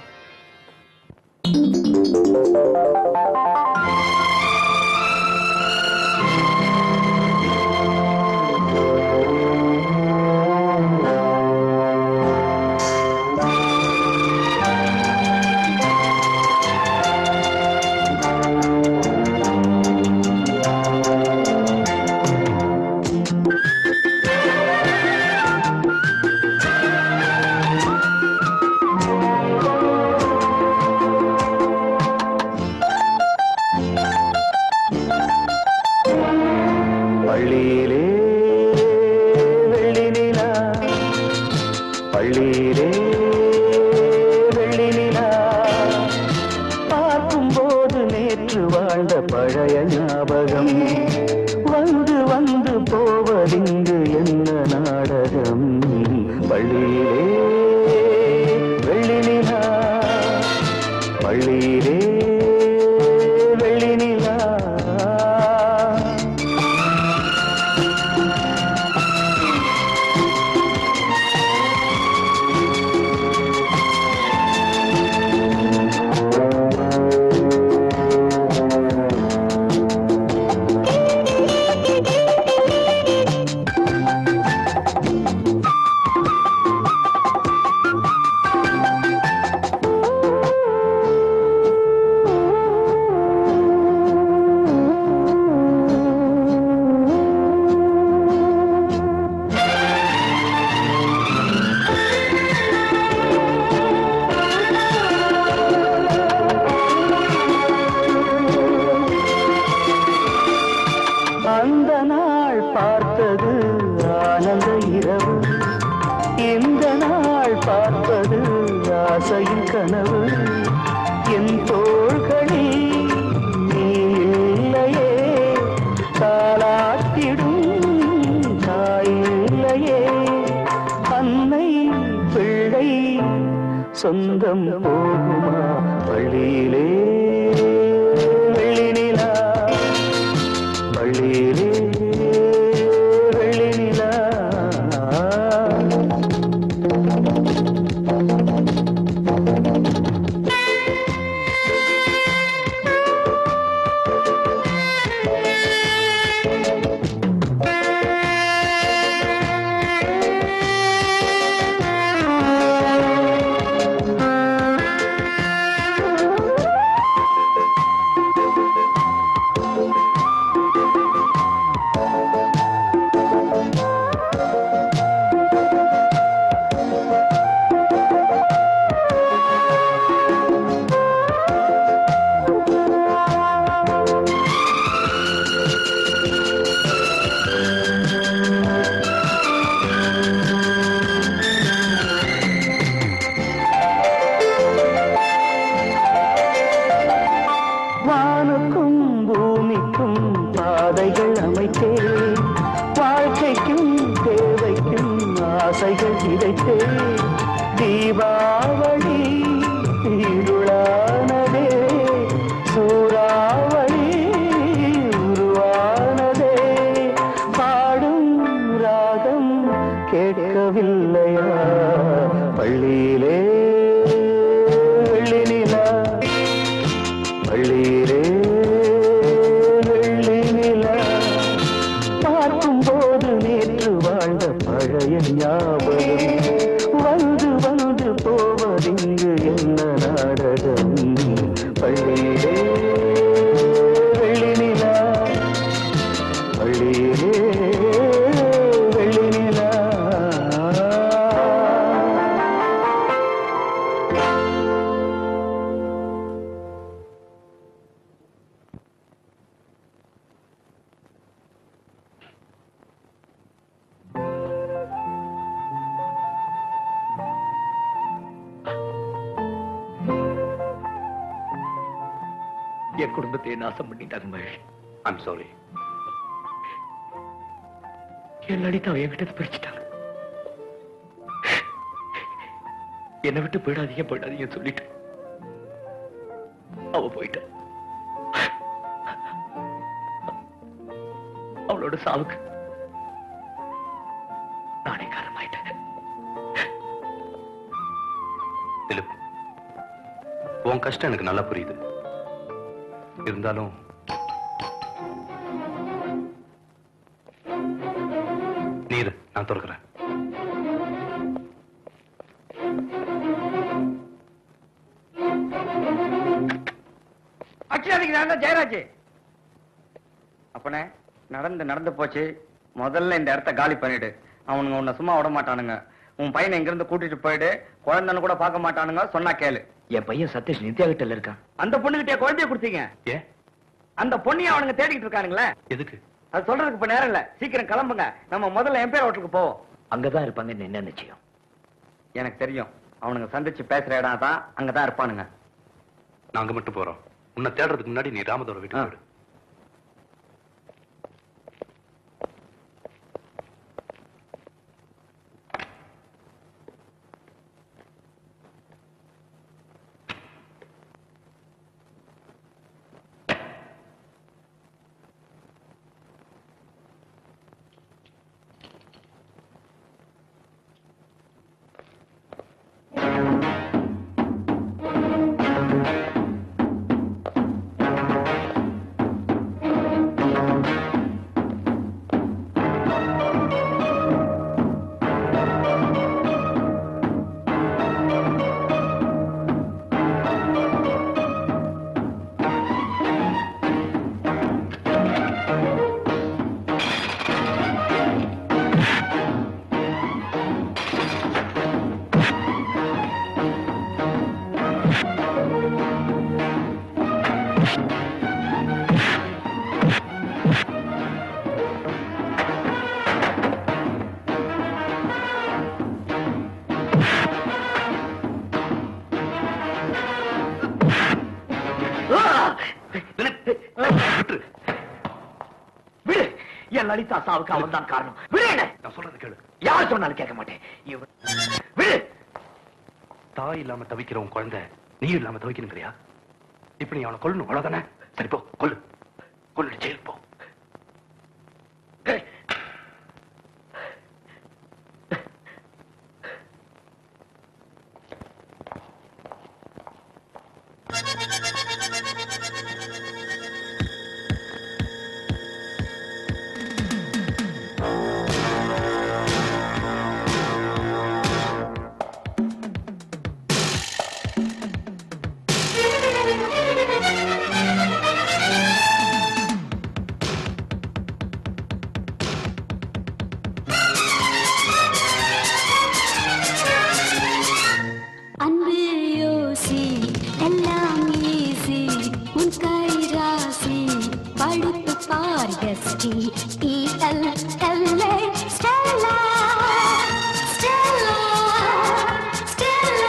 S10: பள்ளியிலே வெள்ளி நிலா பள்ளியிலே வெள்ளி நிலா பார்க்கும்போது நேற்று வாழ்ந்த பழைய ஞாபகம் வந்து வந்து போவதிங்கு என்ன நாடகம் பள்ளியிலே வெள்ளி நிலா பள்ளியிலே வெள்ளி நிலா அந்த நாள் பார்த்தது ஆனந்த இரவு இந்த நாள் பார்ப்பது ஆசையின் கனவு என் தோள்களில் நீ இல்லையே தாளாட்டிடும் தாயில்லையே அன்னை பிள்ளை சொந்தம் போகுமா வழியிலே வெள்ளி நிலா பள்ளியிலே வெள்ளி நிலா வானுக்கும் பூமிக்கும் பாதைகள் அமைத்தேன் வாழ்க்கைக்கும் தேவைக்கும் ஆசைகள் விதைத்தே தீபாவளி இருளானதே சூறாவளி உருவானதே பாடும் ராகம் கேட்கவில்லையா பள்ளியிலே வெள்ளி நிலா பள்ளியிலே வெள்ளி நிலா பார்க்கும்போது நேற்று வாழ்ந்த பழைய ஞாபகம் வந்து வந்து போவதிங்கு என்ன நாடகம் பள்ளியிலே வெள்ளி நிலா பள்ளியிலே வெள்ளி நிலா
S5: என் குடும்பத்தை நாசம் பண்ணிட்டாங்க மகேஷ் ஐம் சாரி என் லலிதா என்கிட்ட பிரிச்சுட்டாங்க என்னை விட்டு போயிடாதீங்க போயிடாதீங்கன்னு சொல்லிட்டு அவ போயிட்டா அவளோட சாவுக்கு
S14: திலீப் உன் கஷ்டம் எனக்கு நல்லா புரியுது இருந்தாலும் நீர் நான் திறக்கிறேன்
S16: அக்ஷயாதிக்கு நான் தான் ஜெயராஜ் அப்பனே நடந்து நடந்து போச்சு முதல்ல இந்த இடத்த காலி பண்ணிடு அவனுங்க உன்னை சும்மா விட மாட்டானுங்க உன் பையனை இங்க இருந்து கூட்டிட்டு போயிடு குழந்தைன்னு கூட பார்க்க மாட்டானுங்க சொன்னா கேளு
S5: என் பையன் சதீஷ் நித்யா கிட்ட இருக்கான்
S16: அந்த பொண்ணுகிட்டே குழந்தைய கொடுத்தீங்க
S14: ஏன்
S16: அந்த பொண்ணையும் அவனுங்க தேடிக்கிட்டு இருக்கானுங்களே
S14: எதுக்கு
S16: அது சொல்றதுக்கு இப்ப நேரம் இல்ல சீக்கிரம் கிளம்புங்க நம்ம முதல்ல எம்பேர் ஹோட்டலுக்கு போவோம்
S5: அங்கதான் இருப்பாங்கன்னு என்ன நிச்சயம்
S16: எனக்கு தெரியும் அவனுங்க சந்திச்சு பேசுற இடம் தான் அங்கதான் இருப்பானுங்க
S14: நாங்க மட்டும் போறோம் உன்னை தேடுறதுக்கு முன்னாடி நீ ராமதோர வீட்டுக்கு போயிடு
S5: விடு என் லலிதா சாவுக்கு அவன் தான் காரணம் விடு என்ன
S14: நான் சொல்றது கேளு
S5: யார் சொன்னாலும் கேட்க மாட்டேன் இவன் விடு
S14: தாய் இல்லாம தவிக்கிற உன் குழந்தை நீ இல்லாம தவிக்கணுங்கிறியா இப்ப நீ அவனை கொல்லணும் அவ்வளவுதானே சரி போ கொல்லு கொல்லு ஜெயில் போ
S17: அன்பு யோசி எல்லாம் ஈஸி உன் கை ராசி படிப்பு பார் S T E L L A Stella Stella Stella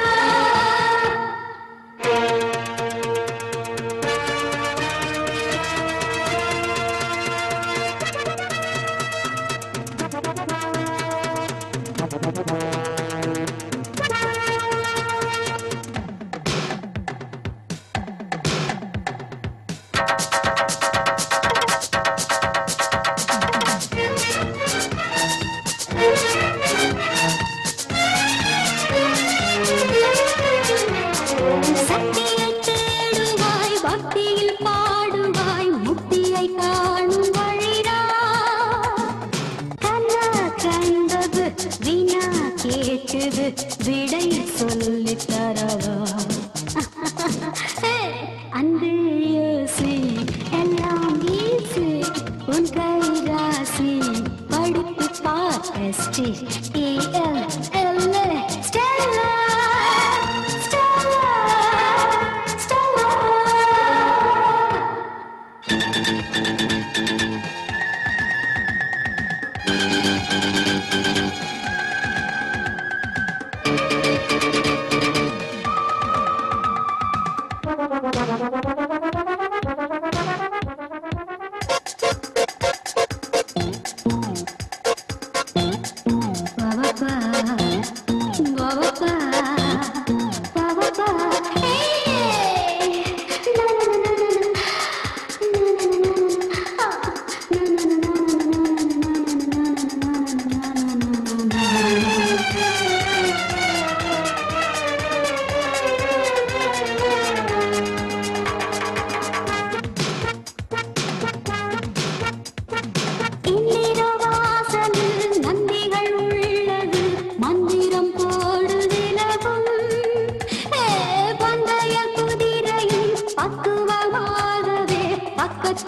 S17: சக்தியை தேடுவாய் பக்தியில் பாடுவாய் முக்தியை காணும் வழிடா கண்ணா கண்டது வினா கேட்குது விடை சொல்லி தரவா அன்பு யோசி எல்லாம் ஈஸி உன் கை ராசி படிப்பு பார் S T E L L A Stella Stella Stella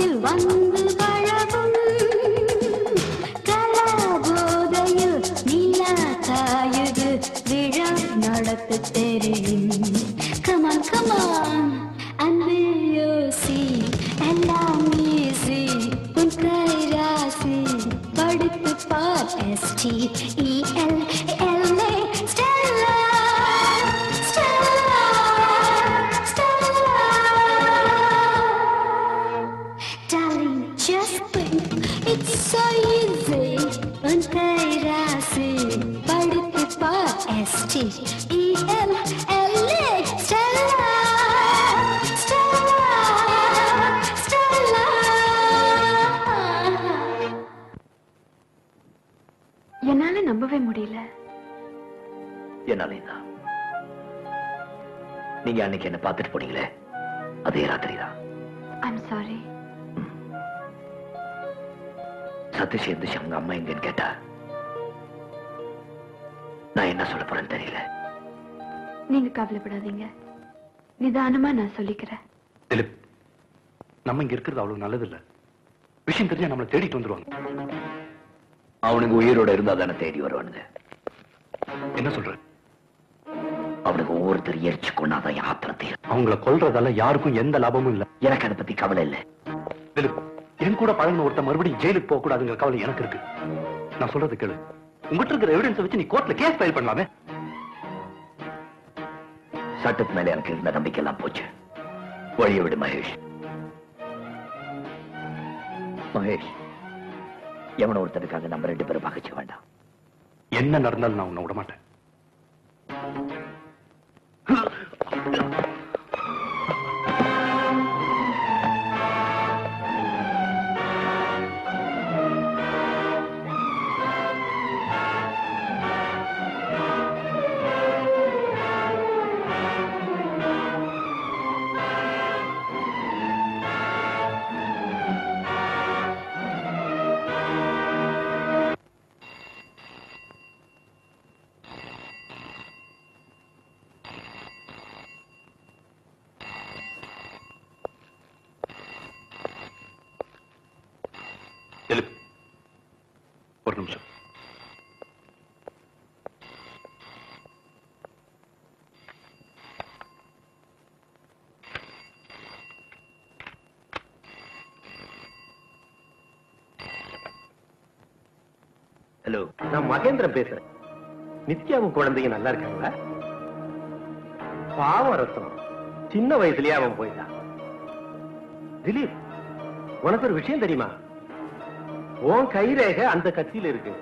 S17: காற்றில் வந்து பழகும் கலாபோதையில் நிலா காயுது விழா நடத்த தெரியும் கமான் கமான் அன்பு யோசி எல்லாம் ஈஸி உன் கைராசி படித்து பார் S T E L L A Stella Darling, just think, it's so easy. உன் கைராசி படித்து பார் S T E L L A Stella Stella Stella
S6: என்னால நம்பவே முடியல
S5: என்னாலே தான் நீங்க அன்னைக்கு என்ன பார்த்துட்டு போனீங்களே அதே ராத்திரி தான்
S6: ஐம் சாரி
S5: சதீஷ் இருந்துச்சு அவங்க அம்மா எங்கன்னு கேட்டா நான் என்ன சொல்ல போறேன்னு தெரியல
S6: நீங்க கவலைப்படாதீங்க நிதானமா நான் சொல்லிக்கிறேன்
S14: திலீப் நம்ம இங்க இருக்கிறது அவ்வளவு நல்லது இல்ல விஷயம் தெரிஞ்சா நம்மளை தேடிட்டு வந்துருவாங்க
S5: அவனுக்கு உயிரோட இருந்தா தானே தேடி வருவானுங்க
S14: என்ன சொல்ற
S5: அவனுக்கு ஒவ்வொருத்தர் எரிச்சு கொண்டாதான் என் ஆத்திரம் தீரும்
S14: அவங்கள கொல்றதால யாருக்கும் எந்த லாபமும் இல்ல
S5: எனக்கு அதை பத்தி கவலை இல்லை
S14: திலீப் என் கூட பழகின ஒருத்தன் மறுபடியும் ஜெயிலுக்கு போக கூடாதுங்கிற கவலை எனக்கு இருக்கு நான் சொல்றது கேளு உங்ககிட்ட இருக்கிற எவிடன்ஸ் வச்சு நீ கோர்ட்ல கேஸ் ஃபைல் பண்ணலாமே
S5: சட்டத்து மேல எனக்கு இருந்த நம்பிக்கை எல்லாம் போச்சு வழிய விடு மகேஷ் மகேஷ் எவன ஒருத்தருக்காக நம்ம ரெண்டு பேரும் பகைச்சு வேண்டாம்
S14: என்ன நடந்தாலும் நான் உன்னை விட மாட்டேன் திலீப் ஒரு நிமிஷம்
S4: ஹலோ நான் மகேந்திரன் பேசுறேன் நித்யாவும் குழந்தைங்க நல்லா இருக்காங்களா பாவம் ரத்தம் சின்ன வயசுலயே அவன் போயிட்டான் திலீப் உனக்கு ஒரு விஷயம் தெரியுமா உன் கைரேகை அந்த கத்தியில இருக்கு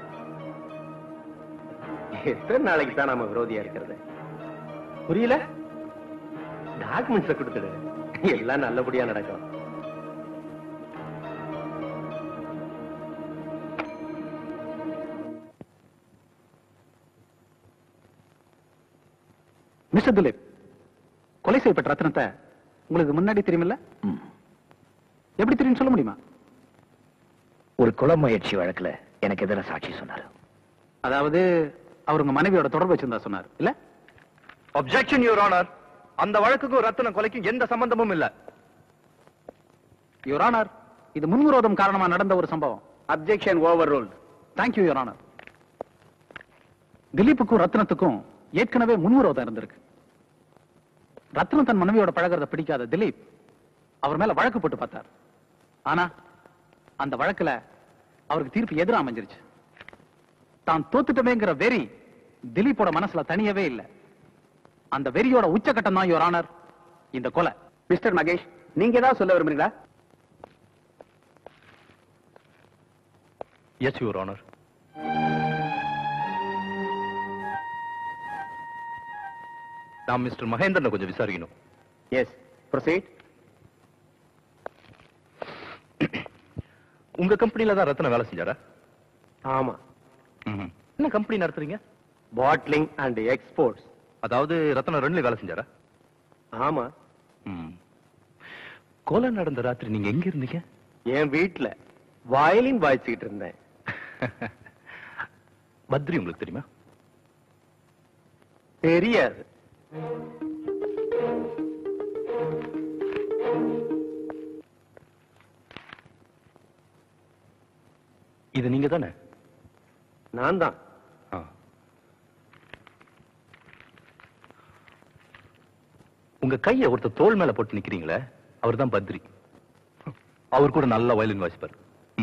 S4: எத்தனை நாளைக்கு தான் நாம விரோதியா இருக்கிறது புரியல டாக்குமெண்ட்ஸ கொடுத்துடு எல்லாம் நல்லபடியா நடக்கும்
S8: மிஸ்டர் திலீப் கொலை செய்யப்பட்ட ரத்னத்தை உங்களுக்கு முன்னாடி தெரியுமில்ல எப்படி தெரியும் சொல்ல முடியுமா
S5: ஒரு கொலை முயற்சி வழக்குல எனக்கு எதிராக சாட்சி சொன்னாரு
S8: அதாவது அவர் உங்க மனைவியோட தொடர்பு வச்சிருந்தா சொன்னார் இல்ல
S14: அப்செக்ஷன் யுவர் ஆனர் அந்த வழக்குக்கும் ரத்தன கொலைக்கும் எந்த சம்பந்தமும் இல்ல
S8: யுவர் ஆனர் இது முன்விரோதம் காரணமா நடந்த ஒரு சம்பவம்
S15: objection overruled
S8: thank you your honour திலீப்புக்கும் ரத்னத்துக்கும் ஏற்கனவே முன்விரோதம் இருந்திருக்கு ரத்னம் தன் மனைவியோட பழகிறத பிடிக்காத திலீப் அவர் மேல வழக்கு போட்டு பார்த்தார் ஆனா அந்த வழக்குல அவருக்கு தீர்ப்பு எதிரா அமைஞ்சிருச்சு தான் தோத்துட்டமேங்கிற வெறி திலீப்போட மனசுல தனியவே இல்லை அந்த வெறியோட உச்சகட்டம் தான் யுவர் ஆனர் இந்த கொலை
S15: மிஸ்டர் மகேஷ் நீங்க ஏதாவது சொல்ல விரும்புறீங்களா
S14: எஸ் யுவர் ஆனர் நான் மிஸ்டர் மகேந்திரனை கொஞ்சம் விசாரிக்கணும்
S15: எஸ் ப்ரொசீட்
S14: உங்க கம்பெனில தான் ரத்ன வேலை செஞ்சாரா
S4: ஆமா
S14: என்ன கம்பெனி நடத்துறீங்க
S4: பாட்லிங் அண்ட் எக்ஸ்போர்ட்ஸ்
S14: அதாவது ரத்ன ரெண்டுல வேலை செஞ்சாரா
S4: ஆமா
S14: ம். கொலை நடந்த ராத்திரி நீங்க எங்க இருந்தீங்க
S4: என் வீட்டுல வயலின் வாய்ச்சிக்கிட்டு இருந்தேன்
S14: பத்ரி உங்களுக்கு தெரியுமா
S4: தெரியாது
S14: இது நீங்க தானே
S4: நான் தான்
S14: உங்க கையை ஒருத்தர் தோள் மேல போட்டு நிக்கிறீங்களே அவர் தான் பத்ரி அவர் கூட நல்ல வயலின் வாசிப்பார்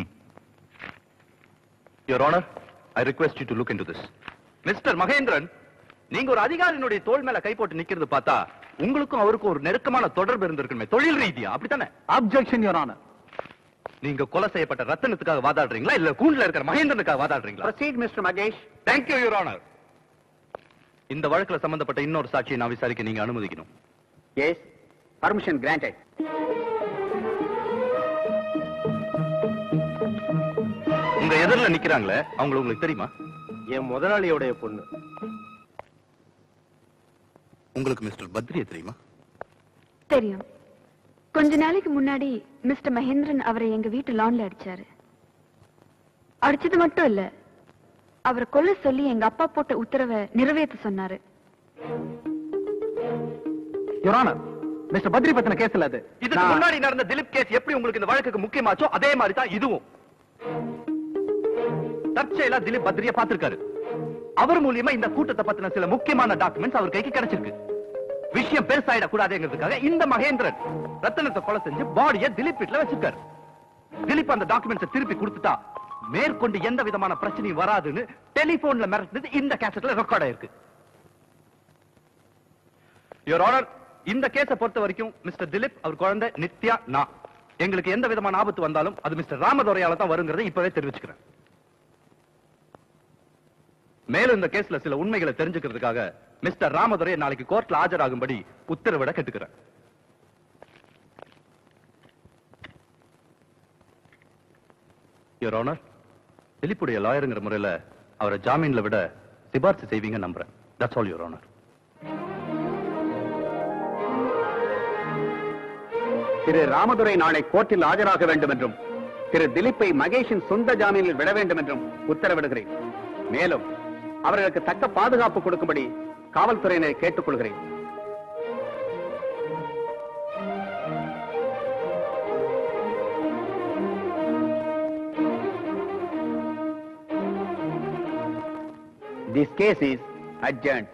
S14: your honour I request you to look into this mister Mahendran நீங்க ஒரு அதிகாரியினுடைய தோள் மேல கை போட்டு நிக்கிறது பார்த்தா உங்களுக்கும் அவருக்கும் ஒரு நெருக்கமான தொடர்பு இருந்திருக்குமே தொழில் ரீதியா அப்படித்தானே
S8: அப்செக்ஷன் யுவர் ஆனர்
S14: நீங்க கொலை செய்யப்பட்ட ரத்தனத்துக்காக வாதாடுறீங்களா இல்ல கூண்டுல இருக்கிற மகேந்திரனுக்காக வாதாடுறீங்களா
S15: proceed mister Mahesh
S14: thank you your honour இந்த வழக்குல சம்பந்தப்பட்ட இன்னொரு சாட்சியை நான் விசாரிக்க நீங்க அனுமதிக்கணும்
S15: எஸ் பர்மிஷன் கிராண்டட்
S14: உங்க எதிரில நிக்கிறாங்களே அவங்கள உங்களுக்கு தெரியுமா
S4: என் முதலாளியோடைய பொண்ணு
S14: உங்களுக்கு மிஸ்டர் பத்ரியை தெரியுமா
S6: தெரியும் கொஞ்ச நாளைக்கு முன்னாடி மிஸ்டர் மகேந்திரன் அவரை எங்க வீட்டு லான்ல அடிச்சாரு அடிச்சது மட்டும் இல்ல அவரை கொல்ல சொல்லி எங்க அப்பா போட்ட உத்தரவை நிறைவேற்ற சொன்னாரு
S8: யுவர் ஆனர் மிஸ்டர் பத்ரி பத்தின கேஸ் இல்ல அது
S14: இதுக்கு
S8: நான்-
S14: முன்னாடி நடந்த திலீப் கேஸ் எப்படி உங்களுக்கு இந்த வழக்குக்கு முக்கியமாச்சோ அதே மாதிரி தான் இதுவும் தற்செயலா திலீப் பத்ரிய பார்த்திருக்காரு அவர் மூலியமா இந்த கூட்டத்தை பத்தின சில முக்கியமான டாக்குமெண்ட்ஸ் அவர் கைக்கு கிடைச்சிருக்கு விஷயம் பெருசாயிட கூடாதுங்கிறதுக்காக இந்த மகேந்திரன் ரத்தனத்தை கொலை செஞ்சு பாடிய திலீப் வீட்டுல வச்சிருக்காரு திலீப் அந்த டாக்குமெண்ட்ஸ் திருப்பி கொடுத்துட்டா மேற்கொண்டு எந்த விதமான பிரச்சனையும் வராதுன்னு டெலிபோன்ல மிரட்டினது இந்த கேசட்ல ரெக்கார்ட் ஆயிருக்கு யுவர் ஆனர் இந்த கேஸ பொறுத்த வரைக்கும் மிஸ்டர் திலீப் அவர் குழந்தை நித்யா நான் எங்களுக்கு எந்த விதமான ஆபத்து வந்தாலும் அது மிஸ்டர் ராமதுரையால தான் வருங்கிறதை இப்பவே தெரிவிச்சுக்கிறேன் மேலும் இந்த கேஸ்ல சில உண்மைகளை தெரிஞ்சுக்கிறதுக்காக மிஸ்டர் ராமதுரை நாளைக்கு கோர்ட்ல ஆஜராகும்படி உத்தரவிட கேட்டுக்கிறேன் யுவர் ஆனர் திலீப்புடைய லாயருங்கிற முறையில அவரை ஜாமீன்ல விட சிபார்சு செய்வீங்க நம்புறேன் தட்ஸ் ஆல் யுவர் ஆனர்
S15: திரு ராமதுரை நாளை கோர்ட்டில் ஆஜராக வேண்டும் என்றும் திரு திலீப்பை மகேஷின் சொந்த ஜாமீனில் விட வேண்டும் என்றும் உத்தரவிடுகிறேன் மேலும் அவர்களுக்கு தக்க பாதுகாப்பு கொடுக்கும்படி காவல்துறையினரை கேட்டுக்கொள்கிறேன் திஸ் கேஸ் இஸ் அட்ஜர்ன்ட்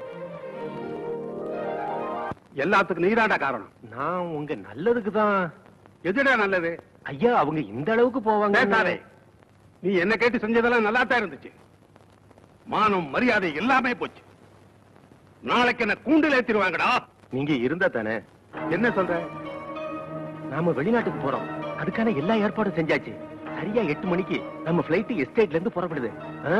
S13: எல்லாத்துக்கும் நீதாண்டா காரணம்
S4: நான் உங்க நல்லதுக்கு தான்
S13: எதுடா நல்லது
S4: ஐயா அவங்க இந்த அளவுக்கு போவாங்க
S13: பேசாதே நீ என்ன கேட்டு செஞ்சதெல்லாம் நல்லா தான் இருந்துச்சு மானம் மரியாதை எல்லாமே போச்சு நாளைக்கு என்ன கூண்டில் ஏத்திருவாங்கடா
S4: நீங்க இருந்தா தானே
S13: என்ன சொல்ற
S4: நாம வெளிநாட்டுக்கு போறோம் அதுக்கான எல்லா ஏற்பாடும் செஞ்சாச்சு சரியா எட்டு மணிக்கு நம்ம பிளைட் எஸ்டேட்ல இருந்து புறப்படுது ஆ.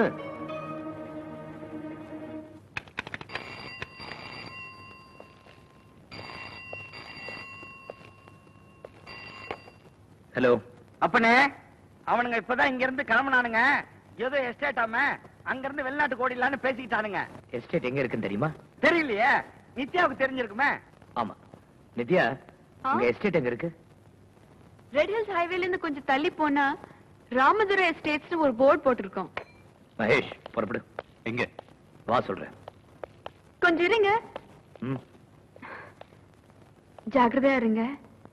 S5: ஹலோ
S16: அப்பனே அவனுங்க இப்பதான் இங்க இருந்து கிளம்புனானுங்க ஏதோ எஸ்டேட் ஆம அங்க இருந்து வெளிநாட்டு ஓடிடலான்னு பேசிக்கிட்டானுங்க
S5: எஸ்டேட் எங்க இருக்குன்னு தெரியுமா
S16: தெரியலையே நித்யாவுக்கு தெரிஞ்சிருக்குமே
S5: ஆமா நித்யா உங்க எஸ்டேட் எங்க இருக்கு
S6: ரெட் ஹில்ஸ் ஹைவேல இருந்து கொஞ்சம் தள்ளி போனா ராமதுரை எஸ்டேட்ஸ் ஒரு போர்டு போட்டிருக்கோம்
S5: மகேஷ் புறப்படு
S14: எங்க
S5: வா சொல்றேன்
S6: கொஞ்சம் இருங்க
S5: ம்.
S6: ஜாக்கிரதையா இருங்க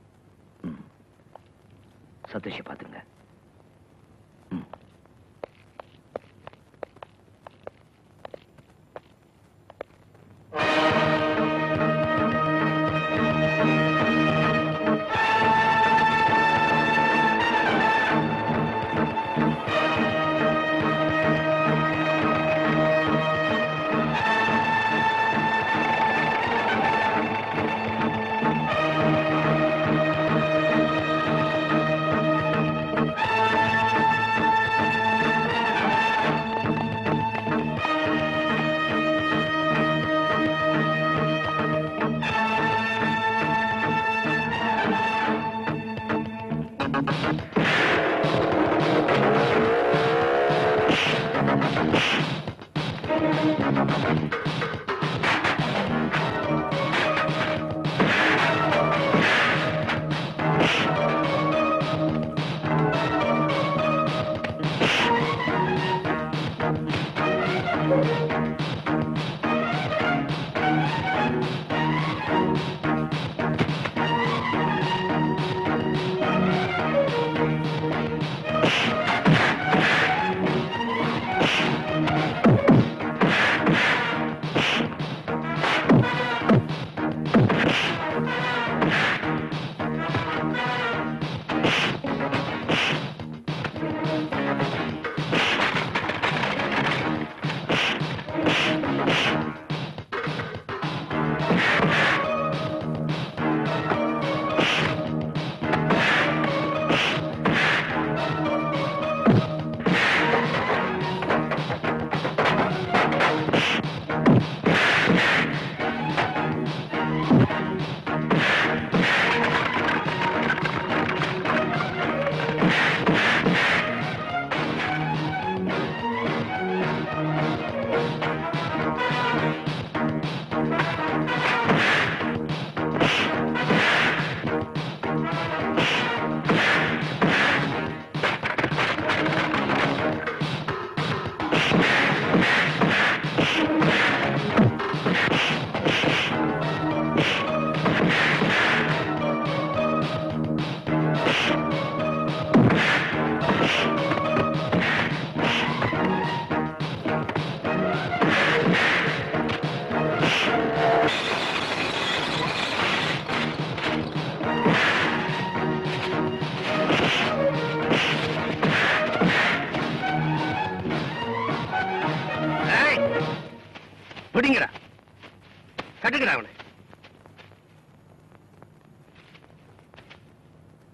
S5: சதீஷை பாத்துங்க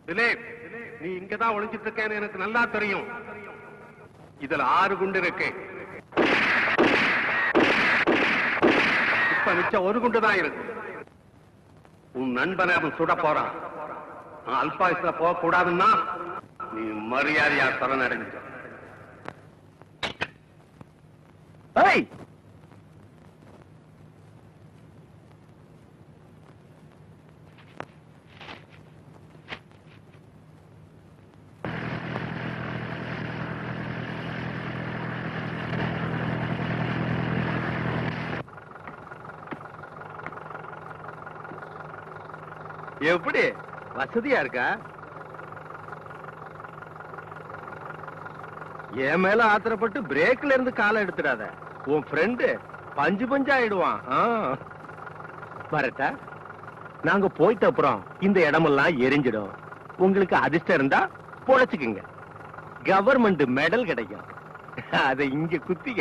S15: திலீப் நீ இங்கதான் ஒளிஞ்சிட்டு இருக்கேன்னு எனக்கு நல்லா தெரியும் இதுல ஆறு குண்டு இருக்கு இப்ப மிச்சம் ஒரு குண்டு தான் இருக்கு உன் நண்பனை அவன் சுட போறான் நான் அல்பாயுஸ்ல போக கூடாதுன்னா நீ மரியாதையா சரணடைஞ்ச
S5: ஏய்
S13: எப்படி வசதியா இருக்கா என் மேல ஆத்திரப்பட்டு பிரேக்ல இருந்து காலை எடுத்துடாத உன் ஃப்ரெண்டு பஞ்சு பஞ்சு ஆயிடுவான் ஆ. வரட்டா நாங்க போயிட்ட அப்புறம் இந்த இடமெல்லாம் எரிஞ்சிடும் உங்களுக்கு அதிர்ஷ்டம் இருந்தா பொழைச்சுக்குங்க கவர்மெண்ட் மெடல் கிடைக்கும் அதை இங்க குத்திக்க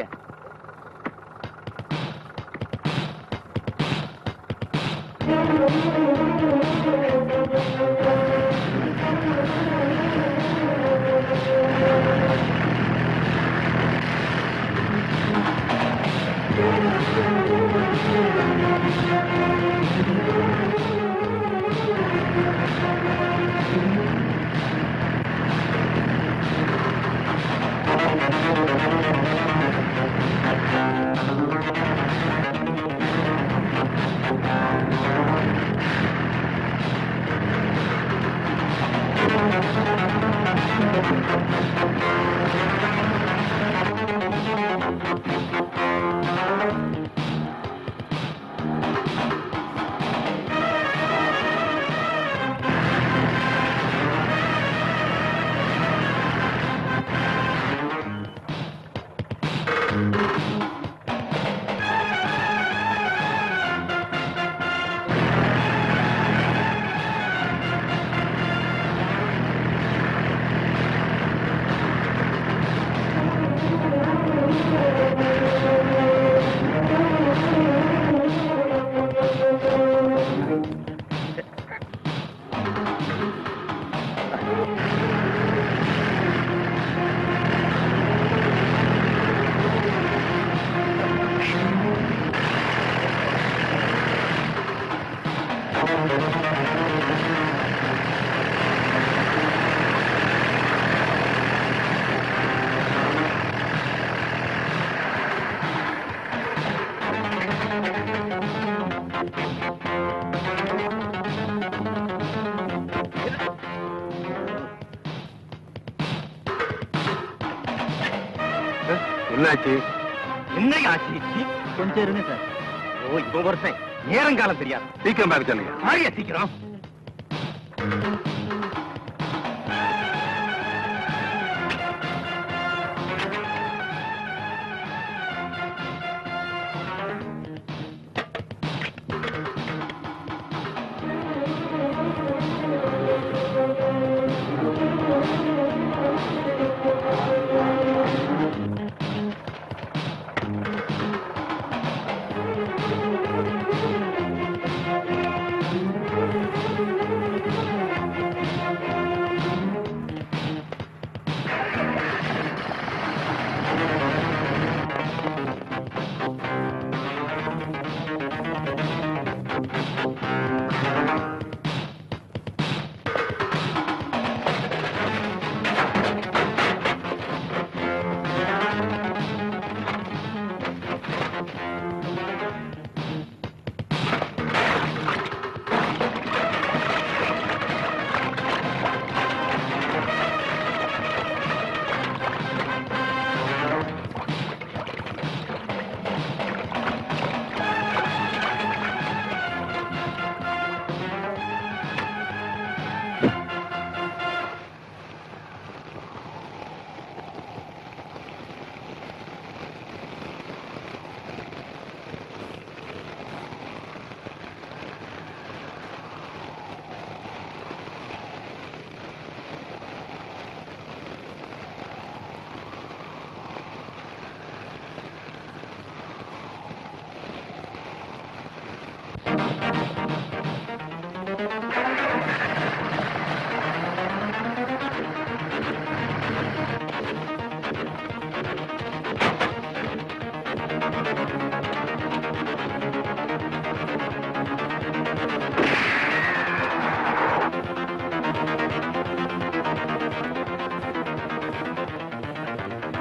S13: என்னாச்சு என்ன ஆச்சு
S2: கொஞ்சம் இருங்க சார்
S13: ஓ இவன் வருஷம் நேரங்காலம் தெரியாது
S15: சீக்கிரம் பேக் சொல்லுங்க
S13: மாறியா சீக்கிரம்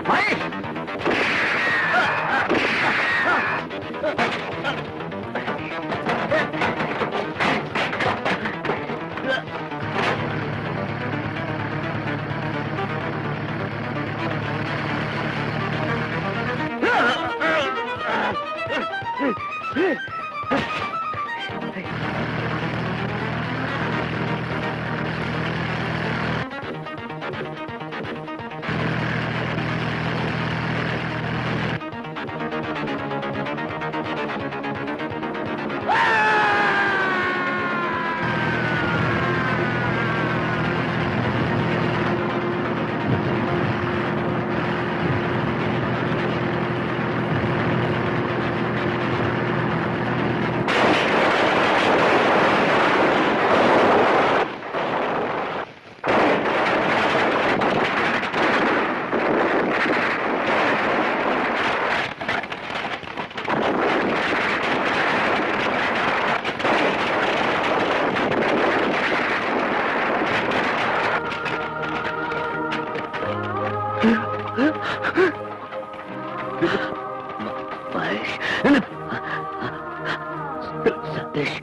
S5: சதீஷ்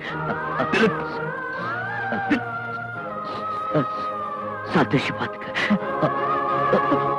S5: சதீஷ் பாத்துக்க